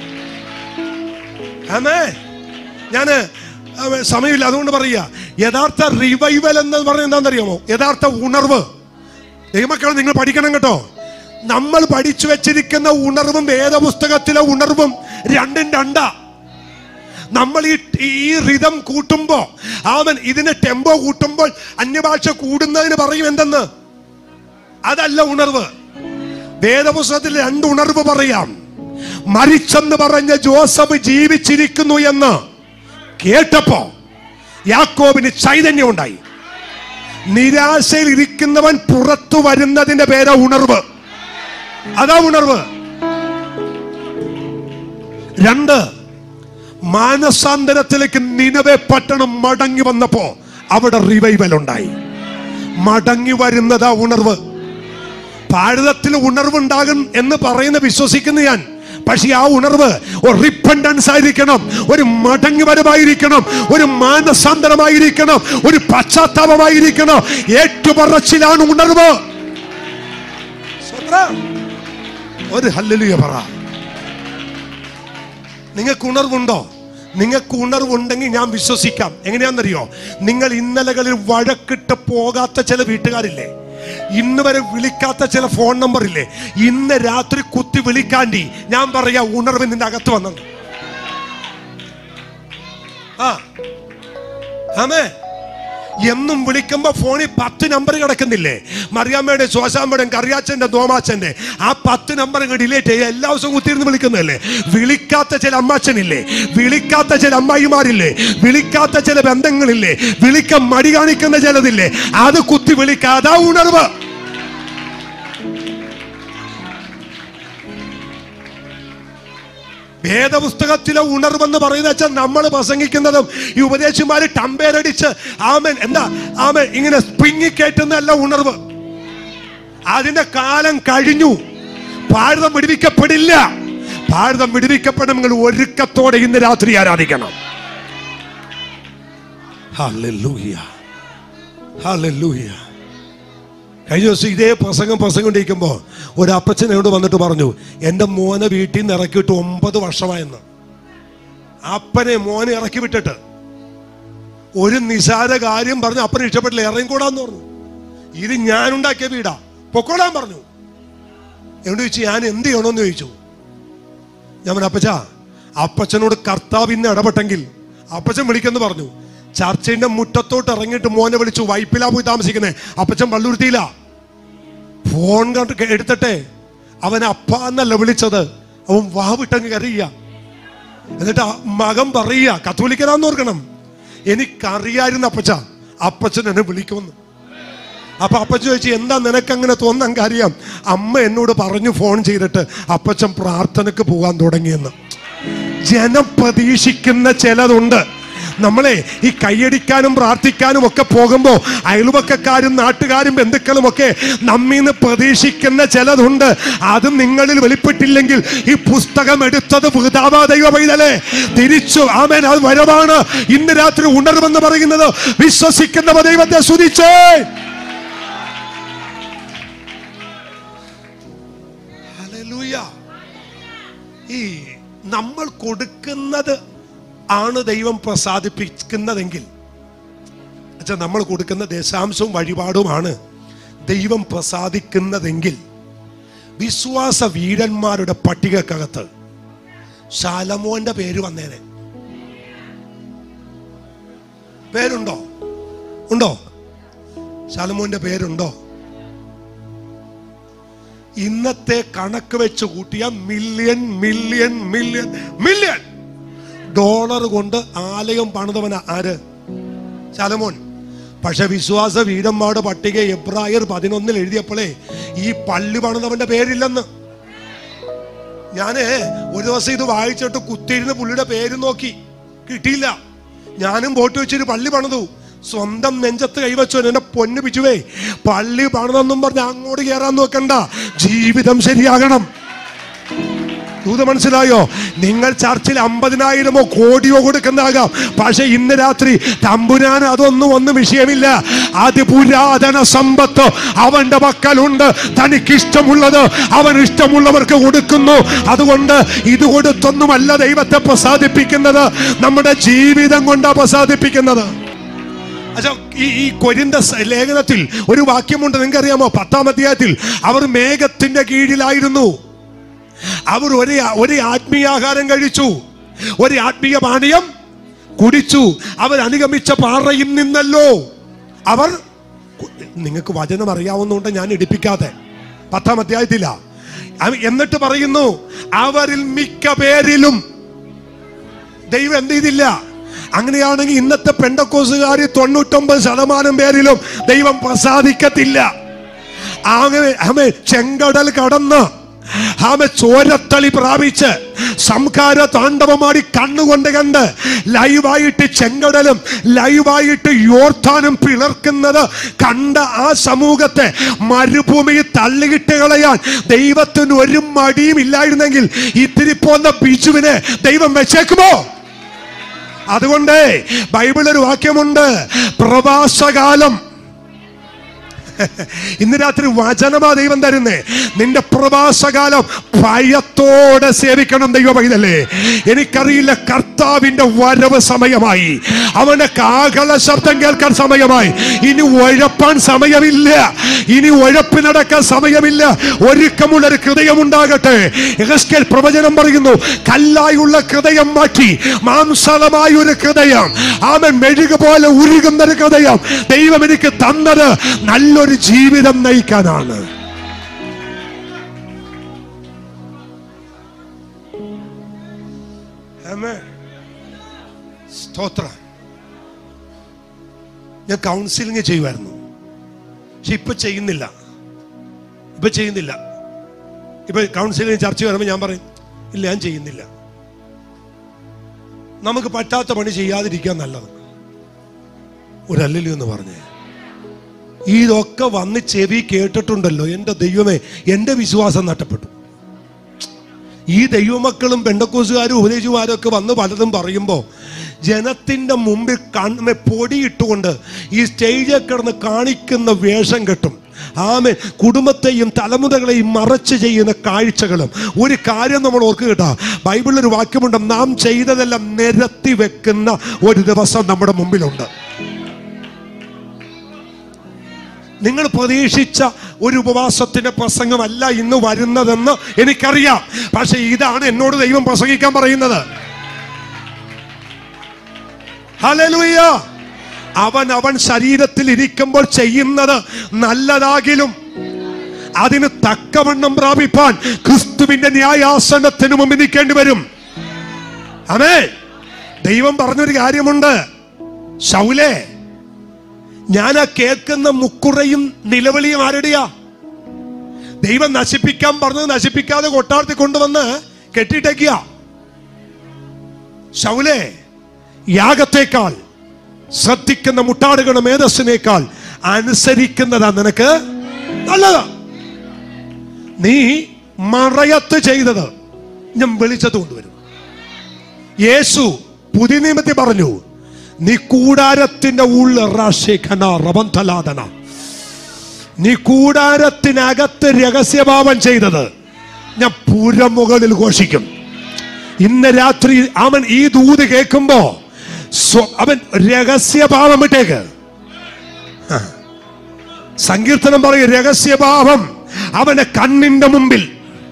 ആമേ ഞാന് അവ- സമയമില്ല അതുകൊണ്ട് പറയുക യഥാർത്ഥ റിവൈവൽ എന്ന് പറഞ്ഞാൽ എന്താണെന്നറിയാമോ യഥാർത്ഥ ഉണർവ് ദൈവമക്കൾ നിങ്ങൾ പഠിക്കണം കേട്ടോ നമ്മൾ പഠിച്ചു വെച്ചിരിക്കുന്ന ഉണർവും വേദപുസ്തകത്തിലെ ഉണർവും രണ്ടും രണ്ടാ നമ്മൾ ഈ ഈ റിതം കൂട്ടുമ്പോ അവൻ ഇതിന് ടെമ്പോ കൂട്ടുമ്പോൾ അന്യഭാഷ കൂടുന്നതിന് പറയും എന്തെന്ന് അതല്ല ഉണർവ് വേദപുസ്തകത്തിൽ രണ്ട് ഉണർവ് പറയാം മരിച്ചെന്ന് പറഞ്ഞ ജോസഫ് ജീവിച്ചിരിക്കുന്നു എന്ന് കേട്ടപ്പോ യാക്കോബിന് ചൈതന്യം ഉണ്ടായി നിരാശയിൽ ഇരിക്കുന്നവൻ പുറത്തു വരുന്നതിന്റെ പേരാ ഉണർവ് അതാ ഉണർവ് രണ്ട് മാനസാന്തരത്തിലേക്ക് നിലവെ പട്ടണം മടങ്ങി വന്നപ്പോ അവിടെ റിവൈവൽ ഉണ്ടായി മടങ്ങി വരുന്നതാ ഉണർവ് ഭാരതത്തിൽ ഉണർവുണ്ടാകും എന്ന് പറയുന്ന വിശ്വസിക്കുന്ന ഞാൻ പക്ഷെ ആ ഉണർവ് ഒരു റിപ്പൻഡൻസ് ആയിരിക്കണം ഒരു മടങ്ങി വരവായിരിക്കണം ഒരു മാനസാന്തരമായിരിക്കണം ഒരു പശ്ചാത്താപമായിരിക്കണം ഏറ്റുപറച്ചിലാണ് ഉണർവ് സ്വത്രം. ഒരു ഹല്ലേലൂയ പറ നിങ്ങൾക്ക് ഉണർവുണ്ടോ നിങ്ങൾക്ക് ഉണർവുണ്ടെങ്കിൽ ഞാൻ വിശ്വസിക്കാം എങ്ങനെയാണെന്നറിയോ നിങ്ങൾ ഇന്നലകളിൽ വഴക്കിട്ട് പോകാത്ത ചില വീട്ടുകാരില്ലേ ഇന്ന് വരെ വിളിക്കാത്ത ചില ഫോൺ നമ്പർ ഇല്ലേ ഇന്ന് രാത്രി കുത്തി വിളിക്കാണ്ടി ഞാൻ പറയാ ഉണർവ് നിന്റെ അകത്ത് വന്നത് ആ ആമേ എന്നും വിളിക്കുമ്പോ ഫോണിൽ പത്ത് നമ്പർ കിടക്കുന്നില്ലേ മറിയാമ്മയുടെ ശോശാമ്മയുടെയും കറിയാച്ചന്റെ ദോമാച്ചന്റെ ആ പത്ത് നമ്പർ അങ്ങ് ഡിലേറ്റ് ചെയ്യുക എല്ലാ ദിവസവും കുത്തിയിരുന്ന് വിളിക്കുന്നതല്ലേ വിളിക്കാത്ത ചില അമ്മാച്ചനില്ലേ വിളിക്കാത്ത ചില അമ്മായിമാരില്ലേ വിളിക്കാത്ത ചില ബന്ധങ്ങളില്ലേ വിളിക്കാൻ മടി കാണിക്കുന്ന ചിലതില്ലേ അത് കുത്തി വിളിക്കാതാ ഉണർവ് വേദപുസ്തകത്തിലെ ഉണർവെന്ന് പറയുന്ന വെച്ചാൽ നമ്മൾ പ്രസംഗിക്കുന്നതും ഈ ഉപദേശിമാര് ടമ്പേരടിച്ച് ആമൻ എന്താ ആമൻ ഇങ്ങനെ സ്പിങ്ങിക്കേറ്റുന്നല്ല ഉണർവ് അതിന്റെ കാലം കഴിഞ്ഞു ഭാരതം വിടുവിക്കപ്പെടില്ല ഭാരതം വിടുവിക്കപ്പെടണമെങ്കിൽ ഒരുക്കത്തോടെ ഇന്ന് രാത്രി ആരാധിക്കണം ഹല്ലേലൂയ ഹല്ലേലൂയ കഴിഞ്ഞ ദിവസം ഇതേ പ്രസംഗം പ്രസംഗിക്കുമ്പോൾ ഒരു അപ്പച്ചൻ എന്നോട് വന്നിട്ട് പറഞ്ഞു എൻ്റെ മോനെ വീട്ടിൽ നിന്ന് ഇറക്കിയിട്ട് ഒമ്പത് വർഷമായെന്ന് അപ്പനെ മോനെ ഇറക്കി വിട്ടിട്ട് ഒരു നിസാര കാര്യം പറഞ്ഞു അപ്പനെ ഇഷ്ടപ്പെട്ടില്ല ഇറങ്ങിക്കൂടാന്ന് പറഞ്ഞു ഇത് ഞാൻ ഉണ്ടാക്കിയ വീടാ പൊക്കോളാൻ പറഞ്ഞു എന്നോട് ചോദിച്ചു ഞാൻ എന്ത് ചെയ്യണമെന്ന് ചോദിച്ചു ഞാൻ പറഞ്ഞു അപ്പച്ച അപ്പച്ചനോട് കർത്താവ് ഇന്ന് ഇടപെട്ടെങ്കിൽ അപ്പച്ചൻ വിളിക്കെന്ന് പറഞ്ഞു ചർച്ചിന്റെ മുറ്റത്തോട്ട് ഇറങ്ങിയിട്ട് മോനെ വിളിച്ചു വൈപ്പിലാ പോയി താമസിക്കുന്നേ അപ്പച്ചൻ പള്ളുരുത്തിയില്ല ഫോൺ കണ്ട് കേ- എടുത്തിട്ടെ അവൻ അപ്പ എന്നല്ല വിളിച്ചത് അവൻ വാവിട്ടങ്ങ് കരയ്യ എന്നിട്ട് ആ മകൻ പറയുക കത്തോലിക്കനാന്ന് ഓർക്കണം എനിക്കറിയായിരുന്നു അപ്പച്ച അപ്പച്ചൻ എന്നെ വിളിക്കുമെന്ന് അപ്പൊ അപ്പച്ചൻ ചോദിച്ചു എന്താ നിനക്ക് അങ്ങനെ തോന്നാൻ കാര്യം അമ്മ എന്നോട് പറഞ്ഞു ഫോൺ ചെയ്തിട്ട് അപ്പച്ചൻ പ്രാർത്ഥനക്ക് പോകാൻ തുടങ്ങിയെന്ന് ജനം പ്രതീക്ഷിക്കുന്ന ചിലതുണ്ട് നമ്മളെ ഈ കൈയടിക്കാനും പ്രാർത്ഥിക്കാനും ഒക്കെ പോകുമ്പോൾ അയൽവക്കക്കാരും നാട്ടുകാരും ബന്ധുക്കളും ഒക്കെ നമ്മിന്ന് പ്രതീക്ഷിക്കുന്ന ചിലതുണ്ട് അത് നിങ്ങളിൽ വെളിപ്പെട്ടില്ലെങ്കിൽ ഈ പുസ്തകം എടുത്തത് വൃതാവാ ദൈവ പൈതലേ തിരിച്ചു ആമേൻ അത് വരവാണ് ഇന്ന് രാത്രി ഉണർവെന്ന് പറയുന്നത് വിശ്വസിക്കുന്നവ ദൈവത്തെ സ്തുതിച്ചേ ഹല്ലേലൂയ. ഈ നമ്മൾ കൊടുക്കുന്നത് ആണ് ദൈവം പ്രസാദിപ്പിക്കുന്നതെങ്കിൽ അച്ഛാ നമ്മൾ കൊടുക്കുന്ന ദശാംശവും വഴിപാടുമാണ് ദൈവം പ്രസാദിക്കുന്നതെങ്കിൽ വിശ്വാസ വീരന്മാരുടെ പട്ടികക്കകത്ത് ശാലമോന്റെ പേര് വന്നേനെ പേരുണ്ടോ ഉണ്ടോ ശാലമോന്റെ പേരുണ്ടോ ഇന്നത്തെ കണക്ക് വെച്ച് കൂട്ടിയ million million million million dollar കൊണ്ട് ആലയം പണിതവന ആര് ശലമോൻ പക്ഷെ വിശ്വാസ വീരന്മാരുടെ പട്ടിക എബ്രായർ പതിനൊന്നിൽ എഴുതിയപ്പോഴേ ഈ പള്ളി പണിതവന്റെ പേരില്ലെന്ന് ഞാന് ഒരു ദിവസം ഇത് വായിച്ചിട്ട് കുത്തിയിരുന്ന് പുള്ളിയുടെ പേര് നോക്കി കിട്ടിയില്ല ഞാനും ബോട്ട് വെച്ചൊരു പള്ളി പണിതു സ്വന്തം നെഞ്ചത്ത് കൈവച്ചു എന്നെ പൊന്നു പിച്ചുവേ പള്ളി പണിതെന്നും പറഞ്ഞ് അങ്ങോട്ട് കയറാൻ നോക്കണ്ട ജീവിതം ശരിയാകണം ദൂത മനസ്സിലായോ നിങ്ങൾ ചർച്ചിൽ അമ്പതിനായിരമോ കോടിയോ കൊടുക്കുന്നതാകാം പക്ഷെ ഇന്ന് രാത്രി തമ്പുരാൻ അതൊന്നും ഒന്നും വിഷയമില്ല അതിപുരാതന സമ്പത്ത് അവന്റെ പക്കലുണ്ട് തനിക്ക് ഇഷ്ടമുള്ളത് അവൻ ഇഷ്ടമുള്ളവർക്ക് കൊടുക്കുന്നു അതുകൊണ്ട് ഇത് കൊടുത്തൊന്നുമല്ല ദൈവത്തെ പ്രസാദിപ്പിക്കുന്നത് നമ്മുടെ ജീവിതം കൊണ്ടാ പ്രസാദിപ്പിക്കുന്നത് അച്ഛാ, ഈ ഈ കൊരിന്ത സ- ലേഖനത്തിൽ ഒരു വാക്യമുണ്ട് നിങ്ങൾക്ക് അറിയാമോ പത്താം അധ്യായത്തിൽ അവർ മേഘത്തിന്റെ കീഴിലായിരുന്നു അവർ ഒരേ ഒരേ ആത്മീയാഹാരം കഴിച്ചു ഒരു ആത്മീയ പാനീയം കുടിച്ചു അവർ അനുഗമിച്ച പാറയിൽ നിന്നല്ലോ അവർ കു- നിങ്ങൾക്ക് വചനം അറിയാവുന്നതുകൊണ്ട് ഞാൻ ഇടിപ്പിക്കാതെ പത്താം അധ്യായത്തില അവ- എന്നിട്ട് പറയുന്നു അവരിൽ മിക്ക പേരിലും ദൈവം എന്ത് ചെയ്തില്ല അങ്ങനെയാണെങ്കിൽ ഇന്നത്തെ പെണ്ടക്കോസുകാർ തൊണ്ണൂറ്റൊമ്പത് ശതമാനം പേരിലും ദൈവം പ്രസാദിക്കത്തില്ല ആകെ ആമേ ചെങ്കടൽ കടന്ന് ആമ ചോരത്തളി പ്രാപിച്ച് സംഹാര താണ്ഡവമാടി കണ്ണുകൊണ്ട് കണ്ട് ലൈവായിട്ട് ചെങ്കടലും ലൈവായിട്ട് യോർത്ഥാനും പിളർക്കുന്നത് കണ്ട ആ സമൂഹത്തെ മരുഭൂമിയിൽ തള്ളിയിട്ട് കളയാൻ ദൈവത്തിന് ഒരു മടിയും ഇല്ലായിരുന്നെങ്കിൽ ഇത്തിരി പോന്ന ബിജുവിനെ ദൈവം വെച്ചേക്കുമോ അതുകൊണ്ട് ബൈബിൾ ഒരു വാക്യമുണ്ട് പ്രവാസകാലം ഇന്ന് രാത്രി വചനമാ ദൈവം തരുന്നേ നിന്റെ പ്രവാസകാലം ഭയത്തോടെ സേവിക്കണം ദൈവ പൈതല്ലേ എനിക്കറിയില്ല കർത്താവിന്റെ വരവ് സമയമായി അവന്റെ കാകള ശബ്ദം കേൾക്കാൻ സമയമായി ഇനി ഉഴപ്പാൻ സമയമില്ല ഇനി ഉഴപ്പ് നടക്കാൻ സമയമില്ല ഒരുക്കമുള്ള ഒരു ഹൃദയം ഉണ്ടാകട്ടെ യെഹെസ്കേൽ പ്രവചനം പറയുന്നു കല്ലായുള്ള ഹൃദയം മാറ്റി മാംസളമായ ഒരു ഹൃദയം ആമൻ മെഴുക പോലെ ഉരുകുന്ന ഒരു ഹൃദയം ദൈവം എനിക്ക് തന്നത് നല്ലൊരു ജീവിതം നയിക്കാനാണ് ആമേൻ. സ്തോത്രം ഞാൻ കൗൺസിലിംഗ് ചെയ്യുമായിരുന്നു പക്ഷെ ഇപ്പൊ ചെയ്യുന്നില്ല ഇപ്പൊ ചെയ്യുന്നില്ല ഇപ്പൊ കൗൺസിലിംഗ് ചർച്ച വരുമ്പോൾ ഞാൻ പറയും ഇല്ല ഞാൻ ചെയ്യുന്നില്ല നമുക്ക് പറ്റാത്ത പണി ചെയ്യാതിരിക്കാൻ നല്ലത് ഒരല്ലല്ലോ എന്ന് പറഞ്ഞേ ഇതൊക്കെ വന്ന് ചെവി കേട്ടിട്ടുണ്ടല്ലോ എൻ്റെ ദൈവമേ എൻ്റെ വിശ്വാസം നഷ്ടപ്പെട്ടു ഈ ദൈവമക്കളും പെണ്ടക്കോസുകാരും ഉപദേശിമാരും ഒക്കെ വന്ന് പലതും പറയുമ്പോൾ ജനത്തിൻ്റെ മുമ്പിൽ കണ്ണ് പൊടിയിട്ടുകൊണ്ട് ഈ സ്റ്റേജിൽ കിടന്ന് കാണിക്കുന്ന വേഷം കെട്ടും ആമെ കുടുംബത്തെയും തലമുറകളെയും മറച്ച് ചെയ്യുന്ന കാഴ്ചകളും ഒരു കാര്യം നമ്മൾ ഓർക്കുക കേട്ടാ ബൈബിളിൽ ഒരു വാക്യമുണ്ട് നാം ചെയ്തതെല്ലാം നിരത്തി വെക്കുന്ന ഒരു ദിവസം നമ്മുടെ മുമ്പിലുണ്ട് നിങ്ങൾ പ്രതീക്ഷിച്ച ഒരു ഉപവാസത്തിന്റെ പ്രസംഗമല്ല ഇന്ന് വരുന്നതെന്ന് എനിക്കറിയാം പക്ഷെ ഇതാണ് എന്നോട് ദൈവം പ്രസംഗിക്കാൻ പറയുന്നത് ഹല്ലേലൂയ അവൻ അവൻ ശരീരത്തിൽ ഇരിക്കുമ്പോൾ ചെയ്യുന്നത് നല്ലതാകിലും അതിന് തക്കവണ്ണം പ്രാപിപ്പാൻ ക്രിസ്തുവിന്റെ ന്യായാസനത്തിന് മുമ്പിൽ നിൽക്കേണ്ടി വരും അമേ ദൈവം പറഞ്ഞൊരു കാര്യമുണ്ട് ശൗലേ ഞാൻ ആ കേൾക്കുന്ന മുക്കുറയും നിലവിളിയും ആരുടെയാ ദൈവം നശിപ്പിക്കാൻ പറഞ്ഞത് നശിപ്പിക്കാതെ കൊട്ടാരത്തിൽ കൊണ്ടുവന്ന് കെട്ടിട്ടേക്കുക ശൗലേ യാഗത്തേക്കാൾ ശ്രദ്ധിക്കുന്ന മുട്ടാടുകളുടെ മേധസ്സിനേക്കാൾ അനുസരിക്കുന്നതാ നിനക്ക് നല്ലതാ നീ മറയത്ത് ചെയ്തത് ഞാൻ വെളിച്ചത്ത് കൊണ്ടുവരും യേശു പുതിയ നിയമത്തിൽ പറഞ്ഞു നീ കൂടാരത്തിന്റെ ഉള്ളിൽ റാശിഖന റബന്ധലാദന നീ കൂടാരത്തിനകത്ത് രഹസ്യഭാവം ചെയ്തത് ഞാൻ പുരമുകളിൽ ഘോഷിക്കും ഇന്ന് രാത്രി അവൻ ഈ ദൂത് കേൾക്കുമ്പോ സ്വ- അവൻ രഹസ്യഭാവം വിട്ടേക്ക് ആ. സങ്കീർത്തനം പറയും രഹസ്യഭാവം അവന്റെ കണ്ണിന്റെ മുമ്പിൽ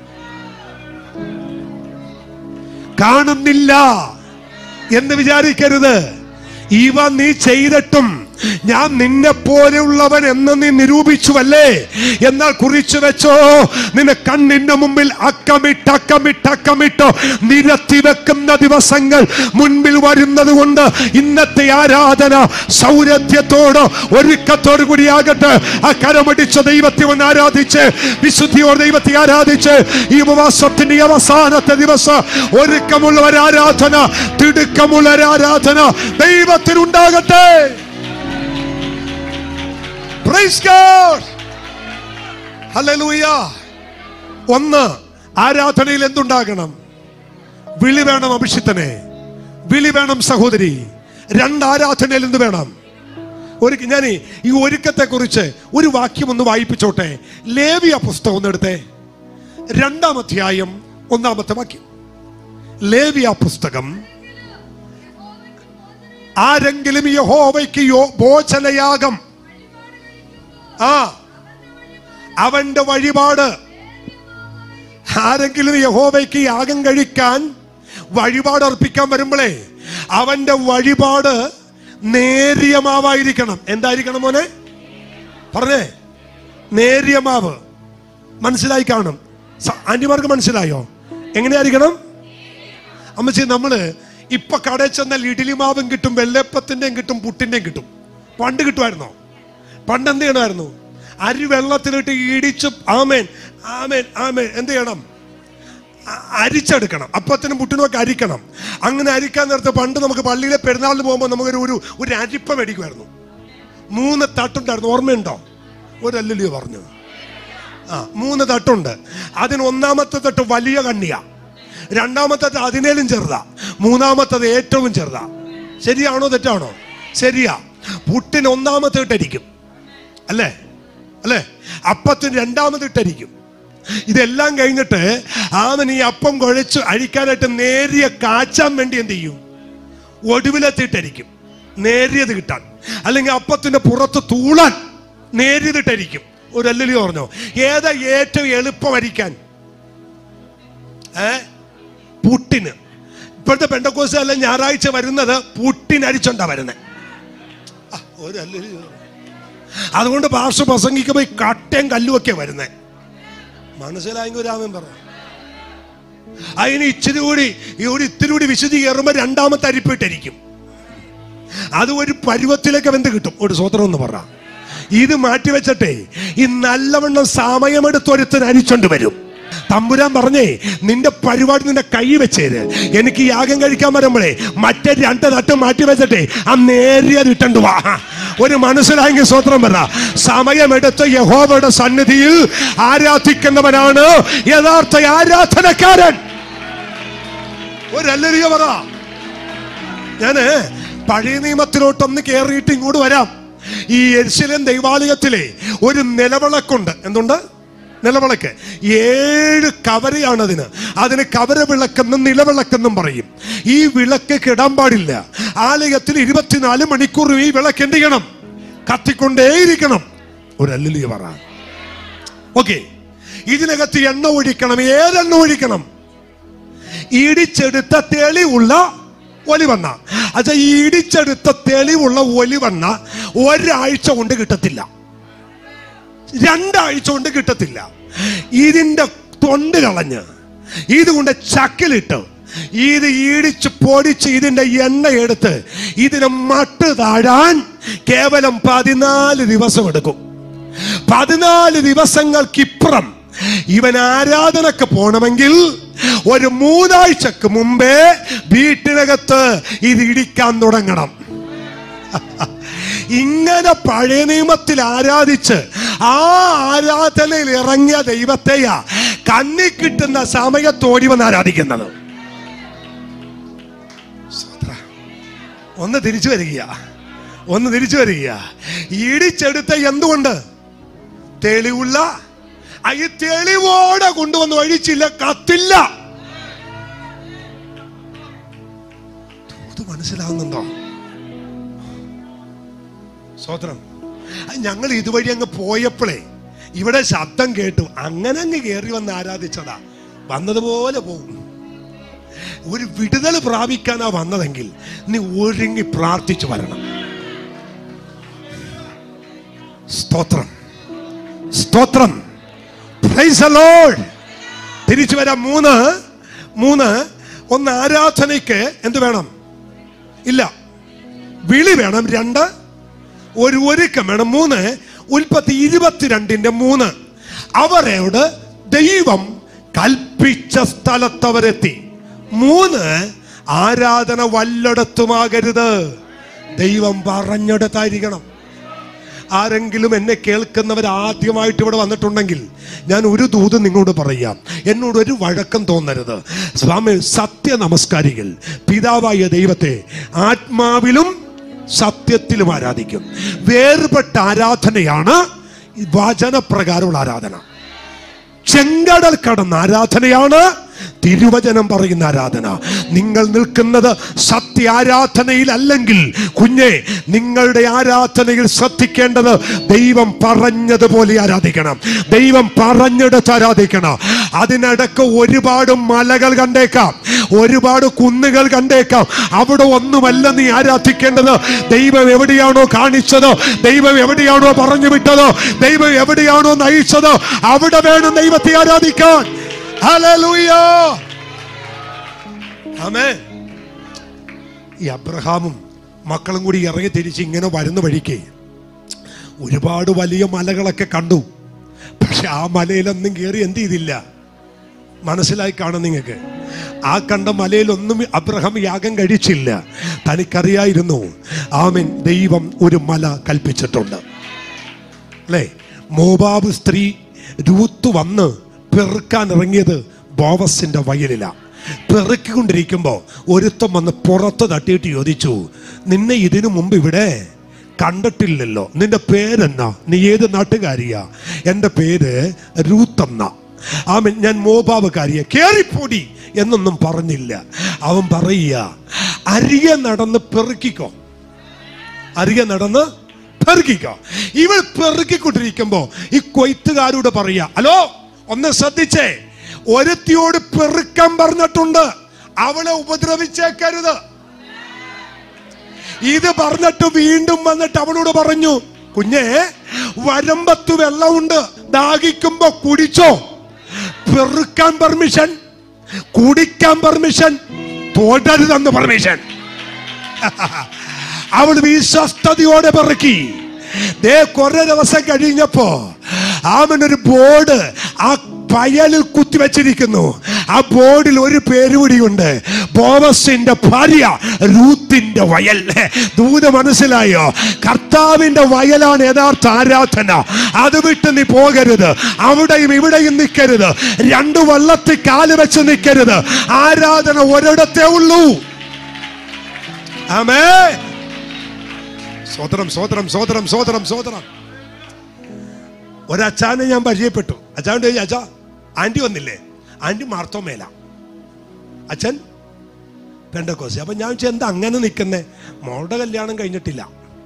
കാണുന്നില്ല എന്ന് വിചാരിക്കരുത് ഇവ നീ ചെയ്തിട്ടും ഞാൻ നിന്നെ പോലെയുള്ളവൻ എന്ന് നീ നിരൂപിച്ചുവല്ലേ എന്നാൽ കുറിച്ചു വെച്ചോ നിന്നെ കണ്ണിന്റെ മുമ്പിൽ അക്കമിട്ട് അക്കമിട്ട് അക്കമിട്ട് നിരത്തി വെക്കുന്ന ദിവസങ്ങൾ മുൻപിൽ വരുന്നത് കൊണ്ട് ഇന്നത്തെ ആരാധന സൗരഭ്യത്തോട് ഒരുക്കത്തോടു കൂടിയാകട്ടെ ആ കരമടിച്ച ദൈവത്തെ ഒന്ന് ആരാധിച്ച് വിശുദ്ധിയോട് ദൈവത്തെ ആരാധിച്ച് ഈ ഉപവാസത്തിന്റെ ഈ അവസാനത്തെ ദിവസം ഒരുക്കമുള്ള ഒരു ആരാധന തിടുക്കമുള്ള ഒരു ആരാധന ദൈവത്തിനുണ്ടാകട്ടെ Praise God. Hallelujah. ഒന്ന് ആരാധനയിൽ എന്തുണ്ടാകണം വിളി വേണം അഭിഷിത്തനെ വിളി വേണം സഹോദരി രണ്ട് ആരാധനയിൽ എന്ത് വേണം ഒരു ഞാൻ ഈ ഒരുക്കത്തെ കുറിച്ച് ഒരു വാക്യം ഒന്ന് വായിപ്പിച്ചോട്ടെ ലേവിയ പുസ്തകം ഒന്ന് എടുത്തേ രണ്ടാം അധ്യായം ഒന്നാമത്തെ വാക്യം ലേവിയ പുസ്തകം ആരെങ്കിലും യഹോവയ്ക്ക് യോ ഭോജനയാഗം ആ അവന്റെ വഴിപാട് ആരെങ്കിലും യഹോവയ്ക്ക് യാഗം കഴിക്കാൻ വഴിപാട് അർപ്പിക്കാൻ വരുമ്പോഴേ അവന്റെ വഴിപാട് നേരിയ മാവായിരിക്കണം എന്തായിരിക്കണം മോനെ പറഞ്ഞേ നേരിയ മാവ് മനസ്സിലായി കാണും സ- ആന്റിമാർക്ക് മനസ്സിലായോ എങ്ങനെയായിരിക്കണം അമ്മച്ചി നമ്മള് ഇപ്പൊ കടയിൽ ചെന്നാൽ ഇഡ്ഡലി മാവും കിട്ടും വെള്ളപ്പത്തിന്റെയും കിട്ടും പുട്ടിന്റെയും കിട്ടും പണ്ട് കിട്ടുമായിരുന്നോ പണ്ട് എന്ത് ചെയ്യണമായിരുന്നു അരി വെള്ളത്തിലിട്ട് ഇടിച്ച് ആമേൻ ആമേൻ ആമേൻ എന്ത് ചെയ്യണം അ- അരിച്ചെടുക്കണം അപ്പത്തിനും പുട്ടിനും ഒക്കെ അരിക്കണം അങ്ങനെ അരിക്കാൻ നേരത്തെ പണ്ട് നമുക്ക് പള്ളിയിലെ പെരുന്നാളിന് പോകുമ്പോൾ നമുക്കൊരു ഒരു ഒരു അരിപ്പ മേടിക്കുമായിരുന്നു മൂന്ന് തട്ടുണ്ടായിരുന്നു ഓർമ്മയുണ്ടോ ഒരല്ലല്ലോ പറഞ്ഞു ആ മൂന്ന് തട്ടുണ്ട് അതിന് ഒന്നാമത്തെ തട്ട് വലിയ കണ്ണിയ രണ്ടാമത്തെ തട്ട് അതിനേലും ചെറുതാ മൂന്നാമത്തത് ഏറ്റവും ചെറുതാ ശരിയാണോ തെറ്റാണോ ശരിയാ പുട്ടിന് ഒന്നാമത്തെ ഇട്ടരിക്കും അല്ലേ അല്ലേ അപ്പത്തിന് രണ്ടാമത് ഇട്ടരിക്കും ഇതെല്ലാം കഴിഞ്ഞിട്ട് അവൻ ഈ അപ്പം കുഴച്ച് അഴിക്കാനായിട്ട് നേരിയ കാച്ചാൻ വേണ്ടി എന്ത് ചെയ്യും ഒടുവിലെത്തിയിട്ടരിക്കും നേരിയത് കിട്ടാൻ അല്ലെങ്കിൽ അപ്പത്തിന്റെ പുറത്ത് തൂളാൻ നേരിയതിട്ടരിക്കും ഒരു അല്ലലി പറഞ്ഞോ ഏതാ ഏറ്റവും എളുപ്പം അരിക്കാൻ ഏ പുട്ടിന് ഇപ്പോഴത്തെ പെണ്ടക്കോസ് അല്ല ഞായറാഴ്ച വരുന്നത് പുട്ടിന് അരിച്ചോണ്ടാ വരുന്നത് ഒരു അല്ലലി അതുകൊണ്ട് പാർശ്വ പ്രസംഗിക്കുമ്പോ ഈ കട്ടയും കല്ലുമൊക്കെ വരുന്നേ മനസ്സിലായെങ്കിൽ രാമൻ പറഞ്ഞു അതിന് ഇച്ചിരി കൂടി ഈ ഒരു ഇത്തിരി കൂടി വിശുദ്ധി കയറുമ്പോ രണ്ടാമത്തെ അരിപ്പിട്ടിരിക്കും അത് ഒരു പരുവത്തിലേക്ക് വെന്ത് കിട്ടും ഒരു സ്വതന്ത്രം എന്ന് പറ ഇത് മാറ്റിവെച്ചിട്ടേ ഈ നല്ലവണ്ണം സമയമെടുത്തൊരുത്തൻ അരിച്ചോണ്ട് വരും തമ്പുരാൻ പറഞ്ഞേ നിന്റെ പരിപാടി നിന്റെ കൈ വെച്ചേര് എനിക്ക് യാഗം കഴിക്കാൻ വരുമ്പോഴേ മറ്റേ രണ്ട് തട്ട് മാറ്റി വെച്ചിട്ടേ ആ നേരിയത് ഇട്ടണ്ട് വാ ഒരു മനസ്സിലായെങ്കിൽ സ്വത്രം പറ സമയമെടുത്ത് യഹോവയുടെ സന്നിധിയിൽ ആരാധിക്കുന്നവനാണ് യഥാർത്ഥ ആരാധനക്കാരൻ ഒരല്ലരിയ പറ ഞാന് പഴയ നിയമത്തിലോട്ടൊന്ന് കയറിയിട്ട് ഇങ്ങോട്ട് വരാം ഈ എരിശിലൻ ദൈവാലയത്തിലെ ഒരു നിലവിളക്കുണ്ട് എന്തുണ്ട് നിലവിളക്ക് ഏഴ് കവരയാണ് അതിന് അതിന് കവര വിളക്കെന്നും നിലവിളക്കെന്നും പറയും ഈ വിളക്ക് കിടാൻ പാടില്ല ആലയത്തിൽ ഇരുപത്തിനാല് മണിക്കൂറും ഈ വിളക്ക് എന്ത് ചെയ്യണം കത്തിക്കൊണ്ടേയിരിക്കണം ഒരു അല്ലിയ പറ ഓക്കെ ഇതിനകത്ത് എണ്ണ ഒഴിക്കണം ഏതെണ്ണ ഒഴിക്കണം ഇടിച്ചെടുത്ത തെളിവുള്ള ഒലിവണ്ണ അച്ഛാ ഈ ഇടിച്ചെടുത്ത തെളിവുള്ള ഒലിവണ്ണ ഒരാഴ്ച കൊണ്ട് കിട്ടത്തില്ല രണ്ടാഴ്ച കൊണ്ട് കിട്ടത്തില്ല ഇതിന്റെ തൊണ്ട് കളഞ്ഞ് ഇത് കൊണ്ട് ചക്കിലിട്ട് ഇത് ഇടിച്ച് പൊടിച്ച് ഇതിന്റെ എണ്ണ എടുത്ത് ഇതിനെ മട്ട് താഴാൻ കേവലം പതിനാല് ദിവസം എടുക്കും പതിനാല് ദിവസങ്ങൾക്കിപ്പുറം ഇവൻ ആരാധനക്ക് പോണമെങ്കിൽ ഒരു മൂന്നാഴ്ചക്ക് മുമ്പേ വീട്ടിനകത്ത് ഇത് ഇടിക്കാൻ തുടങ്ങണം ഇങ്ങനെ പഴയ നിയമത്തിൽ ആരാധിച്ച് ആ ആരാധനയിൽ ഇറങ്ങിയ ദൈവത്തെയാ കണ്ണി കിട്ടുന്ന സമയത്തോടി വന്ന് ആരാധിക്കുന്നത് സ്തോത്രം. ഒന്ന് തിരിച്ചു വരിക ഒന്ന് തിരിച്ചു വരിക ഇടിച്ചെടുത്ത എന്തുകൊണ്ട് തെളിവുള്ള ആ ഈ തെളിവോടെ കൊണ്ടുവന്ന് ഒഴിച്ചില്ല കത്തില്ല ഇത് മനസ്സിലാവുന്നുണ്ടോ സ്വത്രം ഞങ്ങൾ ഇതുവഴി അങ്ങ് പോയപ്പോഴേ ഇവിടെ ശബ്ദം കേട്ടു അങ്ങനെ അങ്ങ് കയറി വന്ന് ആരാധിച്ചതാ വന്നതുപോലെ പോകും ഒരു വിടുതൽ പ്രാപിക്കാനാ വന്നതെങ്കിൽ നീ ഒരുങ്ങി പ്രാർത്ഥിച്ചു വരണം സ്തോത്രം സ്തോത്രം Praise the Lord. തിരിച്ചു വരാം മൂന്ന് മൂന്ന് ഒന്ന് ആരാധനയ്ക്ക് എന്ത് വേണം ഇല്ല വിളി വേണം രണ്ട് ഒരു ഒരുക്കം വേണം മൂന്ന് ഉൽപ്പത്തി ഇരുപത്തിരണ്ടിന്റെ മൂന്ന് അവരോട് ദൈവം കൽപ്പിച്ച സ്ഥലത്തവരെത്തി മൂന്ന് ആരാധന വല്ലയിടത്തുമാകരുത് ദൈവം പറഞ്ഞിടത്തായിരിക്കണം ആരെങ്കിലും എന്നെ കേൾക്കുന്നവർ ആദ്യമായിട്ട് ഇവിടെ വന്നിട്ടുണ്ടെങ്കിൽ ഞാൻ ഒരു ദൂത് നിങ്ങളോട് പറയാം എന്നോട് ഒരു വഴക്കം തോന്നരുത് സ്വാമി സത്യ നമസ്കാരികൾ പിതാവായ ദൈവത്തെ ആത്മാവിലും സത്യത്തിലും ആരാധിക്കും വേർപെട്ട ആരാധനയാണ് വചനപ്രകാരമുള്ള ആരാധന ചെങ്കടൽ കടന്ന ആരാധനയാണ് തിരുവചനം പറയുന്ന ആരാധന നിങ്ങൾ നിൽക്കുന്നത് സത്യ ആരാധനയിൽ അല്ലെങ്കിൽ കുഞ്ഞെ നിങ്ങളുടെ ആരാധനയിൽ ശ്രദ്ധിക്കേണ്ടത് ദൈവം പറഞ്ഞതുപോലെ ആരാധിക്കണം ദൈവം പറഞ്ഞെടുത്ത് ആരാധിക്കണം അതിനിടക്ക് ഒരുപാട് മലകൾ കണ്ടേക്കാം ഒരുപാട് കുന്നുകൾ കണ്ടേക്കാം അവിടെ ഒന്നുമല്ല നീ ആരാധിക്കേണ്ടത് ദൈവം എവിടെയാണോ കാണിച്ചത് ദൈവം എവിടെയാണോ പറഞ്ഞു വിട്ടത് ദൈവം എവിടെയാണോ നയിച്ചത് അവിടെ വേണം ദൈവത്തെ ആരാധിക്കാൻ ഹല്ലേലൂയ ആമേൻ ഈ അബ്രഹാമും മക്കളും കൂടി ഇറങ്ങി തിരിച്ച് ഇങ്ങനെ വരുന്ന വഴിക്ക് ഒരുപാട് വലിയ മലകളൊക്കെ കണ്ടു പക്ഷെ ആ മലയിലൊന്നും കയറി എന്ത് ചെയ്തില്ല മനസ്സിലായി കാണും നിങ്ങൾക്ക് ആ കണ്ട മലയിലൊന്നും അബ്രഹാം യാഗം കഴിച്ചില്ല തനിക്കറിയായിരുന്നു ആമൻ ദൈവം ഒരു മല കൽപ്പിച്ചിട്ടുണ്ട് അല്ലേ മോബാബ് സ്ത്രീ രൂത്ത് വന്ന് പെറുക്കാൻ ഇറങ്ങിയത് ബോവസിന്റെ വയലിലാണ് പെറുക്കിക്കൊണ്ടിരിക്കുമ്പോൾ ഒരുത്തം വന്ന് പുറത്ത് തട്ടിയിട്ട് ചോദിച്ചു നിന്നെ ഇതിനു മുമ്പ് ഇവിടെ കണ്ടിട്ടില്ലല്ലോ നിന്റെ പേരെന്നാ നീ ഏത് നാട്ടുകാരിയാ എൻ്റെ പേര് രൂത്ത് എന്നാ ആമൻ ഞാൻ മോബാബുകാരിയെ കേറിപ്പൊടി എന്നൊന്നും പറഞ്ഞില്ല അവൻ പറയുക അരികെ നടന്ന് പെറുക്കിക്കോ അരികെ നടന്ന് പെറുക്കിക്കോ ഇവൾ പെറുക്കിക്കൊണ്ടിരിക്കുമ്പോ ഈ കൊയ്ത്തുകാരോട് പറയാ ഹലോ ഒന്ന് ശ്രദ്ധിച്ചേ ഒരുത്തിയോട് പെറുക്കാൻ പറഞ്ഞിട്ടുണ്ട് അവളെ ഉപദ്രവിച്ചേക്കരുത് ഇത് പറഞ്ഞിട്ട് വീണ്ടും വന്നിട്ട് അവളോട് പറഞ്ഞു കുഞ്ഞെ വരമ്പത്ത് വെള്ളമുണ്ട് ദാഹിക്കുമ്പോ കുടിച്ചോ പെറുക്കാൻ പെർമിഷൻ കുടിക്കാൻ പെർമിഷൻ തൊടരുതെന്ന് പെർമിഷൻ അവൾ വിശ്വസ്തയോടെ പെറുക്കി ദേ കുറെ ദിവസം കഴിഞ്ഞപ്പോ അവനൊരു ബോർഡ് ആ പയലിൽ കുത്തിവെച്ചിരിക്കുന്നു ആ ബോർഡിൽ ഒരു പേര് കൂടിയുണ്ട് ബോവസിന്റെ ഭാര്യ റൂത്തിന്റെ വയൽ ദൂത മനസ്സിലായോ കർത്താവിന്റെ വയലാണ് യഥാർത്ഥ ആരാധന അത് വിട്ട് നീ പോകരുത് അവിടെയും ഇവിടെയും നിൽക്കരുത് രണ്ടു വള്ളത്തിൽ കാല് വെച്ച് നിൽക്കരുത് ആരാധന ഒരിടത്തേ ഉള്ളൂ ആമേ സോദരം സോദരം സോദരം സോദരം സോദരം ഒരച്ചാനെ ഞാൻ പരിചയപ്പെട്ടു അച്ഛാണ്ട് ചോദിച്ചു അച്ഛാ ആന്റി വന്നില്ലേ ആന്റി മാർത്തോമേല അച്ഛൻ പെണ്ടക്കോസ് അപ്പൊ ഞാൻ ചോദിച്ചു എന്താ അങ്ങനെ നിൽക്കുന്നേ മോളുടെ കല്യാണം കഴിഞ്ഞിട്ടില്ല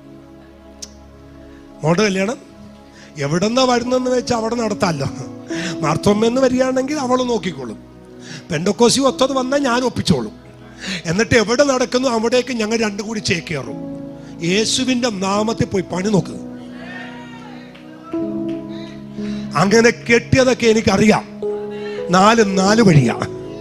മോളുടെ കല്യാണം എവിടെന്നാ വരുന്നെന്ന് വെച്ചാൽ അവിടെ നടത്താമല്ലോ മാർത്തോമെന്ന് വരികയാണെങ്കിൽ അവൾ നോക്കിക്കോളും പെണ്ടക്കോസി ഒത്തത് വന്നാൽ ഞാൻ ഒപ്പിച്ചോളും എന്നിട്ട് എവിടെ നടക്കുന്നു അവിടേക്ക് ഞങ്ങൾ രണ്ടും കൂടി ചേക്കേറും യേശുവിന്റെ നാമത്തിൽ പോയി പണി നോക്ക് അങ്ങനെ കെട്ടിയതൊക്കെ എനിക്കറിയാം നാല് നാല് വഴിയാ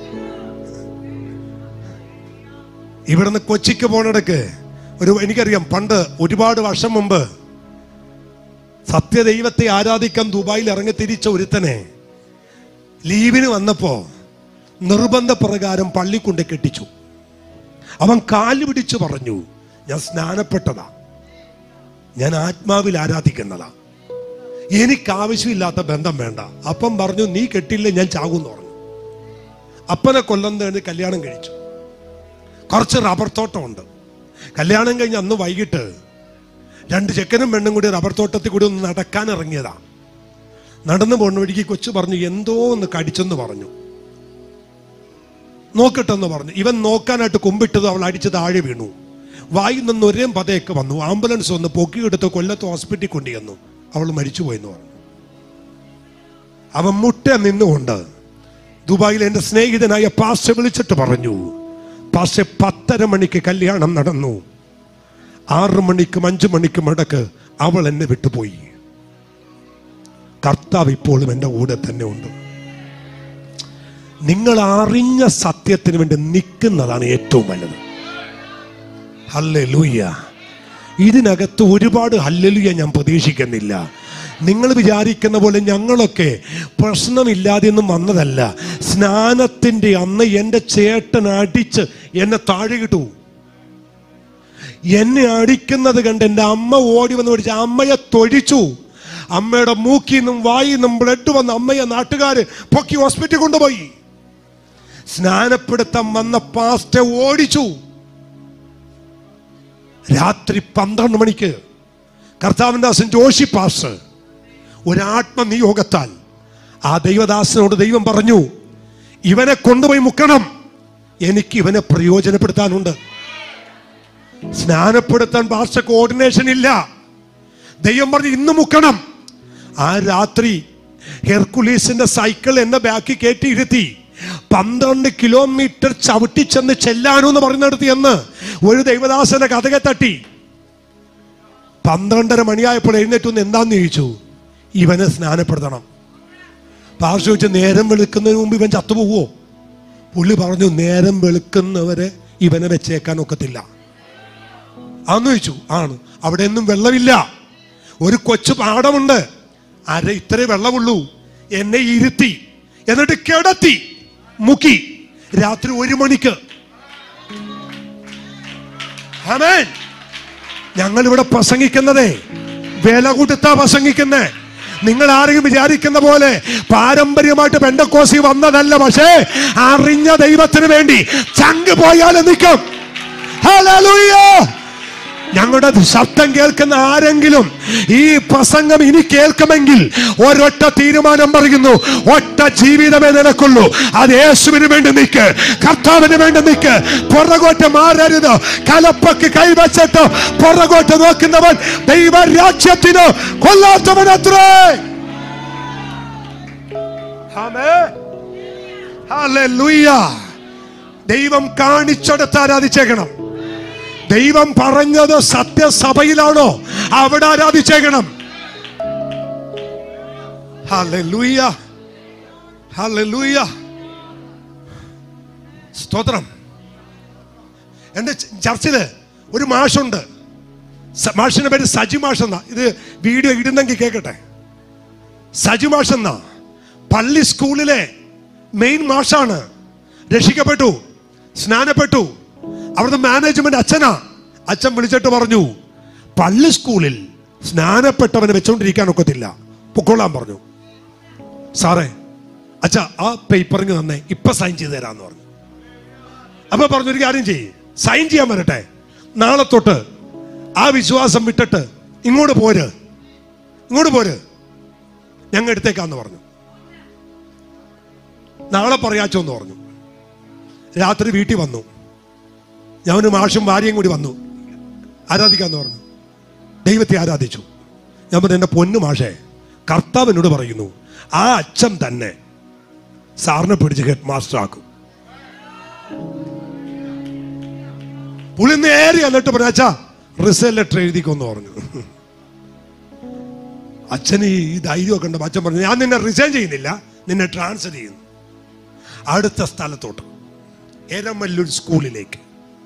ഇവിടുന്ന് കൊച്ചിക്ക് പോണിടക്ക് ഒരു എനിക്കറിയാം പണ്ട് ഒരുപാട് വർഷം മുമ്പ് സത്യദൈവത്തെ ആരാധിക്കാൻ ദുബായിൽ ഇറങ്ങി തിരിച്ച ഒരുത്തനെ ലീവിന് വന്നപ്പോ നിർബന്ധ പ്രകാരം പള്ളി കൊണ്ട് കെട്ടിച്ചു അവൻ കാല് പിടിച്ചു പറഞ്ഞു ഞാൻ സ്നാനപ്പെട്ടതാ ഞാൻ ആത്മാവിൽ ആരാധിക്കുന്നതാ എനിക്ക് ആവശ്യമില്ലാത്ത ബന്ധം വേണ്ട അപ്പം പറഞ്ഞു നീ കെട്ടില്ല ഞാൻ ചാകുമെന്ന് പറഞ്ഞു അപ്പനെ കൊല്ലം തേടി കല്യാണം കഴിച്ചു കുറച്ച് റബ്ബർ തോട്ടമുണ്ട് കല്യാണം കഴിഞ്ഞ് അന്ന് വൈകിട്ട് രണ്ട് ചെക്കനും പെണ്ണും കൂടി റബ്ബർ തോട്ടത്തിൽ കൂടി ഒന്ന് നടക്കാൻ ഇറങ്ങിയതാ നടന്നു പോകുന്ന വഴിക്ക് കൊച്ചു പറഞ്ഞു എന്തോ ഒന്ന് കടിച്ചെന്ന് പറഞ്ഞു നോക്കട്ടെന്ന് പറഞ്ഞു ഇവൻ നോക്കാനായിട്ട് കുമ്പിട്ടത് അവൾ അടിച്ച് താഴെ വീണു വായിൽ നിന്ന് ഒരേ പതയൊക്കെ വന്നു ആംബുലൻസ് വന്ന് പൊക്കിയെടുത്ത് കൊല്ലത്ത് ഹോസ്പിറ്റലിൽ കൊണ്ടുചെന്നു അവൾ മരിച്ചുപോയെന്ന് പറഞ്ഞു അവൻ മുട്ട നിന്നുകൊണ്ട് ദുബായിൽ എൻ്റെ സ്നേഹിതനായ പാസ്റ്റ വിളിച്ചിട്ട് പറഞ്ഞു പാസ്റ്റ പത്തര മണിക്ക് കല്യാണം നടന്നു ആറ് മണിക്കും അഞ്ചു മണിക്കും ഇടക്ക് അവൾ എന്നെ വിട്ടുപോയി കർത്താവ് ഇപ്പോഴും എൻ്റെ കൂടെ തന്നെ ഉണ്ട് നിങ്ങൾ അറിഞ്ഞ സത്യത്തിന് വേണ്ടി നിൽക്കുന്നതാണ് ഏറ്റവും വലുത് ഹല്ലേലൂയ ഇതിനകത്ത് ഒരുപാട് ഹല്ലലുയ ഞാൻ പ്രതീക്ഷിക്കുന്നില്ല നിങ്ങൾ വിചാരിക്കുന്ന പോലെ ഞങ്ങളൊക്കെ പ്രശ്നമില്ലാതെ ഒന്നും വന്നതല്ല സ്നാനത്തിന്റെ അന്ന് എൻ്റെ ചേട്ടൻ അടിച്ച് എന്നെ താഴെ കിട്ടു എന്നെ അടിക്കുന്നത് കണ്ട് എൻ്റെ അമ്മ ഓടി വന്ന് പിടിച്ച് അമ്മയെ തൊഴിച്ചു അമ്മയുടെ മൂക്കിൽ നിന്നും വായിൽ നിന്നും ബ്ലഡ് വന്ന് അമ്മയെ നാട്ടുകാര് പൊക്കി ഹോസ്പിറ്റലിൽ കൊണ്ടുപോയി സ്നാനപ്പെടുത്താൻ വന്ന പാസ്റ്റ ഓടിച്ചു രാത്രി പന്ത്രണ്ട് മണിക്ക് കർത്താവിൻദാസൻ ജോഷി പാസ് ഒരാത്മനിയോഗത്താൽ ആ ദൈവദാസനോട് ദൈവം പറഞ്ഞു ഇവനെ കൊണ്ടുപോയി മുക്കണം എനിക്ക് ഇവനെ പ്രയോജനപ്പെടുത്താനുണ്ട് സ്നാനപ്പെടുത്താൻ ഭാഷ കോർഡിനേഷൻ ഇല്ല ദൈവം പറഞ്ഞു ഇന്ന് മുക്കണം ആ രാത്രി ഹെർക്കുലീസിന്റെ സൈക്കിൾ എന്നെ ബാക്കി കയറ്റി ഇരുത്തി പന്ത്രണ്ട് കിലോമീറ്റർ ചവിട്ടി ചെന്ന് ചെല്ലാനോ എന്ന് പറയുന്നിടത്ത് എന്ന് ഒരു ദൈവദാസന്റെ കഥകെ തട്ടി പന്ത്രണ്ടര മണിയായപ്പോൾ എഴുന്നേറ്റ് ഒന്ന് എന്താന്ന് ചോദിച്ചു ഇവനെ സ്നാനപ്പെടുത്തണം പാർശ്വ ചോദിച്ചു നേരം വെളുക്കുന്നതിന് മുമ്പ് ഇവൻ ചത്തുപോകുമോ പുള്ളി പറഞ്ഞു നേരം വെളുക്കുന്നവരെ ഇവനെ വെച്ചേക്കാൻ ഒക്കത്തില്ല അന്ന് ചോദിച്ചു ആണ് അവിടെ ഒന്നും വെള്ളമില്ല ഒരു കൊച്ചു പാടമുണ്ട് അര ഇത്രേ വെള്ളമുള്ളൂ എന്നെ ഇരുത്തി എന്നിട്ട് കിടത്തി മുക്കി രാത്രി ഒരു മണിക്ക് ആമേൻ ഞങ്ങൾ ഇവിടെ പ്രസംഗിക്കുന്നതേ വില കൊടുത്താ പ്രസംഗിക്കുന്നേ നിങ്ങൾ ആരെങ്കിലും വിചാരിക്കുന്ന പോലെ പാരമ്പര്യമായിട്ട് പെണ്ടക്കോസി വന്നതല്ല പക്ഷേ അറിഞ്ഞ ദൈവത്തിന് വേണ്ടി ചങ്ക് പോയാലും നിൽക്കും ഹല്ലേലൂയ ഞങ്ങളുടെ ശബ്ദം കേൾക്കുന്ന ആരെങ്കിലും ഈ പ്രസംഗം ഇനി കേൾക്കുമെങ്കിൽ ഒരൊറ്റ തീരുമാനം പറയുന്നു ഒറ്റ ജീവിതമേ നിനക്കുള്ളൂ അത് യേശുവിന് വേണ്ടി നിൽക്ക് കർത്താവിന് വേണ്ടി നിൽക്ക് പുറകോട്ട് മാറരുത് കലപ്പക്ക് കൈവച്ചിട്ട് പുറകോട്ട് നോക്കുന്നവൻ ദൈവരാജ്യത്തിന് കൊല്ലാത്തവനത്രേ ആമേൻ. ഹല്ലേലൂയ. ദൈവം കാണിച്ചെടുത്ത് ആരാധിച്ചേക്കണം ദൈവം പറഞ്ഞത് സത്യസഭയിലാണോ അവിടെ ആരാധിച്ചേക്കണം ഹല്ലേലൂയ ഹല്ലേലൂയ സ്തോത്രം എൻ്റെ ച- ചർച്ചില് ഒരു മാഷുണ്ട് സ- മാഷിന്റെ പേര് സജി മാഷ് എന്നാ ഇത് വീഡിയോ ഇടുന്നെങ്കിൽ കേൾക്കട്ടെ സജി മാഷ് എന്നാ പള്ളി സ്കൂളിലെ മെയിൻ മാഷാണ് രക്ഷിക്കപ്പെട്ടു സ്നാനപ്പെട്ടു അവിടുത്തെ മാനേജ്മെന്റ് അച്ഛനാ അച്ഛൻ വിളിച്ചിട്ട് പറഞ്ഞു പള്ളി സ്കൂളിൽ സ്നാനപ്പെട്ടവനെ വെച്ചോണ്ടിരിക്കാൻ ഒക്കത്തില്ല പൊക്കോളാൻ പറഞ്ഞു സാറേ അച്ഛാ ആ പേപ്പറിങ് തന്നെ ഇപ്പൊ സൈൻ ചെയ്ത് തരാന്ന് പറഞ്ഞു അപ്പൊ പറഞ്ഞു ഒരു കാര്യം ചെയ്യ് സൈൻ ചെയ്യാൻ വരട്ടെ നാളെ തൊട്ട് ആ വിശ്വാസം വിട്ടിട്ട് ഇങ്ങോട്ട് പോര് ഇങ്ങോട്ട് പോര് ഞങ്ങൾ എടുത്തേക്കാന്ന് പറഞ്ഞു നാളെ പറയാച്ചോ എന്ന് പറഞ്ഞു രാത്രി വീട്ടിൽ വന്നു ഞാനും മാഷും ഭാര്യയും കൂടി വന്നു ആരാധിക്കാന്ന് പറഞ്ഞു ദൈവത്തെ ആരാധിച്ചു ഞാൻ പറഞ്ഞു എൻ്റെ പൊന്നു മാഷേ കർത്താവ് എന്നോട് പറയുന്നു ആ അച്ഛൻ തന്നെ സാറിനെ പിടിച്ച് ഹെഡ് മാസ്റ്റർ ആക്കും പുള്ളി നേരെ എന്നിട്ട് പറഞ്ഞു അച്ഛാ റിസൾട്ട് ലെറ്റർ എഴുതിക്കൊന്ന് പറഞ്ഞു അച്ഛന് ഈ ധൈര്യമൊക്കെ ഉണ്ട് അച്ഛൻ പറഞ്ഞു ഞാൻ നിന്നെ റിസൈൻ ചെയ്യുന്നില്ല നിന്നെ ട്രാൻസ്ഫർ ചെയ്യുന്നു അടുത്ത സ്ഥലത്തോട്ട് എരമല്ലൂർ സ്കൂളിലേക്ക്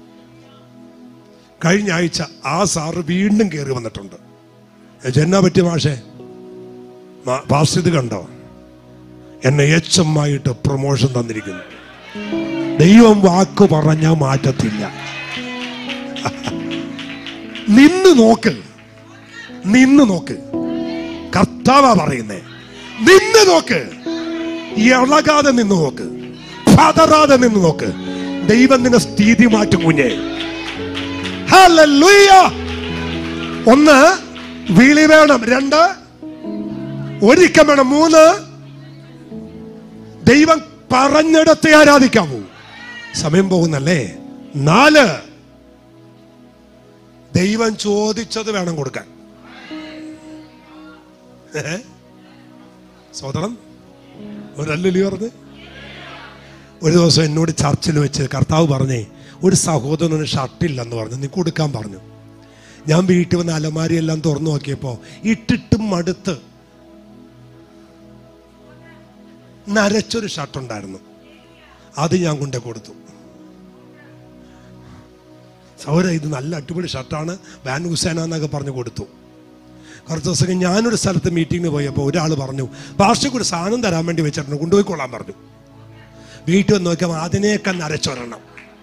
കഴിഞ്ഞ ആഴ്ച ആ സാറ് വീണ്ടും കയറി വന്നിട്ടുണ്ട് എന്നാ പറ്റിയ മാഷേ മാ- പാസ്റ്റർ ഇത് കണ്ടോ എന്നെ എച്ച് എം ആയിട്ട് പ്രൊമോഷൻ തന്നിരിക്കുന്നു ദൈവം വാക്ക് പറഞ്ഞാൽ മാറ്റത്തില്ല നിന്ന് നോക്ക് നിന്ന് നോക്ക് കർത്താവാ പറയുന്നേ നിന്ന് നോക്ക് ഇളകാതെ നിന്ന് നോക്ക് പതറാതെ നിന്ന് നോക്ക് ദൈവം നിന്നെ സ്ഥിതി മാറ്റും കുഞ്ഞെ ഹല്ലേലൂയ ഒന്ന് വിളി വേണം രണ്ട് ഒരുക്കം വേണം മൂന്ന് ദൈവം പറഞ്ഞിടത്തെ ആരാധിക്കാവൂ സമയം പോകുന്നല്ലേ നാല് ദൈവം ചോദിച്ചത് വേണം കൊടുക്കാൻ ഏ? സോദരം ഒരല്ലി പറഞ്ഞ് ഒരു ദിവസം എന്നോട് ചർച്ചിൽ വെച്ച് കർത്താവ് പറഞ്ഞേ ഒരു സഹോദരന് ഷർട്ടില്ലെന്ന് പറഞ്ഞു നീ കൊടുക്കാൻ പറഞ്ഞു ഞാൻ വീട്ടിൽ വന്ന് അലമാരിയെല്ലാം തുറന്നു നോക്കിയപ്പോൾ ഇട്ടിട്ടും മടുത്ത് നരച്ചൊരു ഷർട്ട് ഉണ്ടായിരുന്നു അത് ഞാൻ കൊണ്ടേ കൊടുത്തു സൗര ഇത് നല്ല അടിപൊളി ഷർട്ടാണ് വാൻ ഹുസേന എന്നൊക്കെ പറഞ്ഞു കൊടുത്തു കുറച്ച് ദിവസം കഴിഞ്ഞ് ഞാനൊരു സ്ഥലത്ത് മീറ്റിങ്ങിന് പോയപ്പോൾ ഒരാൾ പറഞ്ഞു പാർശ്വക്ക് ഒരു സാധനം തരാൻ വേണ്ടി വെച്ചിട്ടുണ്ട് കൊണ്ടുപോയിക്കൊള്ളാൻ പറഞ്ഞു വീട്ടിൽ വന്ന് നോക്കിയപ്പോൾ അതിനേക്കാൾ നരച്ചൊരെണ്ണം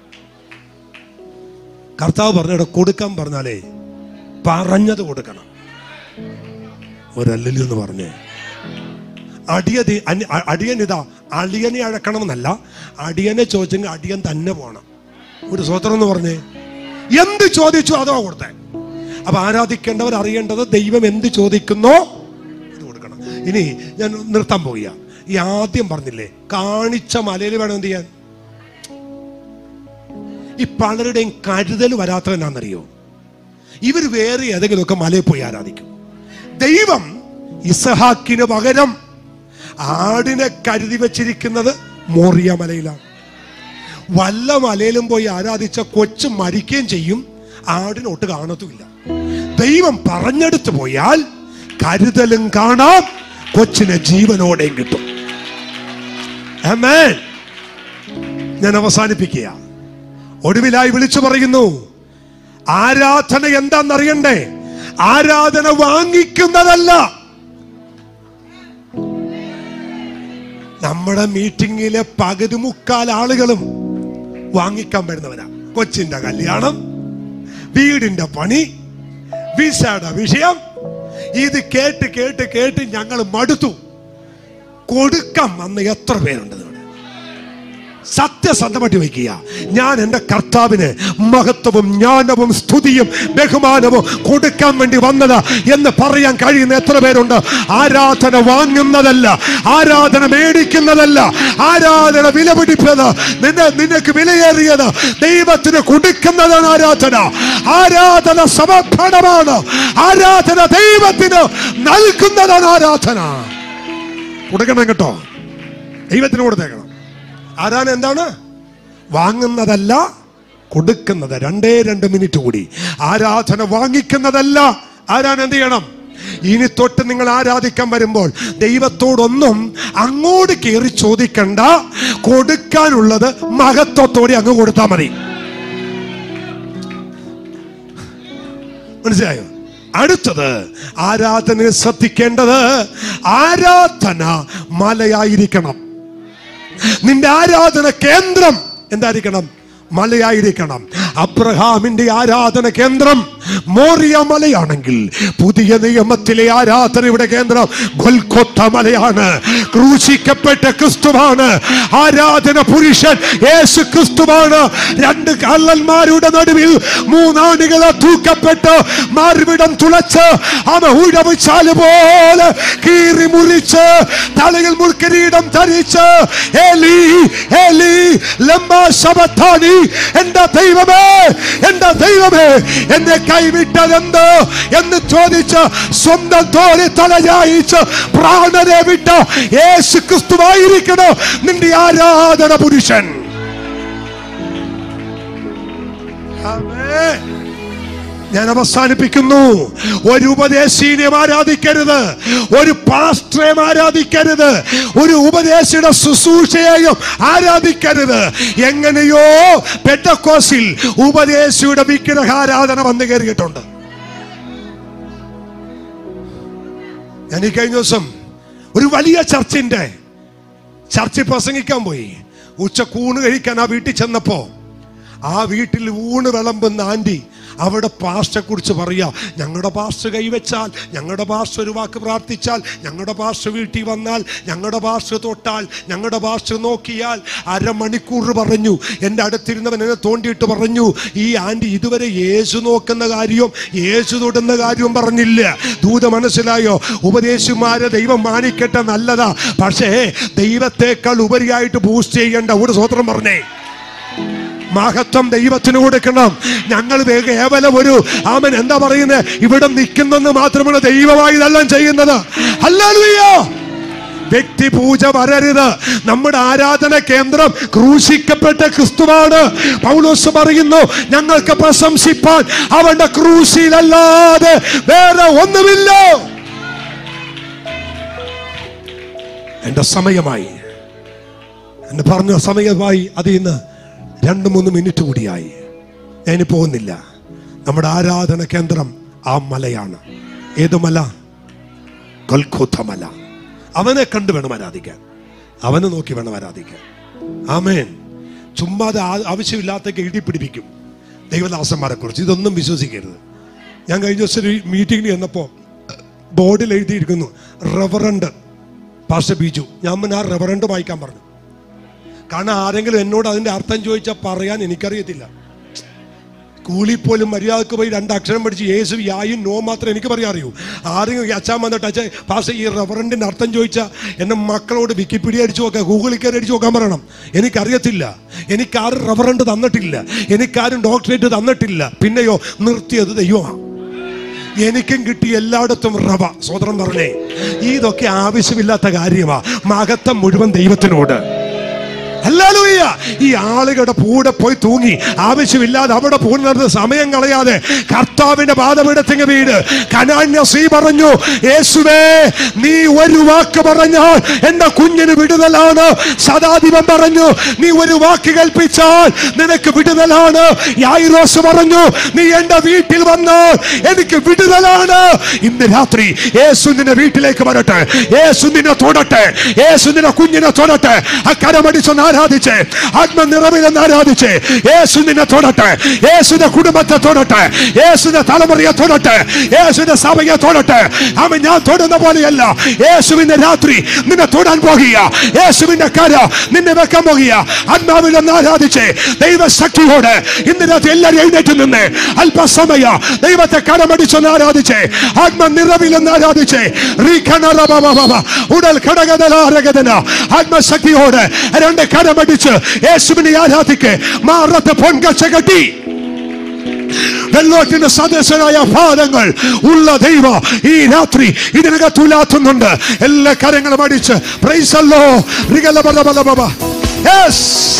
കർത്താവ് പറഞ്ഞു ഇവിടെ കൊടുക്കാൻ പറഞ്ഞാലേ പറഞ്ഞത് കൊടുക്കണം ഒരല്ലല്ലോ എന്ന് പറഞ്ഞേ അടിയതി അനി- അ- അടിയൻ ഇതാ അടിയനെ അഴക്കണമെന്നല്ല അടിയനെ ചോദിച്ചെങ്കിൽ അടിയൻ തന്നെ പോണം ഒരു സ്വത്രം എന്ന് പറഞ്ഞേ എന്ത് ചോദിച്ചു അതോ കൊടുത്തേ അപ്പൊ ആരാധിക്കേണ്ടവർ അറിയേണ്ടത് ദൈവം എന്ത് ചോദിക്കുന്നോ അത് കൊടുക്കണം ഇനി ഞാൻ നിർത്താൻ പോവുക ഈ ആദ്യം പറഞ്ഞില്ലേ കാണിച്ച മലയിൽ വേണം എന്ത് ചെയ്യാൻ ഈ പലരുടെയും കരുതൽ വരാത്തവനാണെന്നറിയോ ഇവർ വേറെ ഏതെങ്കിലുമൊക്കെ മലയിൽ പോയി ആരാധിക്കും ദൈവം ഇസഹാക്കിന് പകരം ആടിനെ കരുതി വെച്ചിരിക്കുന്നത് മോറിയ മലയിലാണ് വല്ല മലയിലും പോയി ആരാധിച്ച കൊച്ചു മരിക്കുകയും ചെയ്യും ആടിനൊട്ട് കാണത്തുമില്ല ദൈവം പറഞ്ഞെടുത്ത് പോയാൽ കരുതലും കാണാം കൊച്ചിനെ ജീവനോടെയും കിട്ടും Amen. ഞാൻ അവസാനിപ്പിക്കുക ഒടുവിലായി വിളിച്ചു പറയുന്നു ആരാധന എന്താണെന്നറിയണ്ടേ ആരാധന വാങ്ങിക്കുന്നതല്ല നമ്മുടെ മീറ്റിങ്ങിലെ പകുതി മുക്കാൽ ആളുകളും വാങ്ങിക്കാൻ വരുന്നവരാ കൊച്ചിന്റെ കല്യാണം വീടിന്റെ പണി വിസയുടെ വിഷയം ഇത് കേട്ട് കേട്ട് കേട്ട് ഞങ്ങൾ മടുത്തു കൊടുക്കാം അന്ന് എത്ര പേരുണ്ട് ഇവിടെ സത്യസന്ധമായിട്ട് വയ്ക്കുക ഞാൻ എൻ്റെ കർത്താവിന് മഹത്വവും ജ്ഞാനവും സ്തുതിയും ബഹുമാനവും കൊടുക്കാൻ വേണ്ടി വന്നത് എന്ന് പറയാൻ കഴിയുന്ന എത്ര പേരുണ്ട് ആരാധന വാങ്ങുന്നതല്ല ആരാധന മേടിക്കുന്നതല്ല ആരാധന വിലപിടിപ്പത് നിന്നെ നിനക്ക് വിലയേറിയത് ദൈവത്തിന് കൊടുക്കുന്നതാണ് ആരാധന ആരാധന സമർപ്പണമാണ് ആരാധന ദൈവത്തിന് നൽകുന്നതാണ് ആരാധന കൊടുക്കണം കേട്ടോ ദൈവത്തിന് കൊടുത്തേക്കണം ആരാണ് എന്താണ് വാങ്ങുന്നതല്ല കൊടുക്കുന്നത് രണ്ടേ രണ്ട് മിനിറ്റ് കൂടി ആരാധന വാങ്ങിക്കുന്നതല്ല ആരാണ് എന്ത് ചെയ്യണം ഇനി തൊട്ട് നിങ്ങൾ ആരാധിക്കാൻ വരുമ്പോൾ ദൈവത്തോടൊന്നും അങ്ങോട്ട് കയറി ചോദിക്കണ്ട കൊടുക്കാനുള്ളത് മഹത്വത്തോടെ അങ്ങ് കൊടുത്താൽ മതി മനസ്സിലായോ അടുത്തത് ആരാധന ശ്രദ്ധിക്കേണ്ടത് ആരാധന മലയായിരിക്കണം നിന്റെ ആരാധന കേന്ദ്രം എന്തായിരിക്കണം മലയായിരിക്കണം അബ്രഹാമിന്റെ ആരാധന കേന്ദ്രം മോറിയ മലയാണെങ്കിൽ പുതിയ നിയമത്തിലെ ആരാധനയുടെ കേന്ദ്രം ഗൊൽക്കൊത്ത മലയാണ് ക്രൂശിക്കപ്പെട്ട ക്രിസ്തുവാണ് ആരാധന പുരുഷൻ യേശു ക്രിസ്തുവാണ് രണ്ട് കള്ളന്മാരുടെ നടുവിൽ മൂന്നാണികളെ തൂക്കപ്പെട്ട് മാർവിടം തുളച്ച് അവ ഉഴവിച്ചാല് പോലെ കീറി മുറിച്ച് തലയിൽ മുൾക്കിരീടം ധരിച്ച് ഏലി ഏലി ലംബ ശബത്താനി എന്റെ ദൈവമേ എന്റെ ദൈവമേ എന്നെ കൈവിട്ടതെന്ത് എന്ന് ചോദിച്ച് സ്വന്തം തോലെ തലയായിച്ച് പ്രാണനെ വിട്ട് യേശു ക്രിസ്തുവായിരിക്കണോ നിന്റെ ആരാധന പുരുഷൻ ആമേൻ. ഞാൻ അവസാനിപ്പിക്കുന്നു ഒരു ഉപദേശീനെ ആരാധിക്കരുത് ഒരു പാസ്റ്ററെ ആരാധിക്കരുത് ഒരു ഉപദേശിയുടെ ശുശ്രൂഷയെയും ആരാധിക്കരുത് എങ്ങനെയോ പെട്ടക്കോസിൽ ഉപദേശിയുടെ വിഗ്രഹാരാധന വന്നു കയറിയിട്ടുണ്ട് ഞാൻ ഈ കഴിഞ്ഞ ദിവസം ഒരു വലിയ ചർച്ചിന്റെ ചർച്ചിൽ പ്രസംഗിക്കാൻ പോയി ഉച്ചക്കൂണ് കഴിക്കാൻ ആ വീട്ടിൽ ചെന്നപ്പോ ആ വീട്ടിൽ ഊണ് വിളമ്പുന്ന ആന്റി അവിടെ പാസ്റ്റെ കുറിച്ച് പറയാ ഞങ്ങളുടെ പാസ്റ്റർ കൈവച്ചാൽ ഞങ്ങളുടെ പാസ്റ്റർ ഒരു വാക്ക് പ്രാർത്ഥിച്ചാൽ ഞങ്ങളുടെ പാസ്റ്റർ വീട്ടിൽ വന്നാൽ ഞങ്ങളുടെ പാസ്റ്റർ തൊട്ടാൽ ഞങ്ങളുടെ പാസ്റ്റർ നോക്കിയാൽ അരമണിക്കൂർ പറഞ്ഞു എൻ്റെ അടുത്തിരുന്നവൻ എന്നെ തോണ്ടിയിട്ട് പറഞ്ഞു ഈ ആന്റി ഇതുവരെ യേശു നോക്കുന്ന കാര്യവും യേശു തൊടുന്ന കാര്യവും പറഞ്ഞില്ല ദൂത മനസ്സിലായോ ഉപദേശിമാരെ ദൈവം മാനിക്കട്ടെ നല്ലതാ പക്ഷേ ദൈവത്തെക്കാൾ ഉപരിയായിട്ട് ബൂസ്റ്റ് ചെയ്യേണ്ട ഒരു സ്വത്രം പറഞ്ഞേ മഹത്വം ദൈവത്തിന് കൊടുക്കണം ഞങ്ങൾ വേ- കേവലം ഒരു ആമൻ എന്താ പറയുന്നത് ഇവിടെ നിൽക്കുന്നെന്ന് മാത്രമാണ് ദൈവമായി ഇതെല്ലാം ചെയ്യുന്നത് ഹല്ലേലൂയ വ്യക്തി പൂജ വരരുത് നമ്മുടെ ആരാധന കേന്ദ്രം ക്രൂശിക്കപ്പെട്ട ക്രിസ്തുവാണ് പൗലോസ് പറയുന്നു ഞങ്ങൾക്ക് പ്രശംസിപ്പാൻ അവന്റെ ക്രൂശിലല്ലാതെ വേറെ ഒന്നുമില്ല എന്റെ സമയമായി എന്നെ പറഞ്ഞ സമയമായി അതിൽ നിന്ന് രണ്ട് മൂന്ന് മിനിറ്റ് കൂടിയായി ഞാൻ പോകുന്നില്ല നമ്മുടെ ആരാധന കേന്ദ്രം ആ മലയാണ് ഏത് മല കൊൽക്കോത്ത മല അവനെ കണ്ടു വേണം ആരാധിക്കാൻ അവനെ നോക്കി വേണം ആരാധിക്കാൻ ആമേൻ ചുമ്മാതെ ആ- ആവശ്യമില്ലാത്തൊക്കെ ഇടി പിടിപ്പിക്കും ദൈവദാസന്മാരെ കുറിച്ച് ഇതൊന്നും വിശ്വസിക്കരുത് ഞാൻ കഴിഞ്ഞ ദിവസം ഒരു മീറ്റിംഗിൽ ചെന്നപ്പോൾ ബോർഡിൽ എഴുതിയിരിക്കുന്നു റവറണ്ട് പാസ്റ്റർ ബിജു ഞാൻ പിന്നെ ആ റവറണ്ട് വായിക്കാൻ പറഞ്ഞു കാരണം ആരെങ്കിലും എന്നോട് അതിന്റെ അർത്ഥം ചോദിച്ചാൽ പറയാൻ എനിക്കറിയത്തില്ല സ്കൂളിൽ പോലും മര്യാദക്ക് പോയി രണ്ട് അക്ഷരം പഠിച്ച് യേശു യായും നോ മാത്രമേ എനിക്ക് പറയാൻ അറിയൂ ആരെങ്കിലും അച്ഛാൻ വന്നിട്ട് അച്ഛൻ പാസ് ഈ റെഫറൻറ്റിൻ്റെ അർത്ഥം ചോദിച്ചാൽ എൻ്റെ മക്കളോട് വിക്കിപീഡിയ അടിച്ചു നോക്കാം ഗൂഗിളിൽ കയറി അടിച്ചു നോക്കാൻ പറയണം എനിക്കറിയത്തില്ല എനിക്കാരും റെഫറൻറ്റ് തന്നിട്ടില്ല എനിക്കാരും ഡോക്ടറേറ്റ് തന്നിട്ടില്ല പിന്നെയോ നിർത്തിയത് ദൈവമാണ് എനിക്കും കിട്ടി എല്ലായിടത്തും റവ സ്വതന്ത്രം പറഞ്ഞേ ഇതൊക്കെ ആവശ്യമില്ലാത്ത കാര്യമാ മഹത്വം മുഴുവൻ ദൈവത്തിനോട് അല്ലാലോ ഹല്ലേലൂയ ഈ ആളുകളുടെ കൂടെ പോയി തൂങ്ങി ആവശ്യമില്ലാതെ അവിടെ പോകുന്നത് സമയം കളയാതെ കർത്താവിന്റെ പാദപീഠത്തിങ് വീട് കനാന്യ സീ പറഞ്ഞു യേശുവേ നീ ഒരു വാക്ക് പറഞ്ഞാൽ എന്റെ കുഞ്ഞിന് വിടുതലാണ് സദാധിപൻ പറഞ്ഞു നീ ഒരു വാക്ക് കൽപ്പിച്ചാൽ നിനക്ക് വിടുതലാണ് യായിറോസ് പറഞ്ഞു നീ എന്റെ വീട്ടിൽ വന്ന് എനിക്ക് വിടുതലാണ് ഇന്ന് രാത്രി യേശു നിന്റെ വീട്ടിലേക്ക് വരട്ടെ യേശു നിന്നെ തൊടട്ടെ യേശു നിന്റെ കുഞ്ഞിനെ തൊടട്ടെ ആ കരമടിച്ചൊന്ന് ആരാധിച്ച് ആത്മ നിറവിലെന്ന് ആരാധിച്ച് യേശു നിന്നെ തൊടട്ടെ യേശുവിന്റെ കുടുംബത്തെ തൊടട്ടെ യേശുവിന്റെ തലമുറയെ തൊടട്ടെ യേശുവിന്റെ സഭയെ തൊടട്ടെ അവൻ ഞാൻ തൊടുന്ന പോലെയല്ല യേശുവിന്റെ രാത്രി നിന്നെ തൊടാൻ പോകുക യേശുവിന്റെ കര നിന്നെ വെക്കാൻ പോകുക ആത്മാവിലൊന്ന് ആരാധിച്ച് ദൈവശക്തിയോട് ഇന്ന് രാത്രി എല്ലാവരും എഴുന്നേറ്റ് നിന്ന് അല്പസമയ ദൈവത്തെ കരമടിച്ചൊന്ന് ആരാധിച്ച് ആത്മ നിറവിലൊന്ന് ആരാധിച്ച് റീഖണറബബബബ. ഉടൽ ഘടകതലാരകതന ആത്മശക്തിയോട് രണ്ട് കരമടിച്ച് യേശുവിനെ ആരാധിക്ക് മാറത്തെ പൊൻകച്ച കെട്ടി വെള്ളോട്ടിന്റെ സദസ്യനായ പാദങ്ങൾ ഉള്ള ദൈവ ഈ രാത്രി ഇതിനകത്ത് ഉലാത്തുന്നുണ്ട് എല്ലാ കരങ്ങളും അടിച്ച് പ്രൈസല്ലോ യെസ്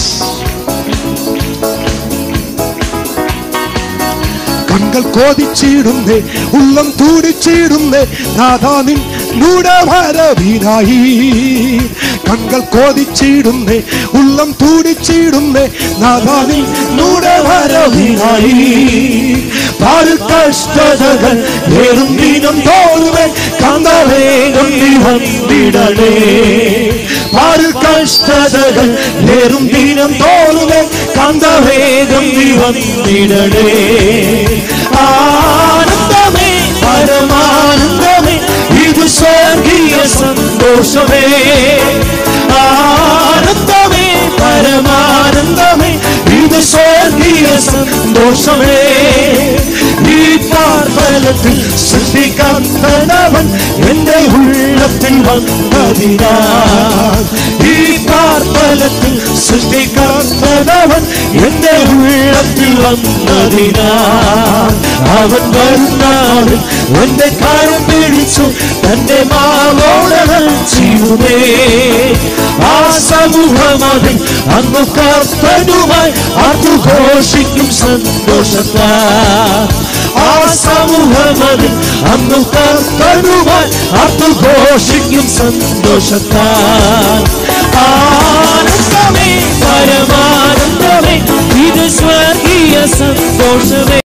കണ്ണുകൾ കോതിച്ചിടുന്നേ ഉള്ളം തൂടിച്ചിടുന്നേ നാഥാ നിൻ വരവിനായി കണ്ണുകൾ കോതിച്ചിടുന്നേ ഉള്ളം തൂടിച്ചിടുന്നേ നാഥാ നിൻ വരവിനായി പാൽ കഷ്ടതകൾ ഏറും ദിനം തോറുവേ കന്തവേഗം നീ വന്നിടണേ പാൽ കഷ്ടതകൾ ഏറും ദിനം തോറുവേ കന്തവേഗം നീ വന്നിടണേ ആനന്ദമേ പരമാനന്ദമേ ഇത് സ്വർഗീയ സന്തോഷമേ ആനന്ദമേ പരമാനന്ദമേ ഇത് സ്വർഗീയ സന്തോഷമേ ഈ പാർബലത്തിൽ സൃഷ്ടിക്കത്തനവൻ എന്റെ ഉള്ളത്തിൽ വന്നതിനാൽ ഈ പാർബലത്തിൽ സൃഷ്ടിക്കത്തനവൻ എന്റെ ഉള്ളത്തിൽ വന്നതിനാൽ അവൻ വരുന്നാളിൽ എന്റെ കാര്യം പിടിച്ചു തന്റെ മാവോടകൾ ചെയ്യുമേ ആ സമൂഹമതിൽ അന്ന് കർത്തനുമായി ആർത്തുഘോഷിക്കും സന്തോഷത്താ ആ സമൂഹമതിൽ അന്ന് കർത്തനുമായി ആർത്തുഘോഷിക്കും സന്തോഷത്താ ആനന്ദമേ പരമാനന്ദമേ ഇത് സ്വർഗീയ സന്തോഷമേ